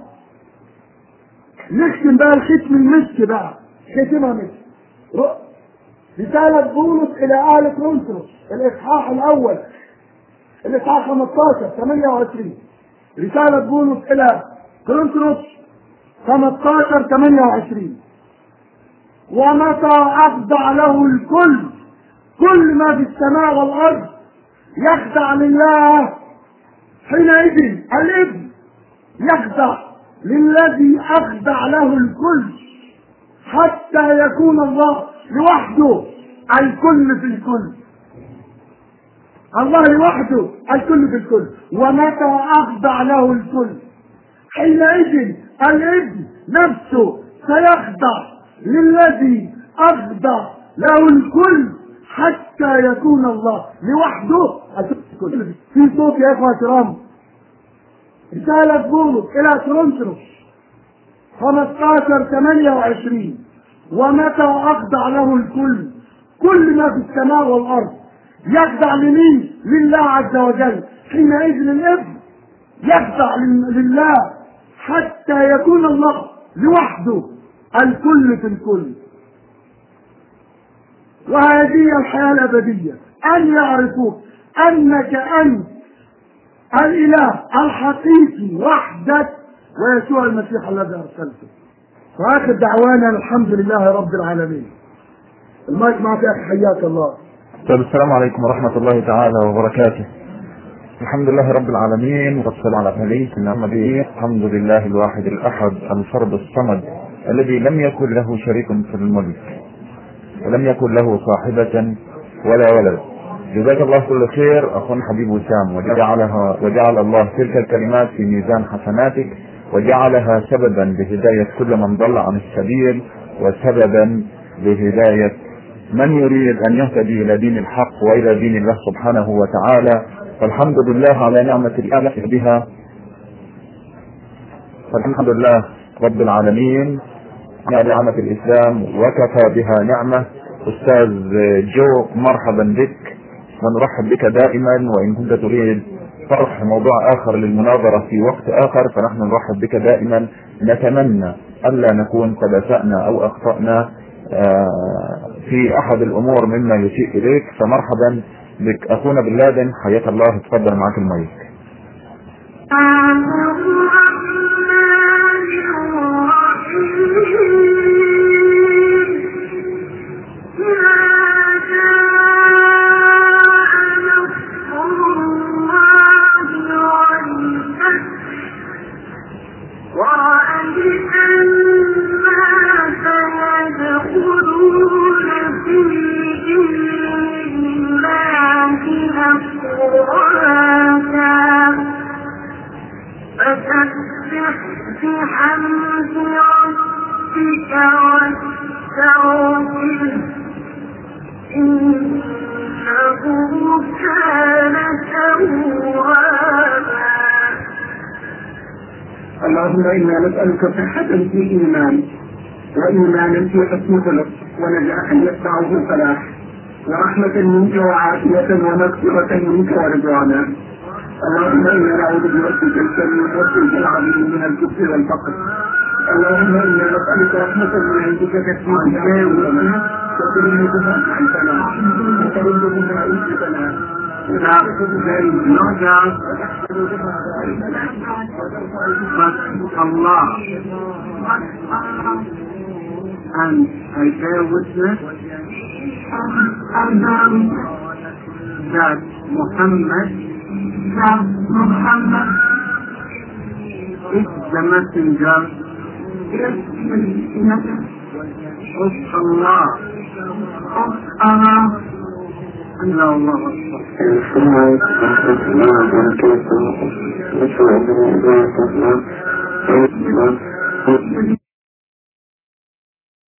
نختم بقى الختم المسك بقى ختمها مسك رسالة بولس إلى أهل كورنثوس الإصحاح الأول الإصحاح 15 28 رسالة بولس إلى كورنثوس 15 28 ومتى أخضع له الكل كل ما في السماء والأرض يخضع لله حينئذ الابن يخضع للذي أخضع له الكل حتى يكون الله لوحده الكل في الكل الله لوحده الكل في الكل ومتى أخضع له الكل حينئذ الابن نفسه سيخضع للذي أخضع له الكل حتى يكون الله لوحده الكل في صوت يا إخوة الكرام رسالة بولس إلى كورنثوس 15 28 ومتى أخضع له الكل كل ما في السماء والأرض يخضع لمين؟ لله عز وجل حينئذ الابن يخضع لله حتى يكون الله لوحده الكل في الكل وهذه الحياة الأبدية أن يعرفوك أنك أنت الإله الحقيقي وحدك ويسوع المسيح الذي أرسلته وآخر دعوانا الحمد لله رب العالمين المايك معك يا أخي حياك الله طيب السلام عليكم ورحمة الله تعالى وبركاته الحمد لله رب العالمين والصلاة على نبيه محمد الحمد لله الواحد الأحد الفرد الصمد الذي لم يكن له شريك في الملك ولم يكن له صاحبة ولا ولد جزاك الله كل خير اخونا حبيب وسام وجعلها وجعل الله تلك الكلمات في ميزان حسناتك وجعلها سببا لهداية كل من ضل عن السبيل وسببا لهداية من يريد ان يهتدي الى دين الحق والى دين الله سبحانه وتعالى فالحمد لله على نعمة الآلة بها فالحمد لله رب العالمين على نعمة الإسلام وكفى بها نعمة أستاذ جو مرحبا بك ونرحب بك دائما وإن كنت تريد طرح موضوع آخر للمناظرة في وقت آخر فنحن نرحب بك دائما نتمنى ألا نكون قد أسأنا أو أخطأنا في أحد الأمور مما يسيء إليك فمرحبا بك أخونا بن لادن حياك الله تفضل معك المايك بحمد ربك واستغفره إنه كان توابا اللهم انا نسالك صحه في ايمان وايمانا في حسن خلق ونجاحا يتبعه الفلاح ورحمة منك وعافية ومغفرة منك ورضوانا اللهم انا نعوذ بربك الكريم واسمك العظيم من الكفر والفقر اللهم انا نسالك رحمة من عندك تكفي بها وتغني بها عنتنا وترد بها عيشتنا Allah and I bear witness that Muhammad Muhammad is the messenger of Allah of Allah and Allah Akbar. السلام عليكم ورحمة الله وبركاته.